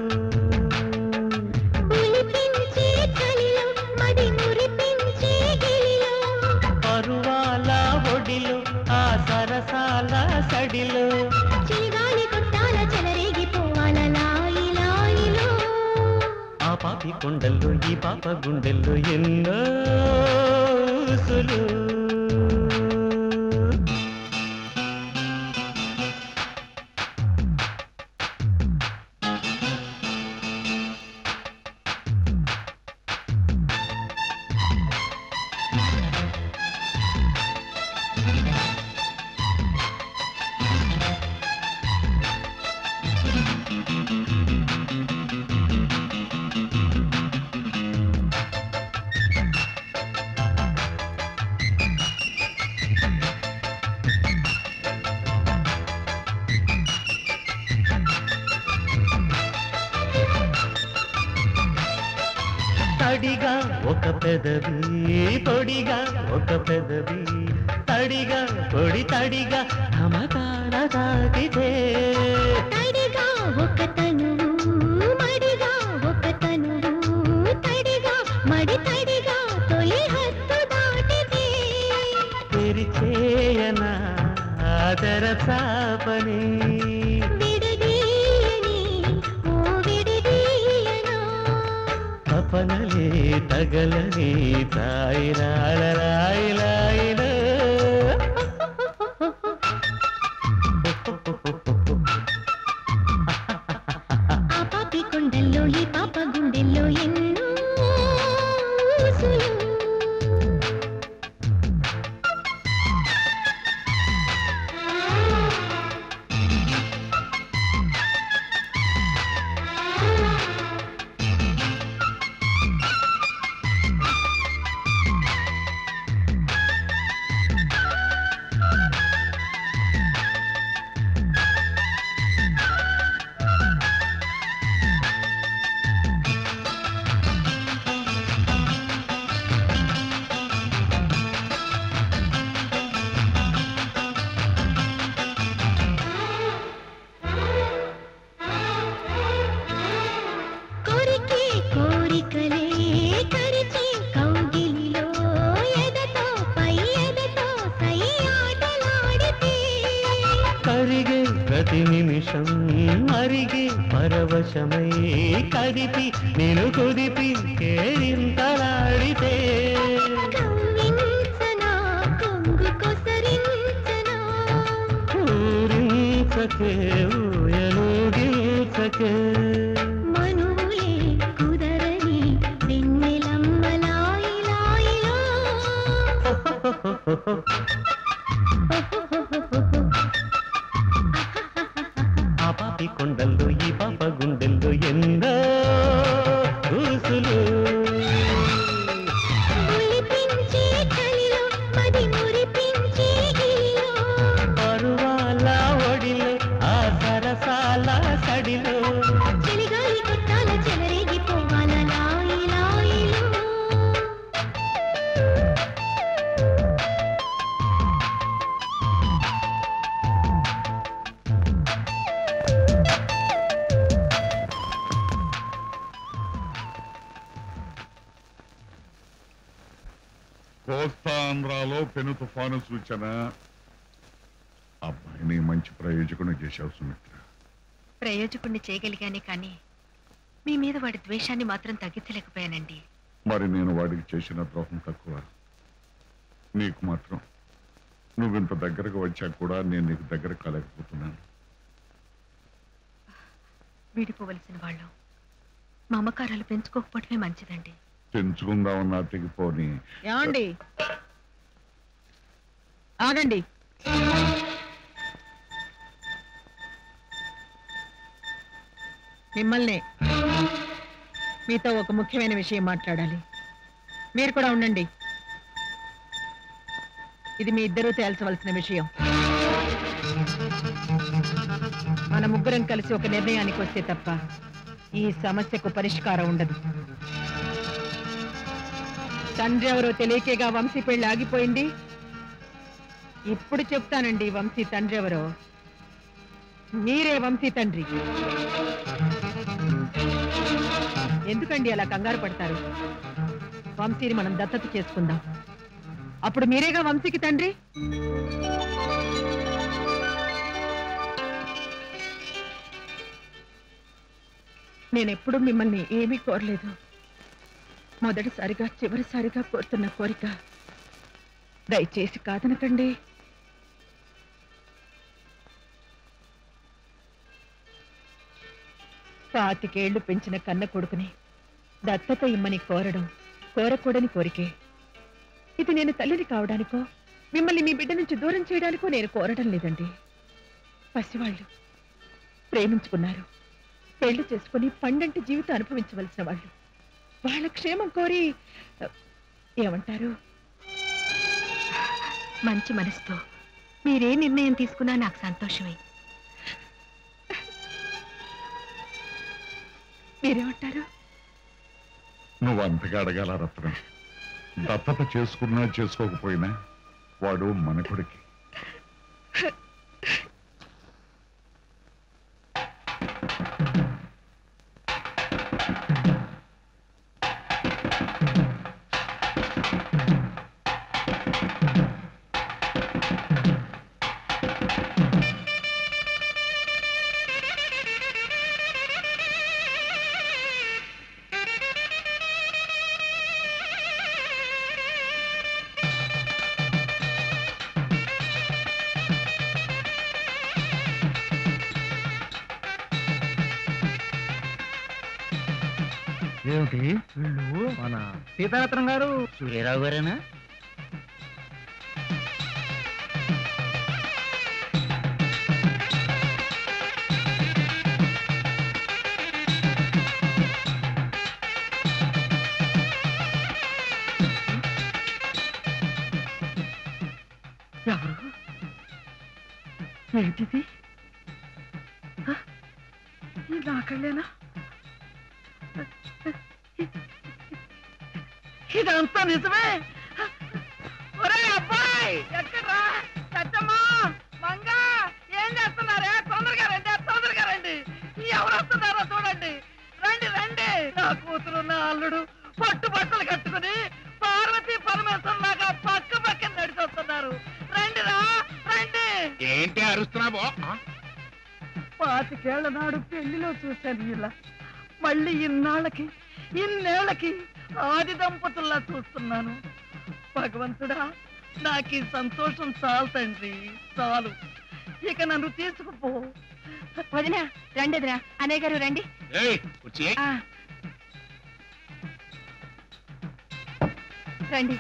పులిపించే చలిలో మది మురిపించే గిలిలో పరువాల ఒడిలో ఆ సరసాల సడిలో చిలిగాలి కొట్టాల చెలరేగిపోవాల లాయి లాయిలో ఆ పాపి కొండల్లో ఈ పాప గుండెల్లో ఎన్నో ఊసులు తడిగా ఒక పెదవి పొడిగా ఒక పెదవి తడిగా పొడి తడిగా నమకాన తాకితే తడిగా ఒక తనువు మడిగా ఒక తనువు తడిగా మడి తడిగా తొలి హద్దు దాటితే తెరిచేయనా ఆదర చాపని విడదీయని ఓ విడదీయనా తపనలే తగలని తాయిలాయిలాయిలాయిల ఆ పాపి కొండల్లో ఈ పాప గుండెల్లో ఎన్నో ఊసులు. కోరికే కోరికలే కరిచే కౌగిలిలో ఎదతో పై ఎదతో సై ఆటలాడితే కరిగే ప్రతి నిమిషం మరిగే పరవశమై కదిపి నేను కుదిపి కేరింతలాడితే కవ్వించనా కొంగు కొసరించనా ఊరించకే ఊయలూగించకే మనువులే కుదరని వెన్నెలమ్మలాయి లాయిలో ఆ పాపి కొండల్లో ఈ పాప గుండెల్లో ఎన్నో ఊసులు మురిపించే చలిలో మది మురిపించే గిలిలో పరువాల ఒడిలో ఆ సరసాల సడిలో చలిగాలి కొట్టాల చెలరేగిపోవాల లాయి లాయిలో కోస్తాంధ్రాలో పెను తుఫాను సూచన అబ్బాయిని మంచి ప్రయోజకుని చేశావు సుమిత్ర ప్రయోజకుణ్ణి చేయగలిగానే కానీ మీ మీద వాడి ద్వేషాన్ని మాత్రం నువ్వు ఇంత దగ్గరకు వచ్చాక కూడా నేను నీకు దగ్గర కాలేకపోతున్నాను విడిపోవలసిన వాళ్ళం మమకారాలు పెంచుకోకపోవటమే మంచిదండి తెంచుకుందామన్నా తెగిపోని ఏమండి ఆగండి మిమ్మల్ని మీతో ఒక ముఖ్యమైన విషయం మాట్లాడాలి మీరు కూడా ఉండండి ఇది మీ ఇద్దరూ తేల్చవలసిన విషయం మన ముగ్గురం కలిసి ఒక నిర్ణయానికి వస్తే తప్ప ఈ సమస్యకు పరిష్కారం ఉండదు తండ్రి ఎవరో తెలియకేగా వంశీ పెళ్లి ఆగిపోయింది ఇప్పుడు చెప్తానండి వంశీ తండ్రి ఎవరో మీరే వంశీ తండ్రి ఎందుకండి అలా కంగారు పడతారు వంశీని మనం దత్తత చేసుకుందాం అప్పుడు మీరేగా వంశీకి తండ్రి నేనెప్పుడు మిమ్మల్ని ఏమీ కోరలేదు మొదటిసారిగా చివరిసారిగా కోరుతున్న కోరిక దయచేసి కాదనకండి పాతికేళ్లు పెంచిన కన్న కొడుకుని దత్తత ఇమ్మని కోరడం కోరకూడని కోరికే ఇది నేను తల్లిని కావడానికో మిమ్మల్ని మీ బిడ్డ నుంచి దూరం చేయడానికో నేను కోరడం లేదండి పసివాళ్ళు ప్రేమించుకున్నారు పెళ్లి చేసుకుని పండంటి జీవితం అనుభవించవలసిన వాళ్ళు వాళ్ళ క్షేమం కోరి ఏమంటారు మంచి మనసుతో మీరే నిర్ణయం తీసుకున్నా నాకు సంతోషమే మీరేమంటారు నువ్వు అంతగా అడగాల రత్నం దత్తత చేసుకున్నా చేసుకోకపోయినా వాడు మన కొడుకే ఏమిటి వీళ్ళు మన సీతారత్నం గారు సూర్యరావు గారేనా ఎవరు ఏంటిది హ? ఈ నాకళ్ళేనా ఇదంతా నిజమే ఒరే అబ్బాయి ఎక్కడ్రా సత్యమ్మా మంగ ఏం చేస్తున్నారే తొందరగా రండి తొందరగా రండి ఎవరు వస్తున్నారో చూడండి రండి రండి నా కూతురు నా అల్లుడు పట్టు బట్టలు కట్టుకుని పార్వతీ పరమేశ్వరం లాగా పక్క పక్కన నడిచొస్తున్నారు రండిరా రండి ఏంటి అరుస్తున్నావో పాతికేళ్ల నాడు పెళ్లిలో చూశాను ఇలా మళ్ళీ ఇన్నాళ్ళకి ఇన్నేళ్లకి ఆది దంపతుల్లా చూస్తున్నాను భగవంతుడా నాకు ఈ సంతోషం చాలు తండ్రి చాలు ఇక నన్ను తీసుకుపో వదినా రండి వదినా అన్నయ్య గారు రండి ఏయ్ వచ్చి ఆ. రండి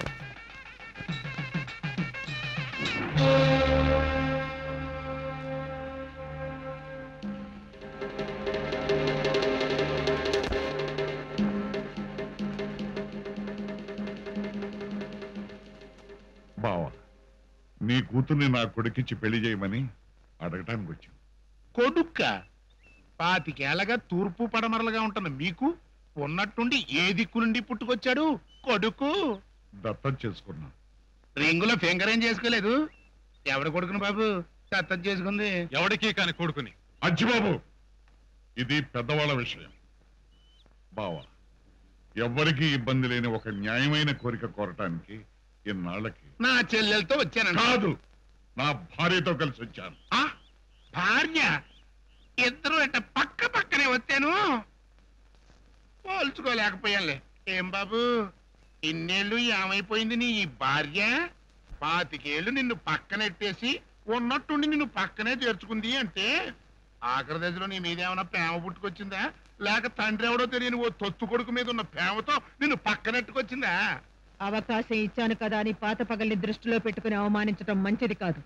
బావా నీ కూతుర్ని నా కొడుకిచ్చి పెళ్లి చేయమని అడగటానికి వచ్చాను కొడుక్క పాతికేళ్ళగా తూర్పు పడమరలుగా ఉంటున్న మీకు ఉన్నట్టుండి ఏ దిక్కు నుండి పుట్టుకొచ్చాడు కొడుకు దత్తం చేసుకున్నా రింగులో ఫింగర్ ఏం చేసుకోలేదు ఎవడ కొడుకును బాబు దత్తం చేసుకుంది ఎవడికి కాని కొడుకుని అచ్చిబాబు ఇది పెద్దవాళ్ళ విషయం బావా ఎవ్వరికీ ఇబ్బంది లేని ఒక న్యాయమైన కోరిక కోరటానికి ఇన్నాళ్ళకి నా చెల్లెలతో వచ్చాను కాదు నా భార్యతో కలిసి వచ్చాను భార్య ఇద్దరు ఇట్ట పక్క పక్కనే వచ్చాను పోల్చుకోలేకపోయానులే ఏం బాబు ఇన్నేళ్ళు ఏమైపోయింది నీ ఈ భార్య పాతికేళ్ళు నిన్ను పక్కనెట్టేసి ఉన్నట్టుండి నిన్ను పక్కనే చేర్చుకుంది అంటే ఆఖరి దశలో నీ మీద ఏమైనా ప్రేమ పుట్టుకొచ్చిందా లేక తండ్రి ఎవడో తెలియని ఓ తొత్తు కొడుకు మీద ఉన్న ప్రేమతో నిన్ను పక్కనెట్టుకొచ్చిందా అవకాశం ఇచ్చాను కదా అని పాత పగల్ని దృష్టిలో పెట్టుకుని అవమానించడం మంచిది కాదు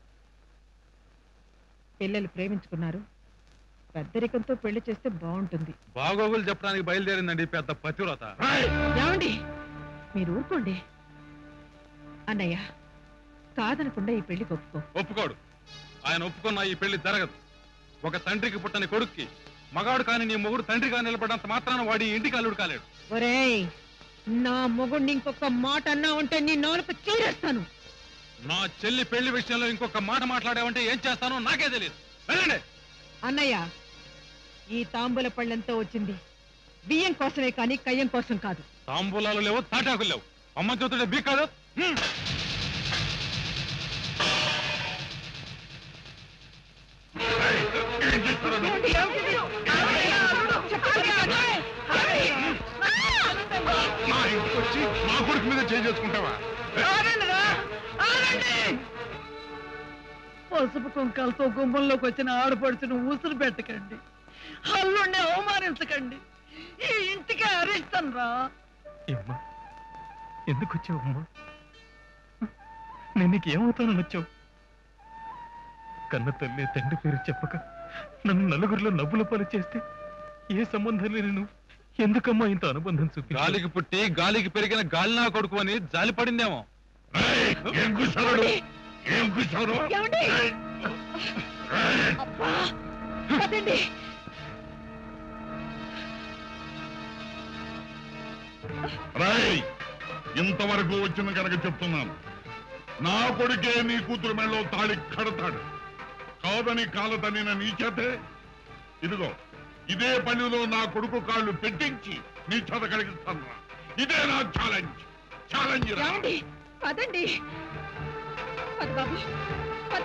పిల్లలు ప్రేమించుకున్నారు పెద్దరికంతో పెళ్లి చేస్తే బాగుంటుంది బాగోగులు చెప్పడానికి బయలుదేరిందండి పెద్ద పతివ్రత ఏమండి మీరు ఊరుకోండి అన్నయ్య కాదనకుండా ఈ పెళ్లి ఒప్పుకో ఒప్పుకోడు ఆయన ఒప్పుకున్న ఈ పెళ్లి జరగదు ఒక తండ్రికి పుట్టని కొడుక్కి మగాడు కాని నీ మొగుడు తండ్రిగా నిలబడంత మాత్రాన వాడి ఇంటికి అల్లుడు కాలేడు ఒరేయ్ నా మొగుడిని ఇంకొక మాట అన్నా ఉంటే నీ నోలుకు చీరేస్తాను నా చెల్లి పెళ్లి విషయంలో ఇంకొక మాట మాట్లాడావంటే ఏం చేస్తానో నాకే తెలియదు వెళ్ళండి అన్నయ్య ఈ తాంబూల పళ్ళెంతో వచ్చింది బియ్యం కోసమే కానీ కయ్యం కోసం కాదు తాంబూలాలు లేవు తాటాకులు లేవు అమ్మ చూతుంటే బీ కాదు హ్మ్. నా ఇంటికి వచ్చి నా కొడుకు మీద చేయి చేసుకుంటావా పసుపు కుంకాలతో గుమ్మంలోకి వచ్చిన ఆడపడుచును ఊసురు పెట్టకండి అల్లుండి అవమానించకండి ఈ ఇంటికి అరిస్తాను రా ఏమ్మా ఎందుకు వచ్చావు అమ్మా నేను నీకు ఏమవుతానని వచ్చావు కన్న తల్లి తండ్రి పేరు చెప్పక నన్ను నలుగురిలో నవ్వుల పాలు చేస్తే ఏ సంబంధం లేని నువ్వు ఎందుకమ్మా ఇంత అనుబంధం చూపి గాలికి పుట్టి గాలికి పెరిగిన గాలినా కొడుకు అని జాలి పడిందేమో ఏం కూర్చోడు ఏం కూర్చోడు రాయ్ ఇంతవరకు వచ్చిన కనుక చెప్తున్నాను నా కొడుకే నీ కూతురు మెళ్ళో తాళి కడతాడు కాదని కాలతనిన నీ చేతే ఇదిగో ఇదే పనిలో నా కొడుకు కాళ్ళు పెట్టించి నీ చేత కలిగిస్తాను రా. ఇదే నా ఛాలెంజ్ ఛాలెంజ్ రా. ఏమండి పదండి పద బాబు పద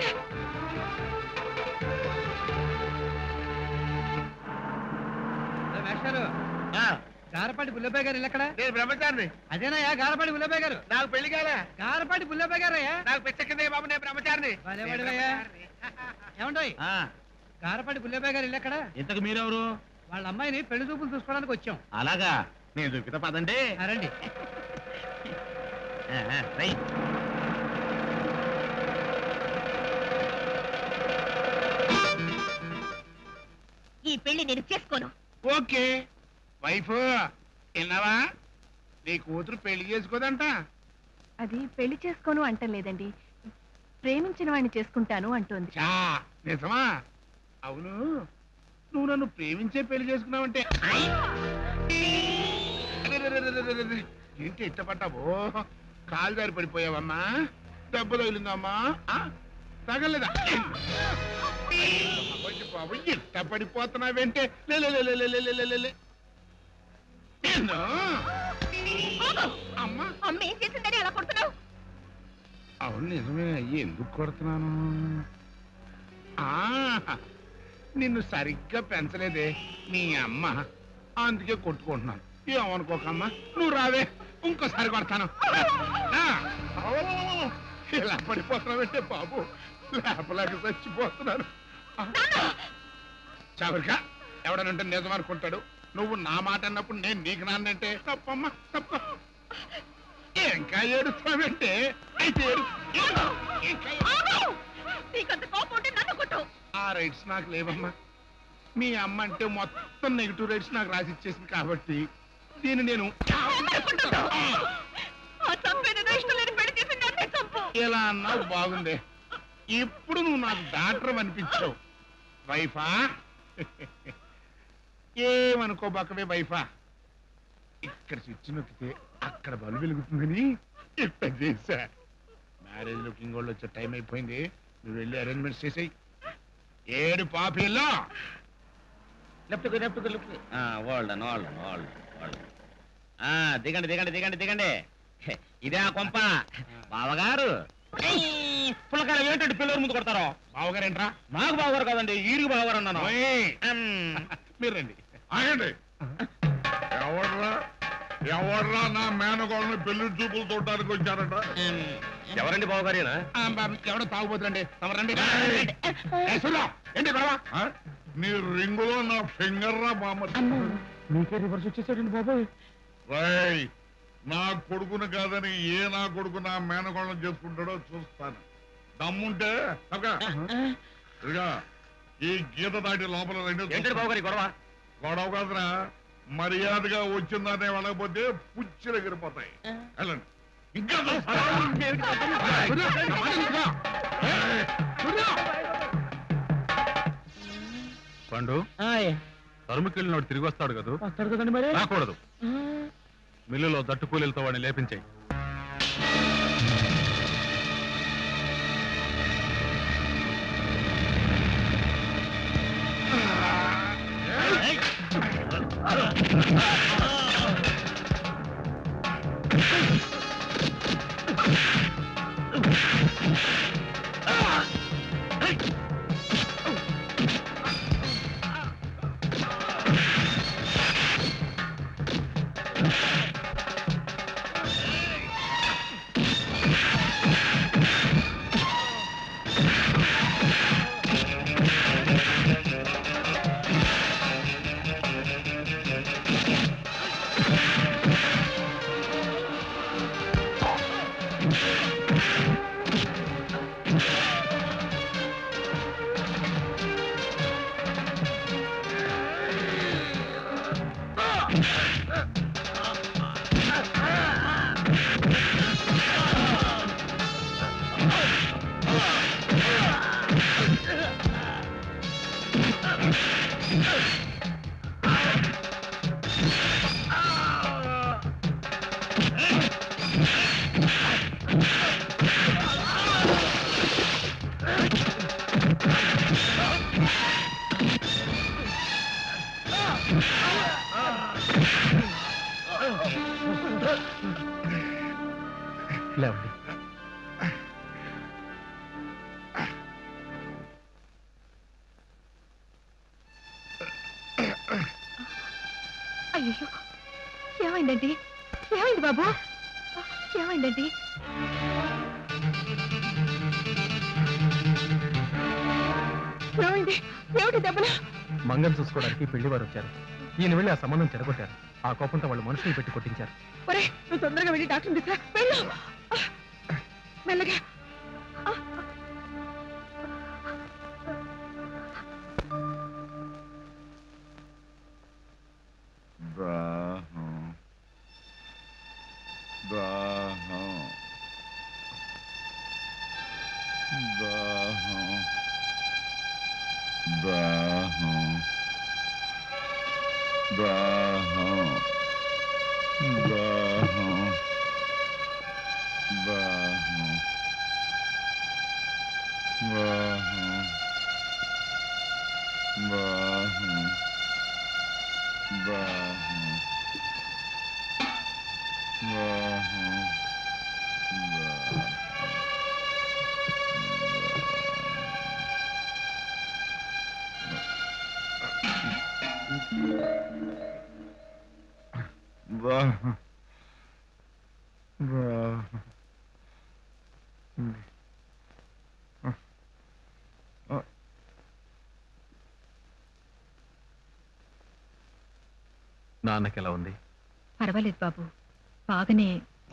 మేషారు గారపాటి బుల్లబాయ్ గారు ఎక్కడ నేను బ్రహ్మచారిని అదేనయ్యా గారపాటి బుల్లబాయ్ గారు నాకు పెళ్లి కాలే గారపాటి బుల్లబాయ్ గారయ్యా నాకు పెచ్చకిందే బాబు నేను బ్రహ్మచారిని భలే వాడివయ్యా. ఏమండోయ్ గారపాటి బుల్లబాయ్ గారు ఎక్కడ ఇంతకు మీరెవరు వాళ్ళ అమ్మాయిని పెళ్లి చూపులు చూసుకోవడానికి వచ్చాం అలాగా నేను దొరికితే పదండి ఆ, రండి ఆ, ఆ, రై. ఈ పెళ్లి నేను చేసుకోను ఓకే వైఫ్ విన్నావా నీ కూతురు పెళ్లి చేసుకోదంట అది పెళ్లి చేసుకోను అంటలేదండి ప్రేమించిన వాడిని చేసుకుంటాను అంటోంది చా నిజమా అవును నువ్వు నన్ను ప్రేమించే పెళ్లి చేసుకున్నావంటే ఐ! అరెరెరెరెరెరెరె. ఏంటి ఇష్టపడ్డావో కాలు దారి పడిపోయావమ్మా దెబ్బ తగిలిందమ్మా ఆ? తగలేదా అయ్యో బాబు ఇట్ట పడిపోతున్నావేంటే లే లే, లే, లే, లే, లే, లే, లే, లే. ఏందో? అమ్మా అమ్మ ఏం చేసిందని అలా కొడుతున్నావు అవును నిజమే ఎందుకు కొడుతున్నాను ఆ, నిన్ను సరిగ్గా పెంచలేదే మీ అమ్మ అందుకే కొట్టుకుంటున్నాను ఏమనుకోకమ్మా నువ్వు రావే ఇంకోసారి కొడతాను ఆ, ఓ, ఇలా పడిపోతున్నావంటే బాబు లేపలేక చచ్చిపోతున్నాను చవరిక ఎవడనంటే నిజం అనుకుంటాడు నువ్వు నా మాట అన్నప్పుడు నేను నీకు నాన్నంటే తప్పమ్మా తప్ప ఇంకా ఏడుస్తావంటే అయితే ఏడు. ఇంకా ఏడు. నీకంత కోపం ఉంటే నన్ను కొట్టు ఆ రైట్స్ నాకు లేవమ్మా మీ అమ్మ అంటే మొత్తం నెగిటివ్ రైట్స్ నాకు రాసి ఇచ్చేసింది కాబట్టి దీన్ని నేను ఆ చంపేది ఇష్టం లేని పెళ్లి చేసి నన్నే చంపు ఇలా అన్నావు బాగుంది ఇప్పుడు నువ్వు నాకు డాక్టర్ అనిపించావు వైఫా ఏమనుకోబాకవే వైఫా ఇక్కడ స్విచ్ నొక్కితే అక్కడ బలు వెలుగుతుందని ఇట్ట చేశా మ్యారేజ్ లోకి ఇంకోళ్ళు వచ్చే టైం అయిపోయింది నువ్వు వెళ్ళి అరేంజ్మెంట్స్ చేసేయి ఏడు పాపిల్లో లెఫ్ట్కి లెఫ్ట్కి లెఫ్ట్ వాళ్ళన్ వాళ్ళన్ వాళ్ళన్ వాళ్ళన్ దిగండి దిగండి దిగండి దిగండి హె, ఇదే ఆ కొంప బావగారు పుల్లకాయ ఏంటంటే పిల్లలు ముందు కొడతారో బావగారేంట్రా నాకు బావగారు కదండి ఈడికి బావగారు అన్నాను ఓయ్. మీరు రండి ఆగండి ఎవర్రా ఎవడ్రా నా మేనగోళ్ళని పెళ్లి చూపులు చూడడానికి వచ్చారట ఎవరండి బావగారేనా ఎవడో తాగుపోతుందండి తమరండి ఏంటి గొడవ ఆ? నీ రింగులో నా ఫింగర్ రా బామ్మ మీకే రివర్స్ వచ్చేసాడండి బాబాయ్ రేయ్ నా కొడుకును కాదని ఏ నా కొడుకు నా మేనగోళం చేసుకుంటాడో చూస్తాను దమ్ముంటే తప్పగా. ఇదిగా ఈ గీత దాటి లోపల రెండు ఏంటండి బావగారి గొడవ గొడవ కాదురా మర్యాదగా వచ్చిందనే వెళ్ళకపోతే పుచ్చిలు ఎగిరిపోతాయి వెళ్ళండి ఇంకా పండు తరుముకెళ్ళినోడు తిరిగి వస్తాడు కదా వస్తాడు కదండి మరి రాకూడదు మిల్లులో దట్టు కూలీలతో వాడిని లేపించాయి లేవండి అయ్యో ఏమైందండి ఏమైంది బాబు ఏమైందండి ఏమైంది ఏమిటి దెబ్బలు మంగం చూసుకోవడానికి పెళ్లి వారు వచ్చారు ఈయన వెళ్ళి ఆ సంబంధం చెడగొట్టారు ఆ కోపంతో వాళ్ళు మనుషులు పెట్టి కొట్టించారు ఒరే నువ్వు తొందరగా వెళ్ళి డాక్టర్ తీసుకురా వెళ్ళు మెల్లగా దాహం దాహం దాహం దాహం దాహం దాహం దాహం దాహం దాహం దాహం దాహం దాహం దాహం నాన్నకి ఎలా ఉంది పర్వాలేదు బాబు బాగానే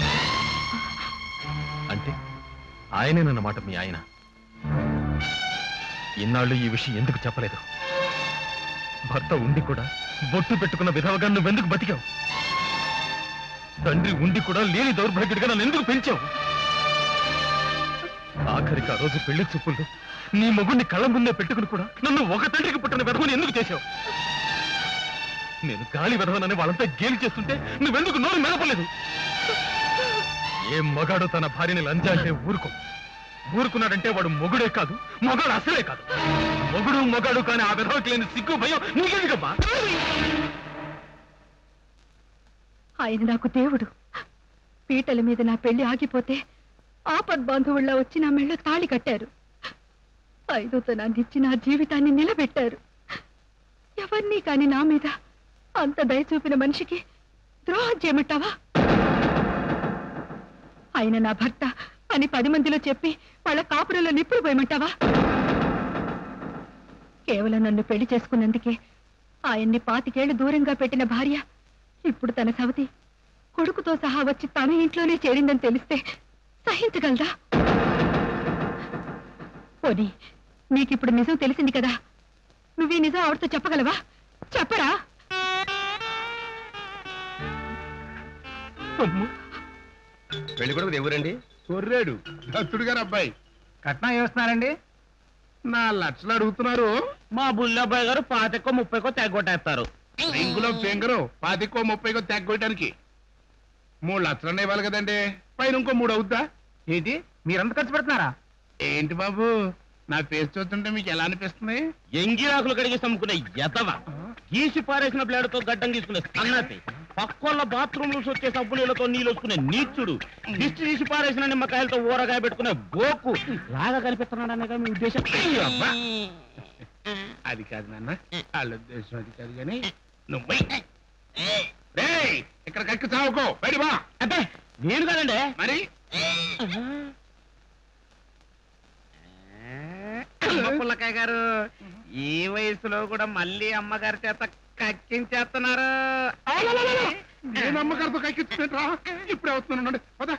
అంటే ఆయనేనన్నమాట మీ ఆయన ఇన్నాళ్ళు ఈ విషయం ఎందుకు చెప్పలేదు భర్త ఉండి కూడా బొట్టు పెట్టుకున్న విధవగా నువ్వెందుకు బతికావు తండ్రి ఉండి కూడా లేని దౌర్భాగ్యుడిగా నన్ను ఎందుకు పెంచావు ఆఖరికి ఆ రోజు పెళ్లి చూపుల్లో నీ మగుణ్ణి కళ్ళ ముందే పెట్టుకుని కూడా నన్ను ఒక తండ్రికి పుట్టిన విధవని ఎందుకు చేశావు నేను గాలి విధవనని వాళ్ళంతా గేలి చేస్తుంటే నువ్వెందుకు నోరు మెదపలేదు ఏ మగాడు తన భార్యని లంజా అంటే ఊరుకో ఊరుకున్నాడంటే వాడు మొగుడే కాదు మొగాడు అసలే కాదు మొగుడు మొగాడు కానీ ఆ విధవకి లేని సిగ్గు భయం నీకెందుకమ్మా ఆయన నాకు దేవుడు పీటల మీద నా పెళ్లి ఆగిపోతే ఆపద్ బాంధవుళ్ళ వచ్చి నా మెళ్ళ తాళి కట్టారు ఐదోతనాన్ని ఇచ్చి నా జీవితాన్ని నిలబెట్టారు ఎవరినీ కాని నా మీద అంత దయ చూపిన మనిషికి ద్రోహం చేయమంటావా ఆయన నా భర్త అని పది మందిలో చెప్పి వాళ్ళ కాపురంలో నిప్పులు పోయమంటావా కేవలం నన్ను పెళ్లి చేసుకున్నందుకే ఆయన్ని పాతికేళ్లు దూరంగా పెట్టిన భార్య ఇప్పుడు తన సవతి కొడుకుతో సహా వచ్చి తన ఇంట్లోనే చేరిందని తెలిస్తే సహించగలదా పోనీ నీకిప్పుడు నిజం తెలిసింది కదా నువ్వు ఈ నిజం ఆవిడతో చెప్పగలవా చెప్పరా పెళ్లి కొడుకు ఎవరండి కొర్రాడు దత్తుడు గారు అబ్బాయి కట్నం ఏస్తున్నారండి నా లక్షలు అడుగుతున్నారు మా బుల్లబ్బాయి గారు పాతికో ముప్పైకో తెగొట్టేస్తారు రింగులో ఫింగరు పాతికో ముప్పైకో తెగ్గొట్టడానికి మూడు లక్షలు ఇవ్వాలి కదండి పైన ఇంకో మూడు అవుద్దా ఏంటి మీరంత ఖర్చు పెడుతున్నారా ఏంటి బాబు నా ఫేస్ చూస్తుంటే మీకు ఎలా అనిపిస్తుంది ఎంగిరాకులు కడిగి అమ్ముకునే ఎదవ గీసి పారేసిన బ్లేడ్తో గడ్డం గీసుకునే సన్నతి పక్కోళ్ళ బాత్రూమ్ లో వచ్చే సబ్బు నీళ్ళతో నీళ్ళు వచ్చుకునే నీచుడు దిష్టి తీసి పారేసిన నిమ్మకాయలతో ఊరగాయ పెట్టుకునే బోకు లాగా కనిపిస్తున్నాడనే మీ ఉద్దేశం అబ్బా. అది కాదు నాన్న వాళ్ళ ఉద్దేశం అది కాదు కానీ నువ్వు పోయి. రేయ్, ఇక్కడ కక్కి చావుకో బయట బా అంటే నేను కదండి మరి పుల్లకాయ గారు ఈ వయసులో కూడా మళ్ళీ అమ్మగారి చేత కక్కించేస్తున్నారు నేను అమ్మగారితో కక్కించుకుంటా ఇప్పుడే వస్తున్నాను పద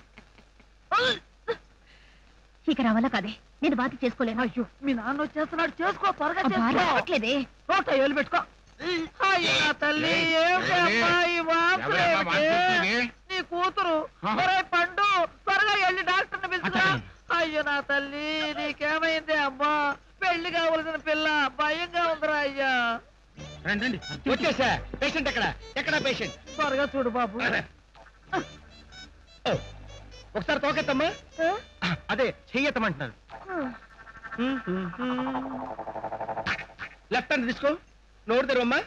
ఇక నా వల్ల కాదే నేను బాధ చేసుకోలేను అయ్యో మీ నాన్న వచ్చేస్తున్నాడు చేసుకో త్వరగా అబ్బా, చేసుకో రావట్లేదే నోట ఏలు పెట్టుకో అయ్యో నా తల్లి ఏమిటి అమ్మా ఈ వాంతులు ఎవరమ్మా ఏమిటి? వాంతిస్తుంది? నీ కూతురు ఆ? ఒరే పండు త్వరగా వెళ్ళి డాక్టర్ని పిలుచురా అయ్యో నా తల్లి నీకేమైంది అమ్మా పెళ్లి కావలసిన పిల్ల భయంగా ఉందిరా అయ్యా రండి వచ్చేసా పేషెంట్ ఎక్కడ ఎక్కడ పేషెంట్ త్వరగా చూడు బాబు ఒకసారి తోకెత్తమ్మా అదే చెయ్యత్తమంటున్నాను లెఫ్ట్ హ్యాండ్ తీసుకో నోరు తెరవమ్మా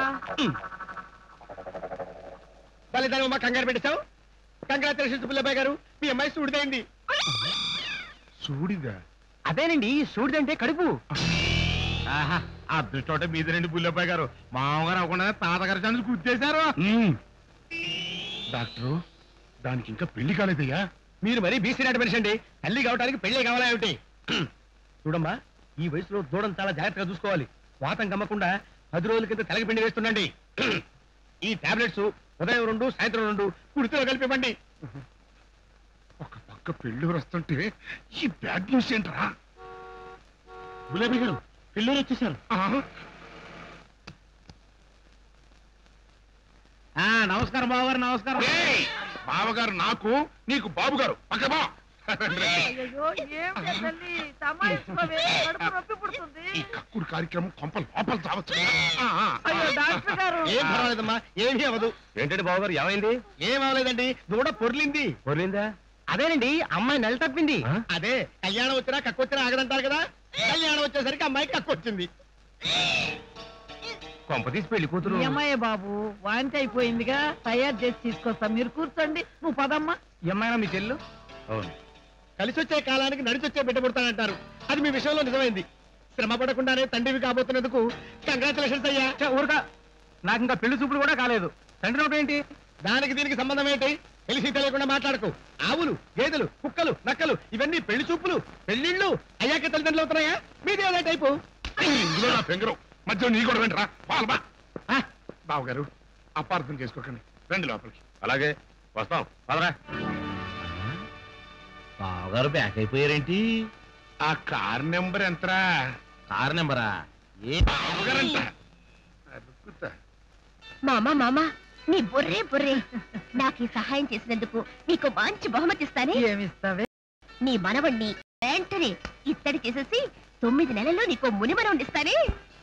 తల్లిదండ్రులమ్మా కంగారు పెట్టేశావు కంగ్రాచులేషన్స్ పుల్లబాయ్ గారు మీ అమ్మాయి సూడిదైంది చూడిదా అదేనండి సూడిదంటే కడుపు ఆహా అదృష్టం మీదేనండి బుల్లబ్బాయి గారు మామగారు అవ్వకుండా తాతగారు ఛాన్స్ గుర్తేశారు డాక్టరు దానికి ఇంకా పెళ్లి కాలేదయ్యా మీరు మరీ బీసీ నాటి మనిషి అండి తల్లి కావడానికి పెళ్ళే కావాలా ఏమిటి చూడమ్మా ఈ వయసులో దూడం చాలా జాగ్రత్తగా చూసుకోవాలి వాతం కమ్మకుండా పది రోజుల కింద తలకి పిండి వేస్తుండండి ఈ టాబ్లెట్స్ ఉదయం రెండు సాయంత్రం రెండు కుడితో కలిపివ్వండి ఒక పక్క పెళ్లి వస్తుంటే ఈ బ్యాడ్ న్యూస్ ఏంట్రా గులాబీ గారు పిల్లలు వచ్చేసారు నమస్కారం బావగారు నమస్కారం బావగారు నాకు నీకు బాబు గారు పక్క బా అయ్యో ఏమిటి తల్లి తమాయించుకోవే కడుపు నొప్పి పుడుతుంది ఈ కక్కుడు కార్యక్రమం కొంప లోపల చావచ్చు అయ్యో డాక్టర్ గారు ఏం పర్వాలేదమ్మా ఏమీ అవ్వదు ఏంటండి బావగారు ఏమైంది ఏం అవ్వలేదండి దూడ పొర్లింది పొర్లిందా అదేనండి అమ్మాయి నెల తప్పింది అదే కళ్యాణం వచ్చినా కక్కొచ్చినా ఆగదంటారు కదా కళ్యాణం వచ్చేసరికి అమ్మాయి కక్కొచ్చింది కొంపతీసి పెళ్లి కూతురు ఏమయ్య బాబు వాంతి అయిపోయిందిగా తయారు చేసి తీసుకొస్తా మీరు కూర్చోండి నువ్వు పదమ్మా ఏమైనా మీ చెల్లు అవును కలిసి వచ్చే కాలానికి నడిచి వచ్చే బిడ్డ పుడతానంటారు అది మీ విషయంలో నిజమైంది శ్రమ పడకుండానే తండ్రివి కాబోతున్నందుకు కంగ్రాచులేషన్స్ అయ్యా ఊరుగా నాకు ఇంకా పెళ్లి చూపులు కూడా కాలేదు తండ్రి నోటు ఏంటి దానికి దీనికి సంబంధం ఏంటి తెలిసి తెలియకుండా మాట్లాడకు ఆవులు గేదెలు కుక్కలు నక్కలు ఇవన్నీ పెళ్లి చూపులు పెళ్లిళ్ళు అయ్యాక తల్లిదండ్రులు అవుతున్నాయా మీది అదే టైపు ఇందులో నా ఫింగరు మధ్య నీ కూడా వెంటరా పాలు బా బావగారు అపార్థం చేసుకోకండి రండి లోపలికి అలాగే వస్తాం పదరా బావగారు బ్యాక్ అయిపోయారేంటి ఆ కార్ నెంబర్ ఎంతరా కార్ నెంబరా ఏ బావగారంట అరుక్కుతా. మామా మామా నీ బుర్రే బుర్రే నాకు ఈ సహాయం చేసినందుకు నీకు మంచి బహుమతి ఇస్తానే ఏమిస్తావే నీ మనవణ్ణి వెంటనే ఇత్తడి చేసేసి తొమ్మిది నెలల్లో నీకు మునిమనవుని ఇస్తానే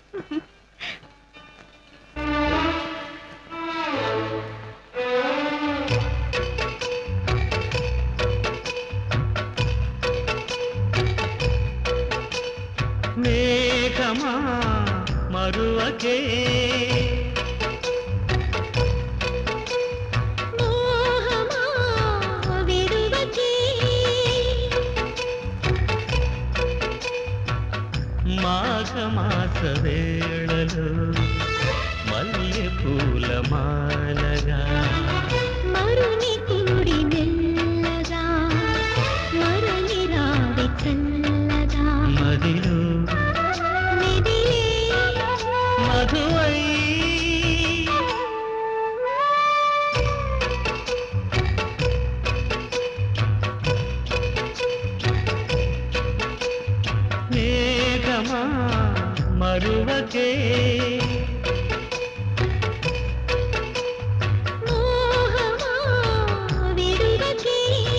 మేఘమా మరువకే మోహమా విడువకే మాఘమాస వేళలో మల్లె పూల మాలగా మరుని కూడి మెల్లగా మరలి రావి చల్లగా మదిలో మెదిలే మధువై మేఘమా మరువకే మోహమా విడువకే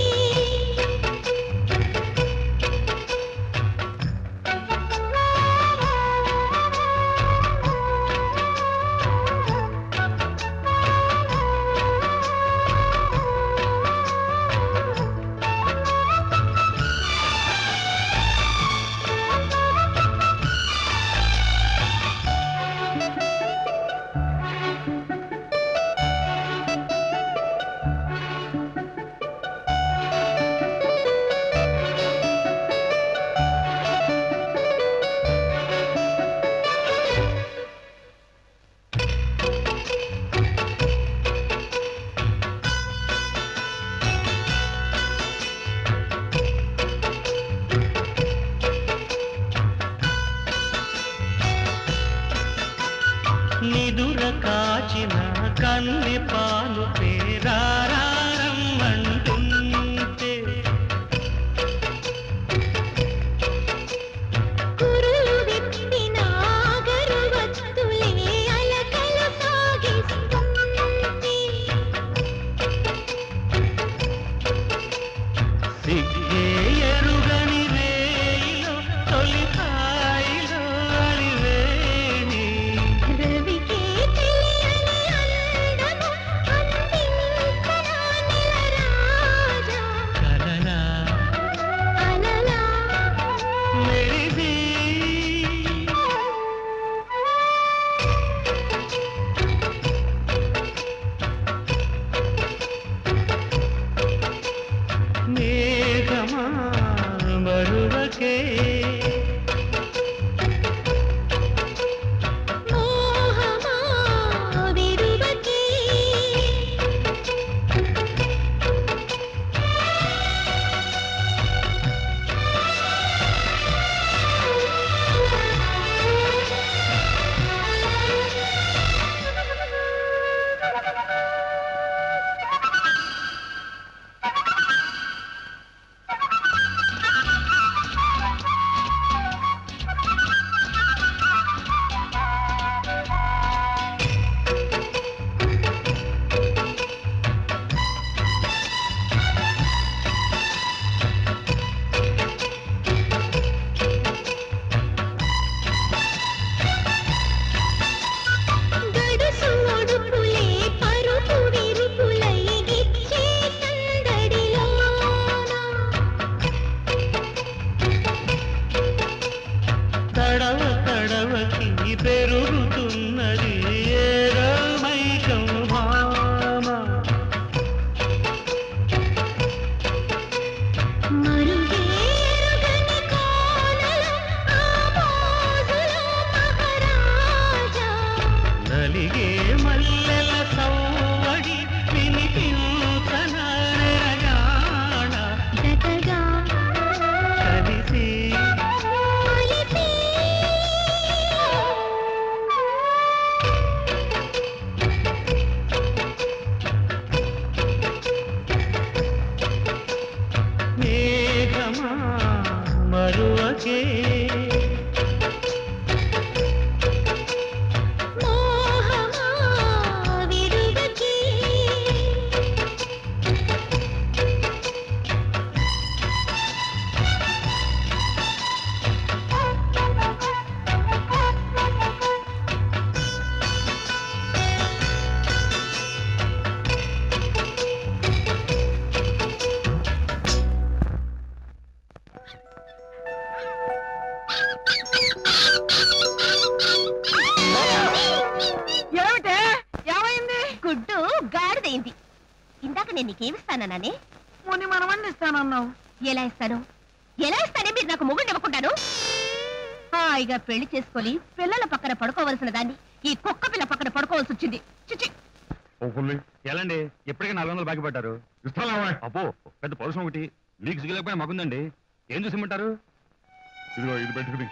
నిదుర కాచిన కన్నె పాలు పేరారంటే కురులు విప్పిన గరువత్తులే అలకలు సాగిస్తుంది సిగ్గే ఎరుగని రేయిలో తొలి హాయిలో అలివేణి రవికే తెలియని అందము అందించనా నెలరాజా కలలా అలలా మెరిసి మేఘమా మరువకే మోహమా విడువకే గడుసు ఒడుపులే పరుపు విరుపులై గిచ్చే సందడిలోన తడవ తడవకి పెరుగుతున్నది ఏదో మైకం భామ మరుగే ఎరుగని కోనలో ఆ మోజులో మహారాజా నలిగే మల్లెల సౌవడి వినిపించన నెరగాణ జతగా కలిసి కలిసి మేఘమా మరువకే మోహమా విడువకే ఏమిటే ఏమైంది గుడ్డు గాడిదైంది ఇందాక నేను నీకేమిస్తానన్నానే ముని మనవణ్ణి ఇస్తానన్నావు ఎలా ఇస్తాను ఎలా ఇస్తానే మీరు నాకు మొగుడు ఇవ్వకుండాను హాయిగా పెళ్లి చేసుకొని పిల్లల పక్కన పడుకోవలసిన దాన్ని ఈ కుక్క పిల్ల పక్కన పడుకోవాల్సి వచ్చింది చిచి ఎలాండి ఎప్పటికీ నాలుగు వందలు బాకీ పడ్డారు ఇస్తావా అబ్బో పెద్ద పౌరుషం ఒకటి మీకు సిగలేకపోయినా మాకుందండి ఏం చూసిమంటారు ఇదిగో ఇది పెట్టుకుని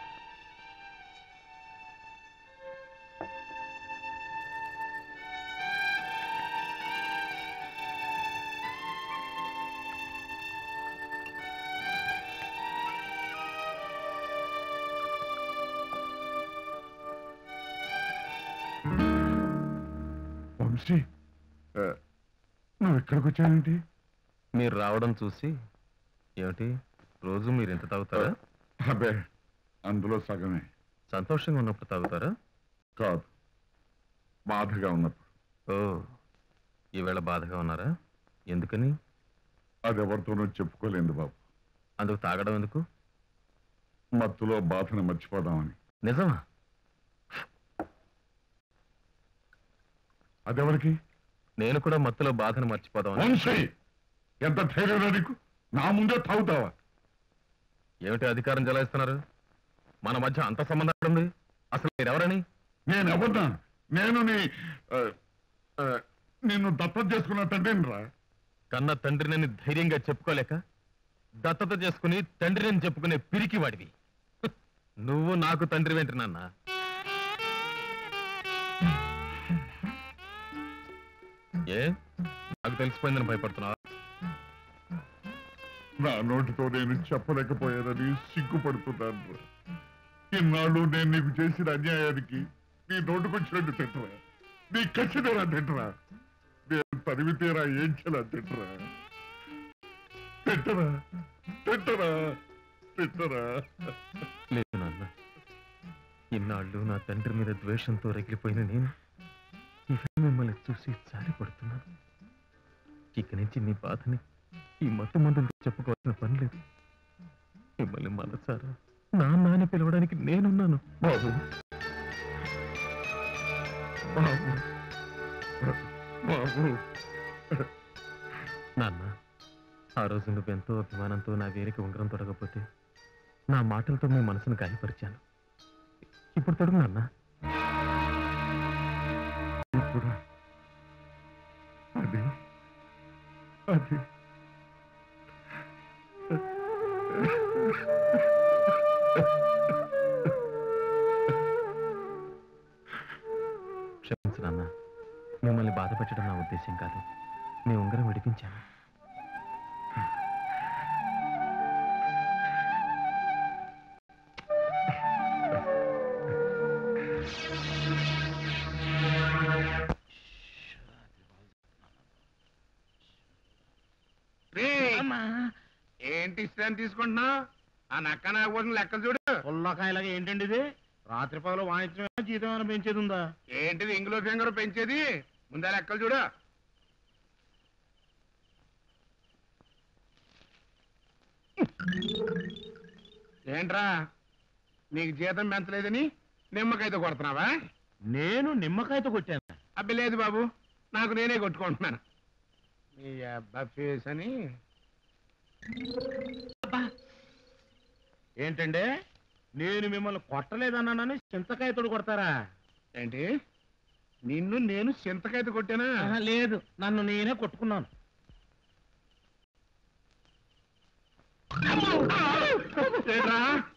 వంశీ ఆ, నువ్వు ఇక్కడికి వచ్చావేంటి మీరు రావడం చూసి ఏమిటి రోజు మీరు ఎంత తాగుతారా అబ్బే అందులో సగమే సంతోషంగా ఉన్నప్పుడు తాగుతారా కాదు బాధగా ఉన్నప్పుడు ఓ ఈవేళ బాధగా ఉన్నారా ఎందుకని అది ఎవరితోనూ చెప్పుకోలేదు బాబు అందుకు తాగడం ఎందుకు మత్తులో బాధను మర్చిపోదామని నిజమా అదెవరికి నేను కూడా మత్తులో బాధను మర్చిపోదామని వంశీ ఎంత ధైర్యం నీకు నా ముందే తాగుతావా ఏమిటి అధికారం చెలాయిస్తున్నారు మన మధ్య అంత సంబంధం ఉంది అసలు మీరెవరని నేను ఎవరినా నేను నీ ఆ, ఆ, నిన్ను దత్తత చేసుకున్న తండ్రిని రా కన్న తండ్రిని ధైర్యంగా చెప్పుకోలేక దత్తత చేసుకుని తండ్రిని చెప్పుకునే పిరికి వాడివి నువ్వు నాకు తండ్రి వెంట నాన్న ఏ నాకు తెలిసిపోయిందని భయపడుతున్నావా నా నోటితో నేను చెప్పలేకపోయానని సిగ్గుపడుతున్నాను రా. ఇన్నాళ్ళు నేను నీకు చేసిన అన్యాయానికి నీ నోటుకొచ్చినట్టు తిట్టరా నీ కచ్చితేరా తిట్టరా నేను తరిమి తీరా ఏం చేయాల తిట్టరా తిట్టరా తిట్టరా తిట్టరా లేదు నాన్న ఇన్నాళ్ళు నా తండ్రి మీద ద్వేషంతో రగిలిపోయిన నేను ఇవాళ మిమ్మల్ని చూసి జారి పడుతున్నాను ఇక నుంచి మీ బాధని ఈ మత్తు మందులతో చెప్పుకోవాల్సిన పని లేదు మిమ్మల్ని మనసారా నాన్న అని పిలవడానికి నేనున్నాను బాబు బాబు బాబు నాన్న ఆ రోజు నువ్వెంతో అభిమానంతో నా వేరికి ఉంగరం తొడగపోతే నా మాటలతో మీ మనసును గాయపరిచాను ఇప్పుడు తొడుగు నాన్న ఇప్పుడు అది అది క్షమించు నాన్న మిమ్మల్ని బాధ పెట్టడం నా ఉద్దేశం కాదు మీ ఉంగరం విడిపించాను ఏంటి ఇష్టం తీసుకుంటున్నావు ఆ నక్క నాకు పోసిన లెక్కలు చూడు పుల్లకాయలాగా ఏంటండి ఇది రాత్రి పగలు వాయించడం జీతం ఏమైనా పెంచేది ఉందా ఏంటిది ఇంగులో ఫింగర్ పెంచేది ముందా లెక్కలు చూడు ఏంట్రా నీకు జీతం పెంచలేదని నిమ్మకాయతో కొడుతున్నావా నేను నిమ్మకాయతో కొట్టాను అబ్బి లేదు బాబు నాకు నేనే కొట్టుకుంటున్నాను మీ అబ్బా ఫేస్ అని ఏంటంటే నేను మిమ్మల్ని కొట్టలేదన్నానని చింతకాయతోడు కొడతారా ఏంటి నిన్ను నేను చింతకాయతో కొట్టానా ఆహా, లేదు నన్ను నేనే కొట్టుకున్నాను ఏంట్రా?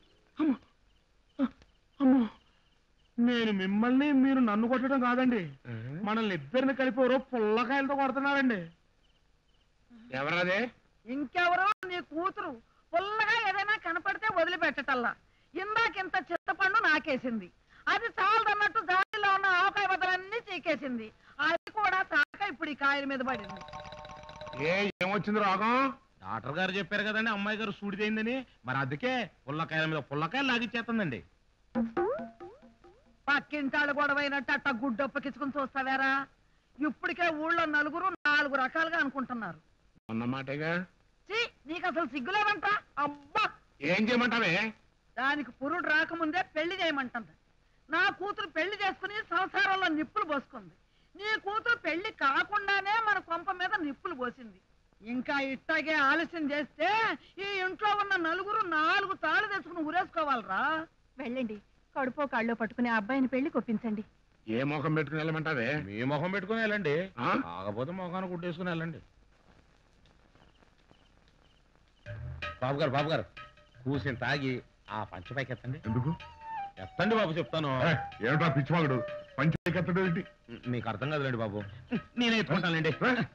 అమ్మో నేను మిమ్మల్ని మీరు నన్ను కొట్టడం కాదండి మనల్ని ఇద్దరిని కలిపి ఎవరో పుల్లకాయలతో కొడుతున్నారండి ఎవరదే ఇంకెవరో నీ కూతురు పుల్లగా ఏదైనా కనపడితే వదిలిపెట్టటల్లా ఇందాకింత చింతపండు నాకేసింది అది చాలదన్నట్టు జాలిలో ఉన్న ఆవకాయ బద్దలన్నీ చీకేసింది అది కూడా చాక ఇప్పుడు ఈ కాయల మీద పడింది ఏ ఏమొచ్చింది రోగం డాక్టర్ గారు చెప్పారు కదండి అమ్మాయి గారు సూడిదైందని మరి అందుకే పుల్లకాయల మీద పుల్లకాయలు లాగిచ్చేస్తుందండి పక్కింటాళ్ళు గొడవైనట్టు అట్ట గుడ్డొప్పకిచ్చుకుని చూస్తావేరా ఇప్పటికే ఊళ్ళో నలుగురు నాలుగు రకాలుగా అనుకుంటున్నారు అన్నమాటేగా చీ నీకు అసలు సిగ్గులేదంట అబ్బా ఏం చేయమంటావే దానికి పురుడు రాకముందే పెళ్లి చేయమంటుంది నా కూతురు పెళ్లి చేసుకుని సంసారంలో నిప్పులు పోసుకుంది నీ కూతురు పెళ్లి కాకుండానే మన కొంప మీద నిప్పులు పోసింది ఇంకా ఇట్టాగే ఆలస్యం చేస్తే ఈ ఇంట్లో ఉన్న నలుగురు నాలుగు తాళ్ళు తెచ్చుకుని ఊరేసుకోవాలరా వెళ్ళండి కడుపో కాళ్ళో పట్టుకుని ఆ అబ్బాయిని పెళ్లి కొప్పించండి ఏ మొఖం పెట్టుకుని వెళ్ళమంటావే మీ మొహం పెట్టుకుని వెళ్ళండి కాకపోతే మొఖాన్ని కుట్టేసుకుని వెళ్ళండి బాబు గారు బాబు గారు కూసిన తాగి ఆ పంచపైకి ఎత్తండి ఎందుకు ఎత్తండి బాబు చెప్తాను ఏమిటా పిచ్చివాగుడు పంచాయతీ ఎత్తడం ఏంటి మీకు అర్థం కాదులేండి బాబు నేనే ఎత్తుకుంటానండి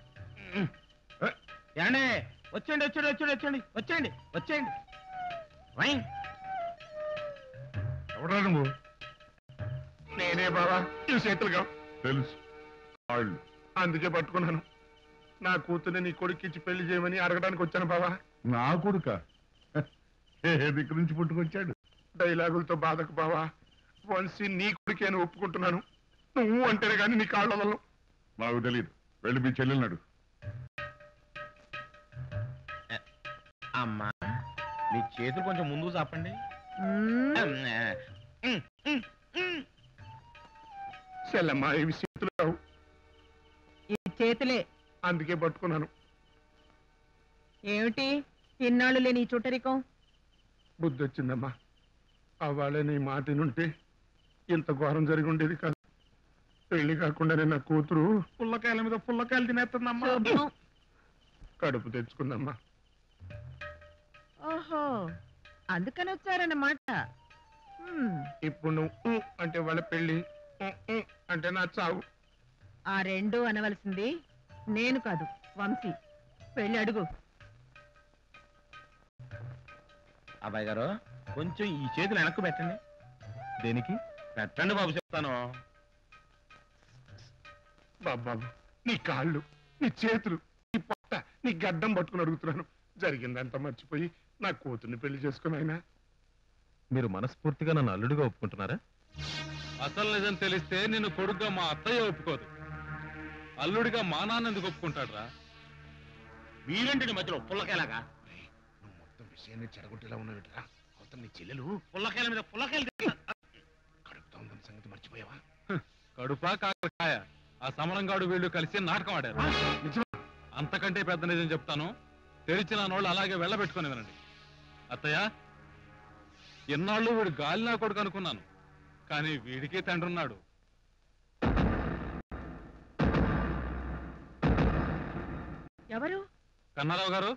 ఏమండి వచ్చేయండి వచ్చేయండి వచ్చేయండి వచ్చేయండి వచ్చేయండి వచ్చేయండి వైన్ ఎవడా నువ్వు నేనే బావా ఈ చేతులుగా తెలుసు వాళ్ళు అందుకే పట్టుకున్నాను నా కూతుర్ని నీ కొడుక్కిచ్చి పెళ్లి చేయమని అడగడానికి వచ్చాను బావా నా కొడుక ఏ దిక్కు నుంచి పుట్టుకొచ్చాడు డైలాగులతో బాధకు బావా వంశీ నీ కొడుకే అని ఒప్పుకుంటున్నాను నువ్వు అంటేనే కానీ నీ కాళ్ళలో నాకు తెలియదు వెళ్ళి మీ చెల్లెన్నాడు అమ్మా మీ చేతులు కొంచెం ముందుకు చాపండి చెల్లెమ్మా ఇవి చేతులు కావు ఈ చేతులే అందుకే పట్టుకున్నాను ఏమిటి ఇన్నాళ్ళు లేని ఈ చుట్టరికం బుద్ధి వచ్చిందమ్మా అవాళే నీ మాట నుంటే ఇంత ఘోరం జరిగి ఉండేది కాదు పెళ్లి కాకుండానే నా కూతురు పుల్లకాయల మీద పుల్లకాయలు తినేస్తుందమ్మా కడుపు తెచ్చుకుందమ్మా ఓహో అందుకని వచ్చారన్నమాట హ్మ్, ఇప్పుడు నువ్వు ఊ అంటే వాళ్ళ పెళ్లి ఊ, ఊ అంటే నా చావు ఆ రెండు అనవలసింది నేను కాదు వంశీ పెళ్ళి అడుగు అబ్బాయి గారు కొంచెం ఈ చేతులు వెనక్కు పెట్టండి దేనికి పెట్టండి బాబు చెప్తాను బాబాబు నీ కాళ్ళు నీ చేతులు నీ పొట్ట నీ గడ్డం పట్టుకుని అడుగుతున్నాను జరిగిందంతా మర్చిపోయి నా కూతుర్ని పెళ్లి చేసుకుని అయినా మీరు మనస్ఫూర్తిగా నన్ను అల్లుడిగా ఒప్పుకుంటున్నారా అసలు నిజం తెలిస్తే నిన్ను కొడుగ్గా మా అత్తయ్య ఒప్పుకోదు అల్లుడిగా మా నాన్న ఎందుకు ఒప్పుకుంటాడ్రా మీరేంటి మధ్యలో పుల్లకాయలాగా మొత్తం విషయాన్ని చెడగొట్టేలా ఉన్నవిట్రా అవతల నీ చెల్లెలు పుల్లకాయల మీద పుల్లకాయలు కడుపుతా ఉందన్న సంగతి మర్చిపోయావా కడుపా కాకరకాయ ఆ సమరంగాడు వీళ్ళు కలిసి నాటకం ఆడారు అంతకంటే పెద్ద నిజం చెప్తాను తెరిచిన నోళ్ళు అలాగే వెళ్ళబెట్టుకుని వినండి అత్తయ్య ఎన్నాళ్ళు వీడు గాలి నా కొడుకు అనుకున్నాను కానీ వీడికి తండ్రి ఉన్నాడు ఎవరు కన్నారావు గారు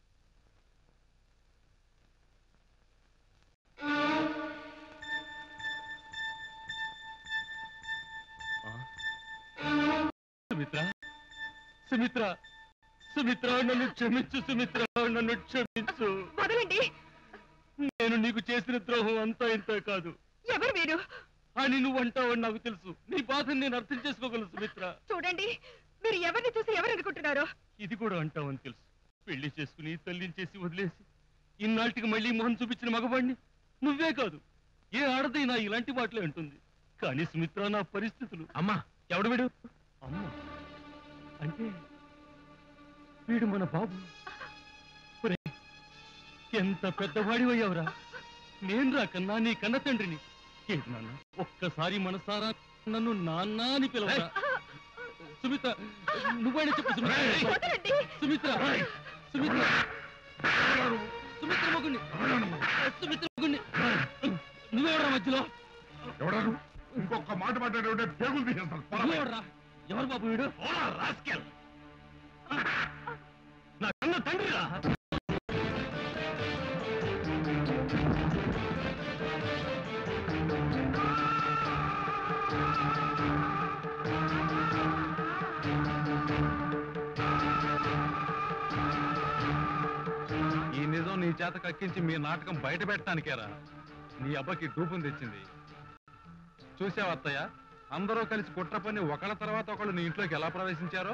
సుమిత్ర సుమిత్ర సుమిత్ర నన్ను క్షమించు సుమిత్ర నన్ను క్షమించు వదలండి నేను నీకు చేసిన ద్రోహం అంతా ఇంత కాదు ఎవరు మీరు అని నువ్వు అంటావని నాకు తెలుసు నీ బాధను నేను అర్థం చేసుకోగలను సుమిత్ర చూడండి మీరు ఎవరిని చూసి ఎవరు అనుకుంటున్నారో ఇది కూడా అంటావని తెలుసు పెళ్లి చేసుకుని తల్లించేసి వదిలేసి ఇన్నాళ్ళకి మళ్ళీ మొహం చూపించిన మగవాడిని నువ్వే కాదు ఏ ఆడదైనా ఇలాంటి మాటలే అంటుంది కానీ సుమిత్ర నా పరిస్థితులు అమ్మా ఎవడు వీడు అమ్మ అంటే వీడు మన బాబు ఒరేయ్, ఎంత పెద్దవాడి అయ్యావురా నేను రా కన్నా నీ కన్న తండ్రిని ఏంటి నాన్న ఒక్కసారి మనసారా నన్ను నాన్న అని పిలవరా సుమిత్ర నువ్వైనా చెప్పు సుమిత్ర సుమిత్ర సుమిత్ర సుమిత్ర మగుణ్ణి సుమిత్ర మగుణ్ణి నువ్వెవరా మధ్యలో ఎవడారు ఇంకొక మాట మాట్లాడే పేగులు తీసేస్తాను నువ్వెవడ్రా? ఎవరు బాబు వీడు రాస్కెల్ నా కన్న తండ్రిరా ఈ నిజం నీ చేత కక్కించి మీ నాటకం బయట పెట్టడానికేరా నీ అబ్బకి డూపుని తెచ్చింది చూసావా అత్తయ్య అందరూ కలిసి కుట్ర పని ఒకళ్ళ తర్వాత ఒకళ్ళు నీ ఇంట్లోకి ఎలా ప్రవేశించారో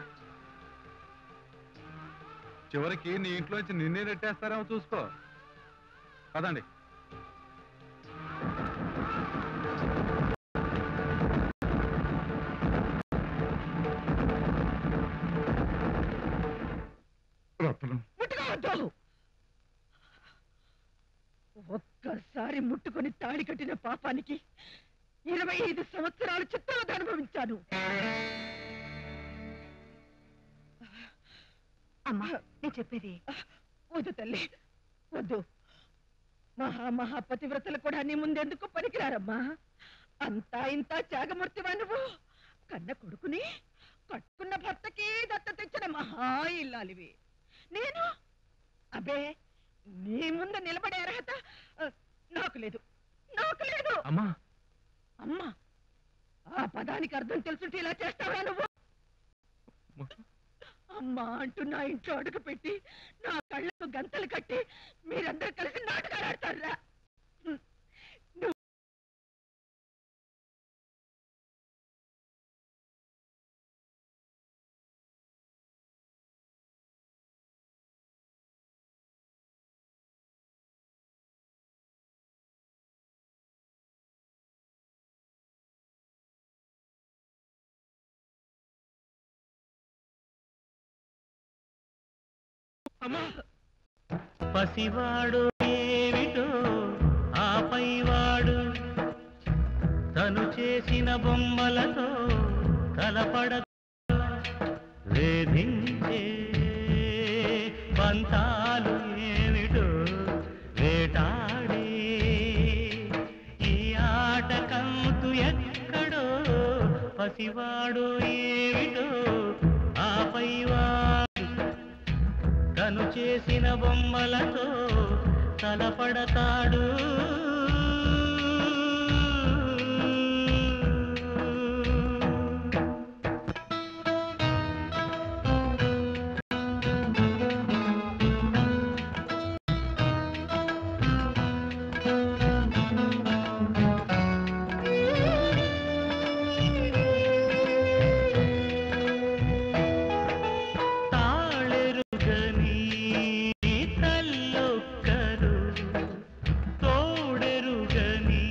చివరికి నీ ఇంట్లోంచి నిన్నే నెట్టేస్తారేమో చూసుకో పదండి రత్నం ముట్టుకోవద్దు ఒక్కసారి ముట్టుకొని తాడి కట్టిన పాపానికి ఇరవై ఐదు సంవత్సరాలు చిత్రాలు అనుభవించాను అమ్మా నేను చెప్పేది వద్దు తల్లి వద్దు మహా మహా పతివ్రతలు కూడా నీ ముందెందుకు పనికిరారమ్మా అంతా ఇంత త్యాగమూర్తివా నువ్వు కన్న కొడుకుని కట్టుకున్న భర్తకి దత్త తెచ్చిన మహా ఇల్లాలివి నేను అబే నీ ముందు నిలబడే అర్హత ఆ, నాకు లేదు నాకు లేదు అమ్మా అమ్మా ఆ పదానికి అర్థం తెలుసుంటే ఇలా చేస్తావా నువ్వు అమ్మా అంటూ నా ఇంట్లో అడుగు పెట్టి నా కళ్ళకు గంతలు కట్టి మీరందరూ కలిసి నాటకాలు ఆడతారా నువ్వు పసివాడు ఏమిటో ఆపైవాడు తను చేసిన బొమ్మలతో తలపడ వేధించే పంతాలు ఏమిటో వేటాడే ఈ ఆట కంతు ఎక్కడో పసివాడు ఏమిటో ఆపైవాడు తను చేసిన బొమ్మలతో తలపడతాడు తాళెరుగని తల్లొక్కరు తోడెరుగని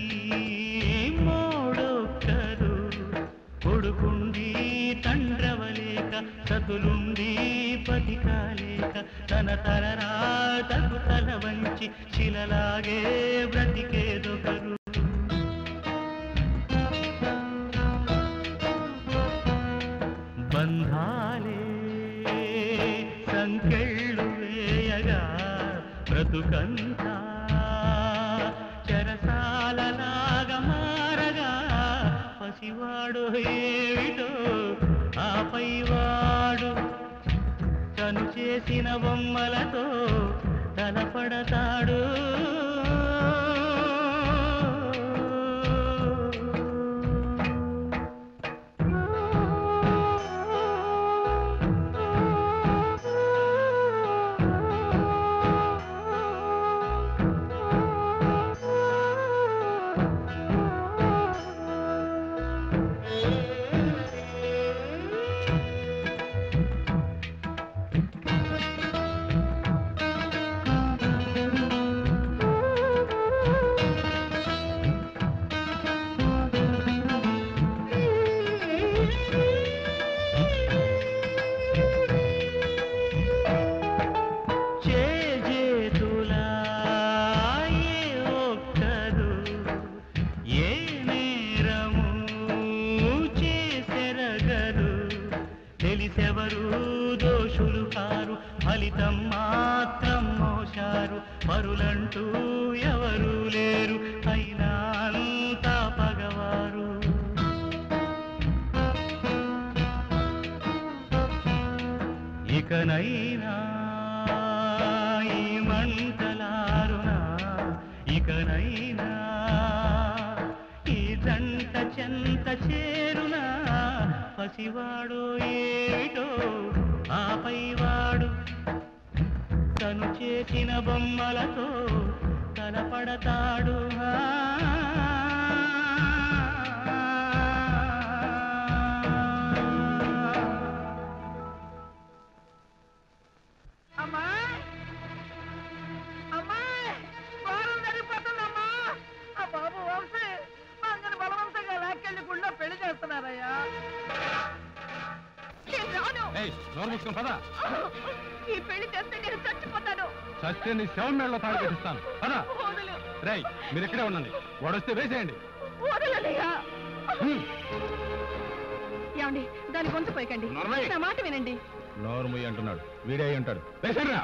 మోడొక్కరు కొడుకుండి తండ్రవలేక సతులుండి పతికాలేక తన తలరాతకు తల వంచి శిలలాగే బ్రతికేదొకరు బంధాలే సంకెళ్ళు వేయగా బ్రతుకంతా చెరసాలలాగా మారగా పసివాడు ఏమిటో ఆపైవాడు తను చేసిన బొమ్మలతో తలపడతాడు చేజేతులా ఏ ఒక్కరు ఏ నేరము చేసెరగరు తెలిసెవరు దోషులు కారు ఫలితం మాత్రం మోశారు పరులంటూ ఎవరు లేరు అయినా అంతా పగవారు ఇకనైనా ఈ మంటలారునా ఇకనైనా ఈ జంట చెంత చేరునా పసివాడు ఏమిటో ఆపైవాడు తను చేసిన బొమ్మలతో తలపడతాడు ఆ అమ్మాయి అమ్మాయి ఘోరం జరిగిపోతుందమ్మా ఆ బాబు వంశీ మంగని బలవంతంగా లాక్కెళ్ళి గుళ్ళో పెళ్లి చేస్తున్నారయ్యా నేను రాను ఏయ్, నోరు మూసుకొని పదా ఈ పెళ్లి చేస్తే నేను చచ్చిపోతాను చస్తే నీ శవం మేడలో తాళి కట్టిస్తాను పదా వదులు రేయ్ మీరు ఇక్కడే ఉండండి వాడు వస్తే వేసేయండి వదలనయ్యా హ్మ్. ఏమండి దాని గొంతు పోయకండి నోర్మై. నా మాట వినండి నోరు ముయ్యి అంటున్నాడు వీడే అయి ఉంటాడు వేసేయండిరా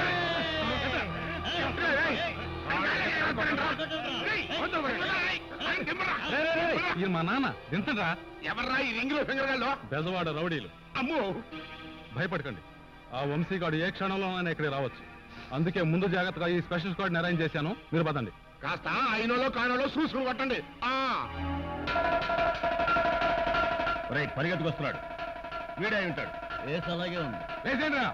ఏయ్! ఈయన మా నాన్న దించరా ఎవర్రా ఈ రింగులో ఫింగర్ గాళ్ళు బెజవాడ రౌడీలు అమ్మో భయపడకండి ఆ వంశీగాడు ఏ క్షణంలోనైనా ఇక్కడికి రావచ్చు అందుకే ముందు జాగ్రత్తగా ఈ స్పెషల్ స్క్వాడ్ అరేంజ్ చేశాను మీరు పదండి కాస్త అయినోలో కానోలో చూసుకుని కొట్టండి ఆ రైట్ పరిగెత్తుకొస్తున్నాడు వీడే అయి ఉంటాడు వేసి అలాగే ఉంది వేసేయండిరా.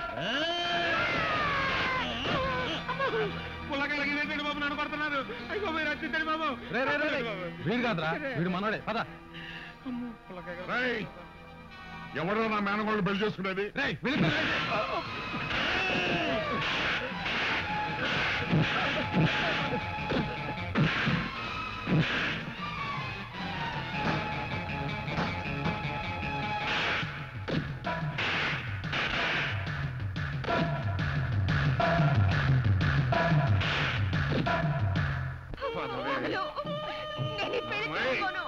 పుల్లకాయలకి ఇదేంటండి బాబు నన్ను కొడుతున్నారు అయ్యో మీరు వచ్చిందండి బాబు రే రే రే రే. వీడు కాదురా వీడు మనోడే పద రేయ్, ఎవడో నా మేనగోళ్ళు పెళ్లి చేసుకునేది వదలు. నేను ఈ పెళ్లి చేసుకోను.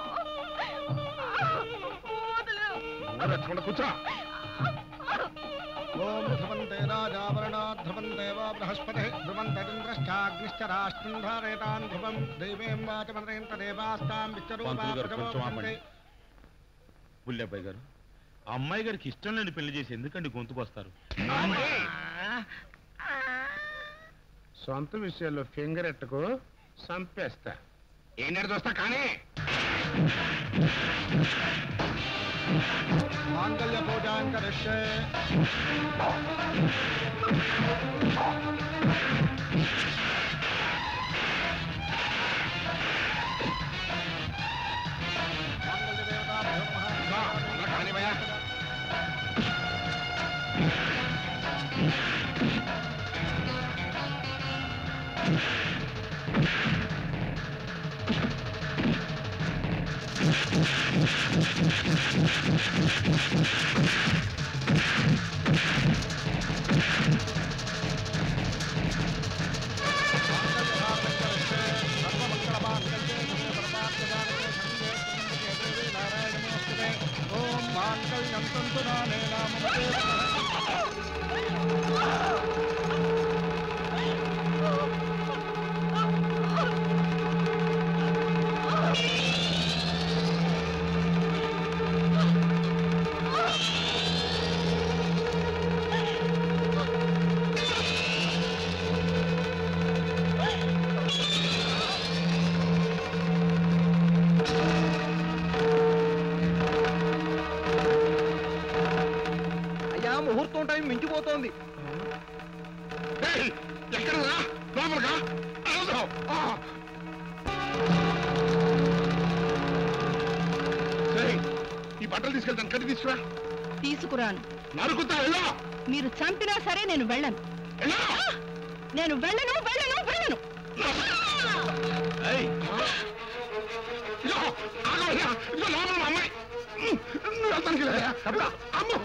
వదలు. కూర్చో ఓం ధ్రువంతే రాజావరణా ధ్రువంతే వా బృహస్పతి ధ్రువంతరింద్రశ్చాగ్నిశ్చ రాష్ట్రం ధారయతాన్ ధ్రువం దైవేం వాచమద్రేంత దేవాస్తాం విశ్వరూపా పంతులు గారు కొంచెం ప్రజమోపంతే. ఆపండి బుల్లెబ్బాయి గారు ఆ అమ్మాయి గారికి ఇష్టం లేని పెళ్లి చేసి ఎందుకండి గొంతుకు వస్తారు సొంత విషయాల్లో ఫింగర్ ఎట్టుకు చంపేస్తా ఏంటంటే చూస్తా కానీ మాంగళ్య పూజాం కరిష్యే కానివయ్యా ఓం మాంగళ్యం తంతు నానేన మమ అయ్యా ముహూర్తం టైం మించిపోతోంది ఎక్కడ లోపలగా అరవదు. ఆ. ఏయ్, ఈ బట్టలు తీసుకెళ్తాను కట్టి తీసుకురా తీసుకురాను నరుకుతా వెళ్ళా మీరు చంపినా సరే నేను వెళ్ళను నేను వెళ్ళను వెళ్ళను వెళ్ళను ఇదిగో, ఆగవయ్యా. ఇదిగో లోపల మా అమ్మాయి ఉమ్, నువ్వు వెళ్తానికి లేదా అమ్మో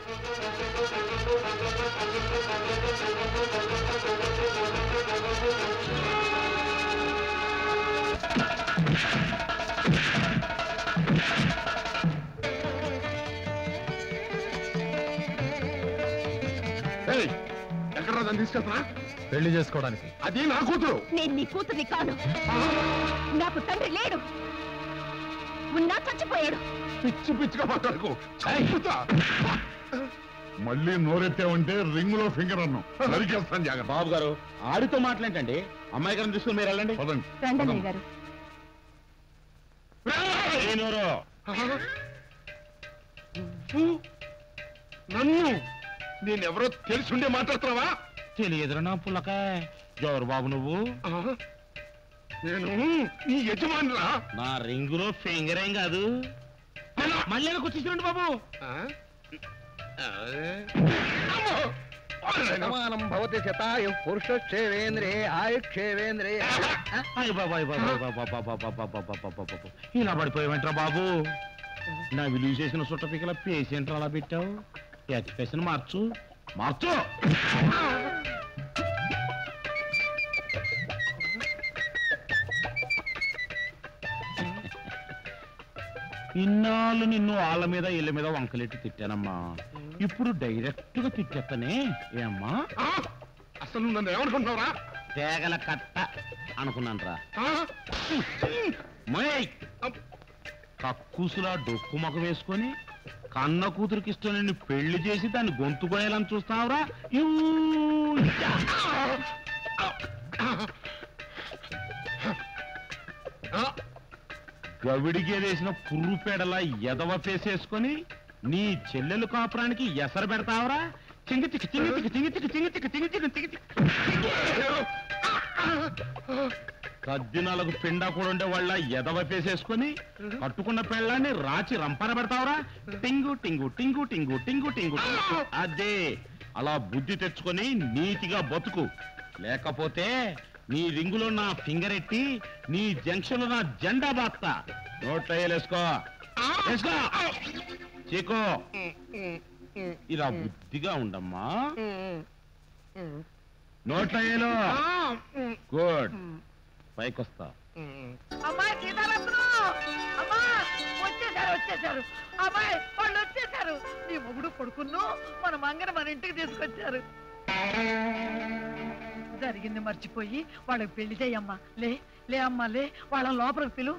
ఏయ్, ఎక్కడ దాన్ని తీసుకెళ్తున్నా పెళ్లి చేసుకోవడానికి అది నా కూతురు నేను నీ కూతుర్ని కాను నాకు తండ్రి లేడు ఉన్నా చచ్చిపోయాడు పిచ్చి పిచ్చిగా మాట్లాడుకో చంపుతా మళ్ళీ నోరెత్తావంటే రింగ్ లో ఫింగర్ అన్నాం నరికేస్తాను జాగ్రత్త బాబు గారు ఆడితో మాట్లాడటండి అమ్మాయి గారిని తీసుకుని మీరు వెళ్ళండి రండన్నయ్య గారు ఏనోరో నన్ను నేనెవరో తెలుసుండే మాట్లాడుతున్నావా తెలియదురా నా పుల్లకాయ ఎవరు బాబు నువ్వు నేను నీ యజమానులా నా రింగులో ఫింగర్ ఏం కాదు మళ్ళీ వెనక్కి వచ్చేసిరండి బాబు సమానం భవతి శతాయు పురుషక్షేవేంద్రే ఆయుక్షేవేంద్రే అయ్య బాబా అయ్య బాబా, అయ్య బాబా, బాబా, బాబా, బాబా, బాబా, బాబా. ఇలా పడిపోయావంటరా బాబు నా విలువ చేసిన సుట్టపికల పేషెంట్ అలా పెట్టావు ఎక్స్ప్రెషన్ మార్చు మార్చు ఇన్నాళ్ళు నిన్ను వాళ్ళ మీద ఇళ్ళ మీద వంకలెట్టి తిట్టానమ్మా ఇప్పుడు డైరెక్ట్ గా తిట్టేస్తానే ఏమ్మా అసలు నువ్వు నన్ను ఏమనుకుంటున్నావురా తేగల కట్ట అనుకున్నాను రా మై కక్కుసులా డొక్కు మొఖం వేసుకొని కన్న కూతురికి ఇష్టం నిన్ను పెళ్లి చేసి దాన్ని గొంతు కోయాలని చూస్తావురా యూ! గవిడికి వేసిన పుర్రు పేడలా ఎదవ ఫేసేసుకొని నీ చెల్లెలు కాపురానికి ఎసరు పెడతావురా చింగి చిక్కి చింగి చిక్కి చింగి చిక్కి చింగి చిక్కి చింగి చిక్కి చింగి చిక్కి కద్దినాలకు పిండా కూడా ఉండే వాళ్ళ ఎదవ ఫేసేసుకొని కట్టుకున్న పెళ్ళాన్ని రాచి రంపన పెడతావురా టింగు టింగు టింగు టింగు టింగు టింగు టింగు. అదే అలా బుద్ధి తెచ్చుకొని నీతిగా బతుకు లేకపోతే నీ రింగులో నా ఫింగర్ ఎట్టి నీ జంక్షన్ లో నా జెండా బాక్తా నోట్లో వేసుకో వేసుకో చీకో ఇలా బుద్ధిగా ఉండమ్మా నోట్లో వేలు గుడ్ పైకొస్తా అమ్మాయి సీతారత్నం అమ్మా వచ్చేసారు వచ్చేసారు అమ్మాయి వాళ్ళు వచ్చేసారు నీ మొగుడు కొడుకును మన మంగని మన ఇంటికి తీసుకొచ్చారు జరిగింది మర్చిపోయి వాళ్ళకి పెళ్లి చేయమ్మా లే లే అమ్మా లే వాళ్ళ లోపలికి పిలు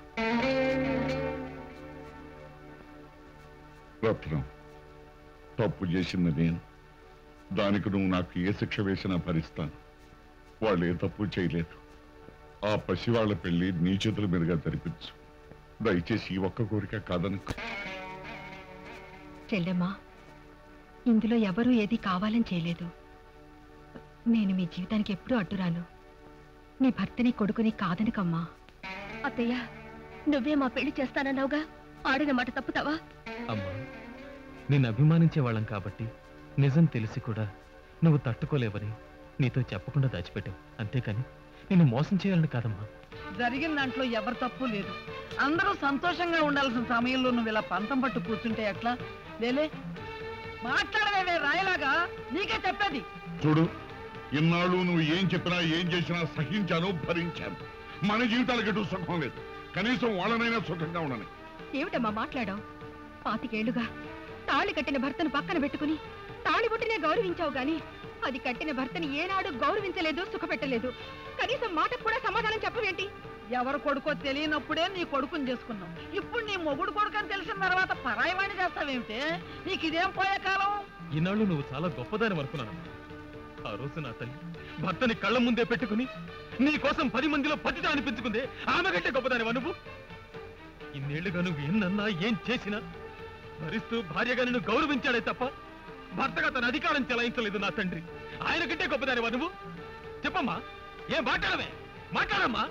రత్నం తప్పు చేసింది నేను దానికి నువ్వు నాకు ఏ శిక్ష వేసినా భరిస్తాను వాళ్ళు ఏ తప్పు చేయలేదు ఆ పసి వాళ్ళ పెళ్లి నీ చేతుల మీదుగా జరిపించు దయచేసి ఈ ఒక్క కోరిక కాదనుకో చెల్లెమ్మా ఇందులో ఎవరూ ఏది కావాలని చేయలేదు నేను మీ జీవితానికి ఎప్పుడూ అడ్డురాను నీ భర్తని కొడుకుని కాదనకమ్మా అత్తయ్య నువ్వే మా పెళ్లి చేస్తానన్నావుగా ఆడిన మాట తప్పుతావా అమ్మా నేను అభిమానించే వాళ్ళం కాబట్టి నిజం తెలిసి కూడా నువ్వు తట్టుకోలేవని నీతో చెప్పకుండా దాచిపెట్టావు అంతేకాని నిన్ను మోసం చేయాలని కాదమ్మా జరిగిన దాంట్లో ఎవరి తప్పు లేదు అందరూ సంతోషంగా ఉండాల్సిన సమయంలో నువ్వు ఇలా పంతం పట్టు కూర్చుంటే ఎట్లా లేలే మాట్లాడవేవే రాయలాగా నీకే చెప్పేది చూడు ఇన్నాళ్ళు నువ్వు ఏం చెప్పినా ఏం చేసినా సహించాను భరించాను మన జీవితాలకు ఎటు సుఖం లేదు కనీసం వాళ్ళనైనా సుఖంగా ఉండని ఏమిటమ్మా మాట్లాడావు పాతికేళ్లుగా తాళి కట్టిన భర్తను పక్కన పెట్టుకుని తాళి పుట్టినే గౌరవించావు గాని అది కట్టిన భర్తని ఏనాడు గౌరవించలేదు సుఖపెట్టలేదు కనీసం మాటకు కూడా సమాధానం చెప్పవేంటి ఎవరు కొడుకో తెలియనప్పుడే నీ కొడుకుని చేసుకున్నావు ఇప్పుడు నీ మొగుడు కొడుకు అని తెలిసిన తర్వాత పరాయి వాణ్ణి చేస్తావేమిటే నీకు ఇదేం పోయే కాలం ఈనాళ్ళు నువ్వు చాలా గొప్పదాని అనుకున్నానమ్మా ఆ రోజు నా తల్లి భర్తని కళ్ళ ముందే పెట్టుకుని నీ కోసం పది మందిలో పతిత అనిపించుకుందే ఆమె కంటే గొప్పదానివా నువ్వు ఇన్నేళ్లుగా నువ్వు ఎన్నన్నా ఏం చేసినా భరిస్తూ భార్యగా నిన్ను గౌరవించాడే తప్ప భర్తగా తన అధికారం చెలాయించలేదు నా తండ్రి ఆయన కంటే గొప్పదానివా నువ్వు చెప్పమ్మా ఏం మాట్లాడమే మాట్లాడమ్మా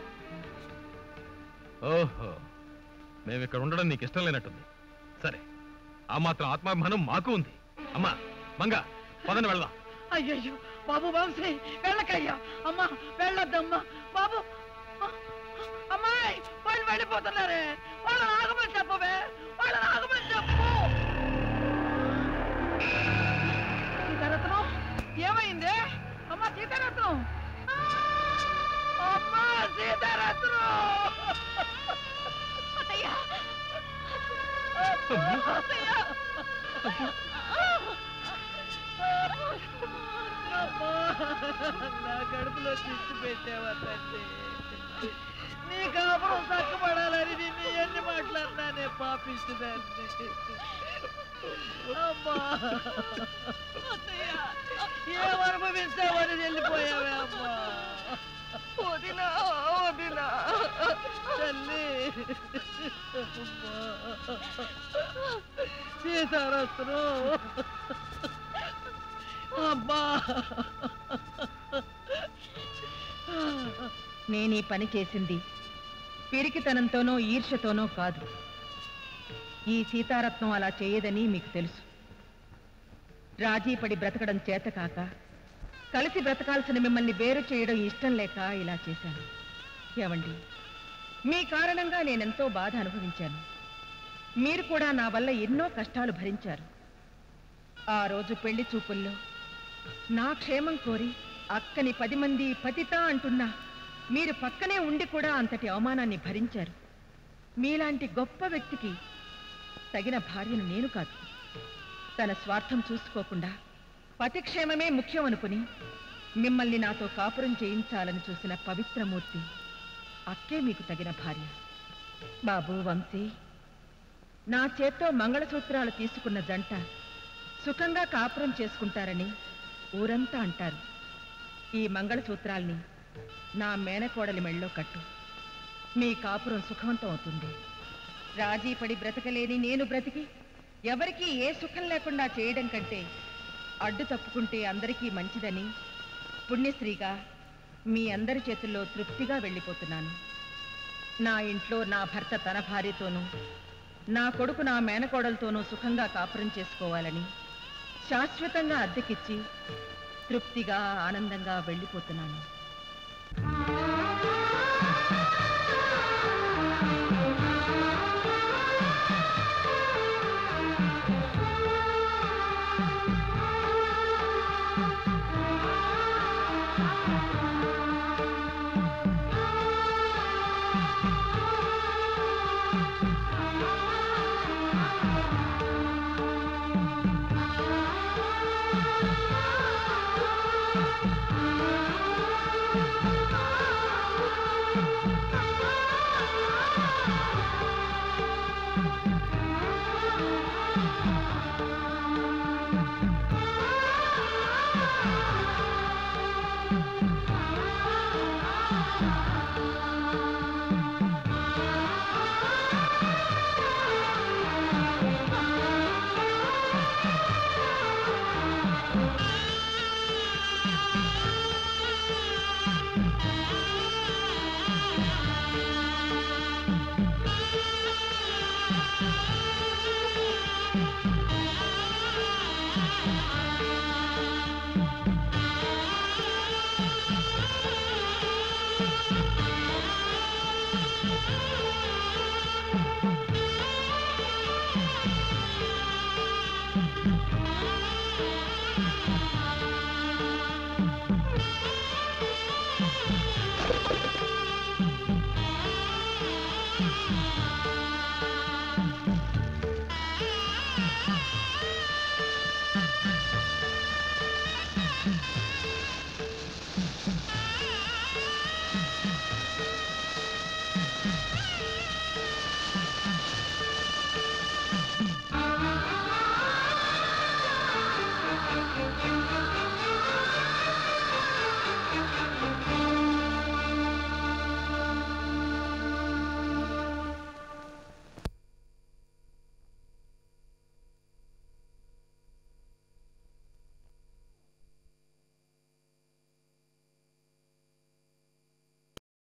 ఓహో మేము ఇక్కడ ఉండడం నీకు ఇష్టం లేనట్టుంది సరే ఆ మాత్రం ఆత్మాభిమానం మాకు ఉంది అమ్మా మంగ పదని వెళ్దాం అయ్యయ్యో బాబు వంశీ వెళ్ళకయ్యా అమ్మా వెళ్ళొద్దమ్మా బాబు అమ్మాయి వాళ్ళు వెళ్ళిపోతున్నారే వాళ్ళు ఆగమని చెప్పవే వాళ్ళు ఆగమని చెప్పు సీతారత్నం ఏమైంది అమ్మా సీతారత్నం అమ్మా సీతారత్నం అత్తయ్య అత్తయ్య నా కడుపులో చిచ్చు పెట్టావా తండ్రి నీ కాపురం చక్కబడాలని నిన్ను ఎన్ని మాట్లాడినానే పాపిస్తుందండి అమ్మా ఏ అనుభవించావని వెళ్ళిపోయావే అమ్మా వదినా వదినా తల్లి అమ్మా సీతారత్నం అబ్బా నేను ఈ పని చేసింది పిరికితనంతోనో ఈర్ష్యతోనో కాదు ఈ సీతారత్నం అలా చేయదని మీకు తెలుసు రాజీ పడి బ్రతకడం చేత కాక కలిసి బ్రతకాల్సిన మిమ్మల్ని వేరు చేయడం ఇష్టం లేక ఇలా చేశాను ఏమండి మీ కారణంగా నేనెంతో బాధ అనుభవించాను మీరు కూడా నా వల్ల ఎన్నో కష్టాలు భరించారు ఆ రోజు పెళ్లి చూపుల్లో నా క్షేమం కోరి అక్కని పది మంది పతిత అంటున్నా మీరు పక్కనే ఉండి కూడా అంతటి అవమానాన్ని భరించారు మీలాంటి గొప్ప వ్యక్తికి తగిన భార్యను నేను కాదు తన స్వార్థం చూసుకోకుండా పతిక్షేమమే ముఖ్యం అనుకుని మిమ్మల్ని నాతో కాపురం చేయించాలని చూసిన పవిత్రమూర్తి అక్కే మీకు తగిన భార్య బాబు వంశీ నా చేత్తో మంగళసూత్రాలు తీసుకున్న జంట సుఖంగా కాపురం చేసుకుంటారని ఊరంతా అంటారు ఈ మంగళసూత్రాల్ని నా మేనకోడలి మెళ్ళో కట్టు మీ కాపురం సుఖవంతం అవుతుంది రాజీ పడి బ్రతకలేని నేను బ్రతికి ఎవరికీ ఏ సుఖం లేకుండా చేయడం కంటే అడ్డు తప్పుకుంటే అందరికీ మంచిదని పుణ్యశ్రీగా మీ అందరి చేతుల్లో తృప్తిగా వెళ్ళిపోతున్నాను నా ఇంట్లో నా భర్త తన భార్యతోనూ నా కొడుకు నా మేనకోడలతోనూ సుఖంగా కాపురం చేసుకోవాలని శాశ్వతంగా అద్దెకిచ్చి తృప్తిగా ఆనందంగా వెళ్ళిపోతున్నాను ఆ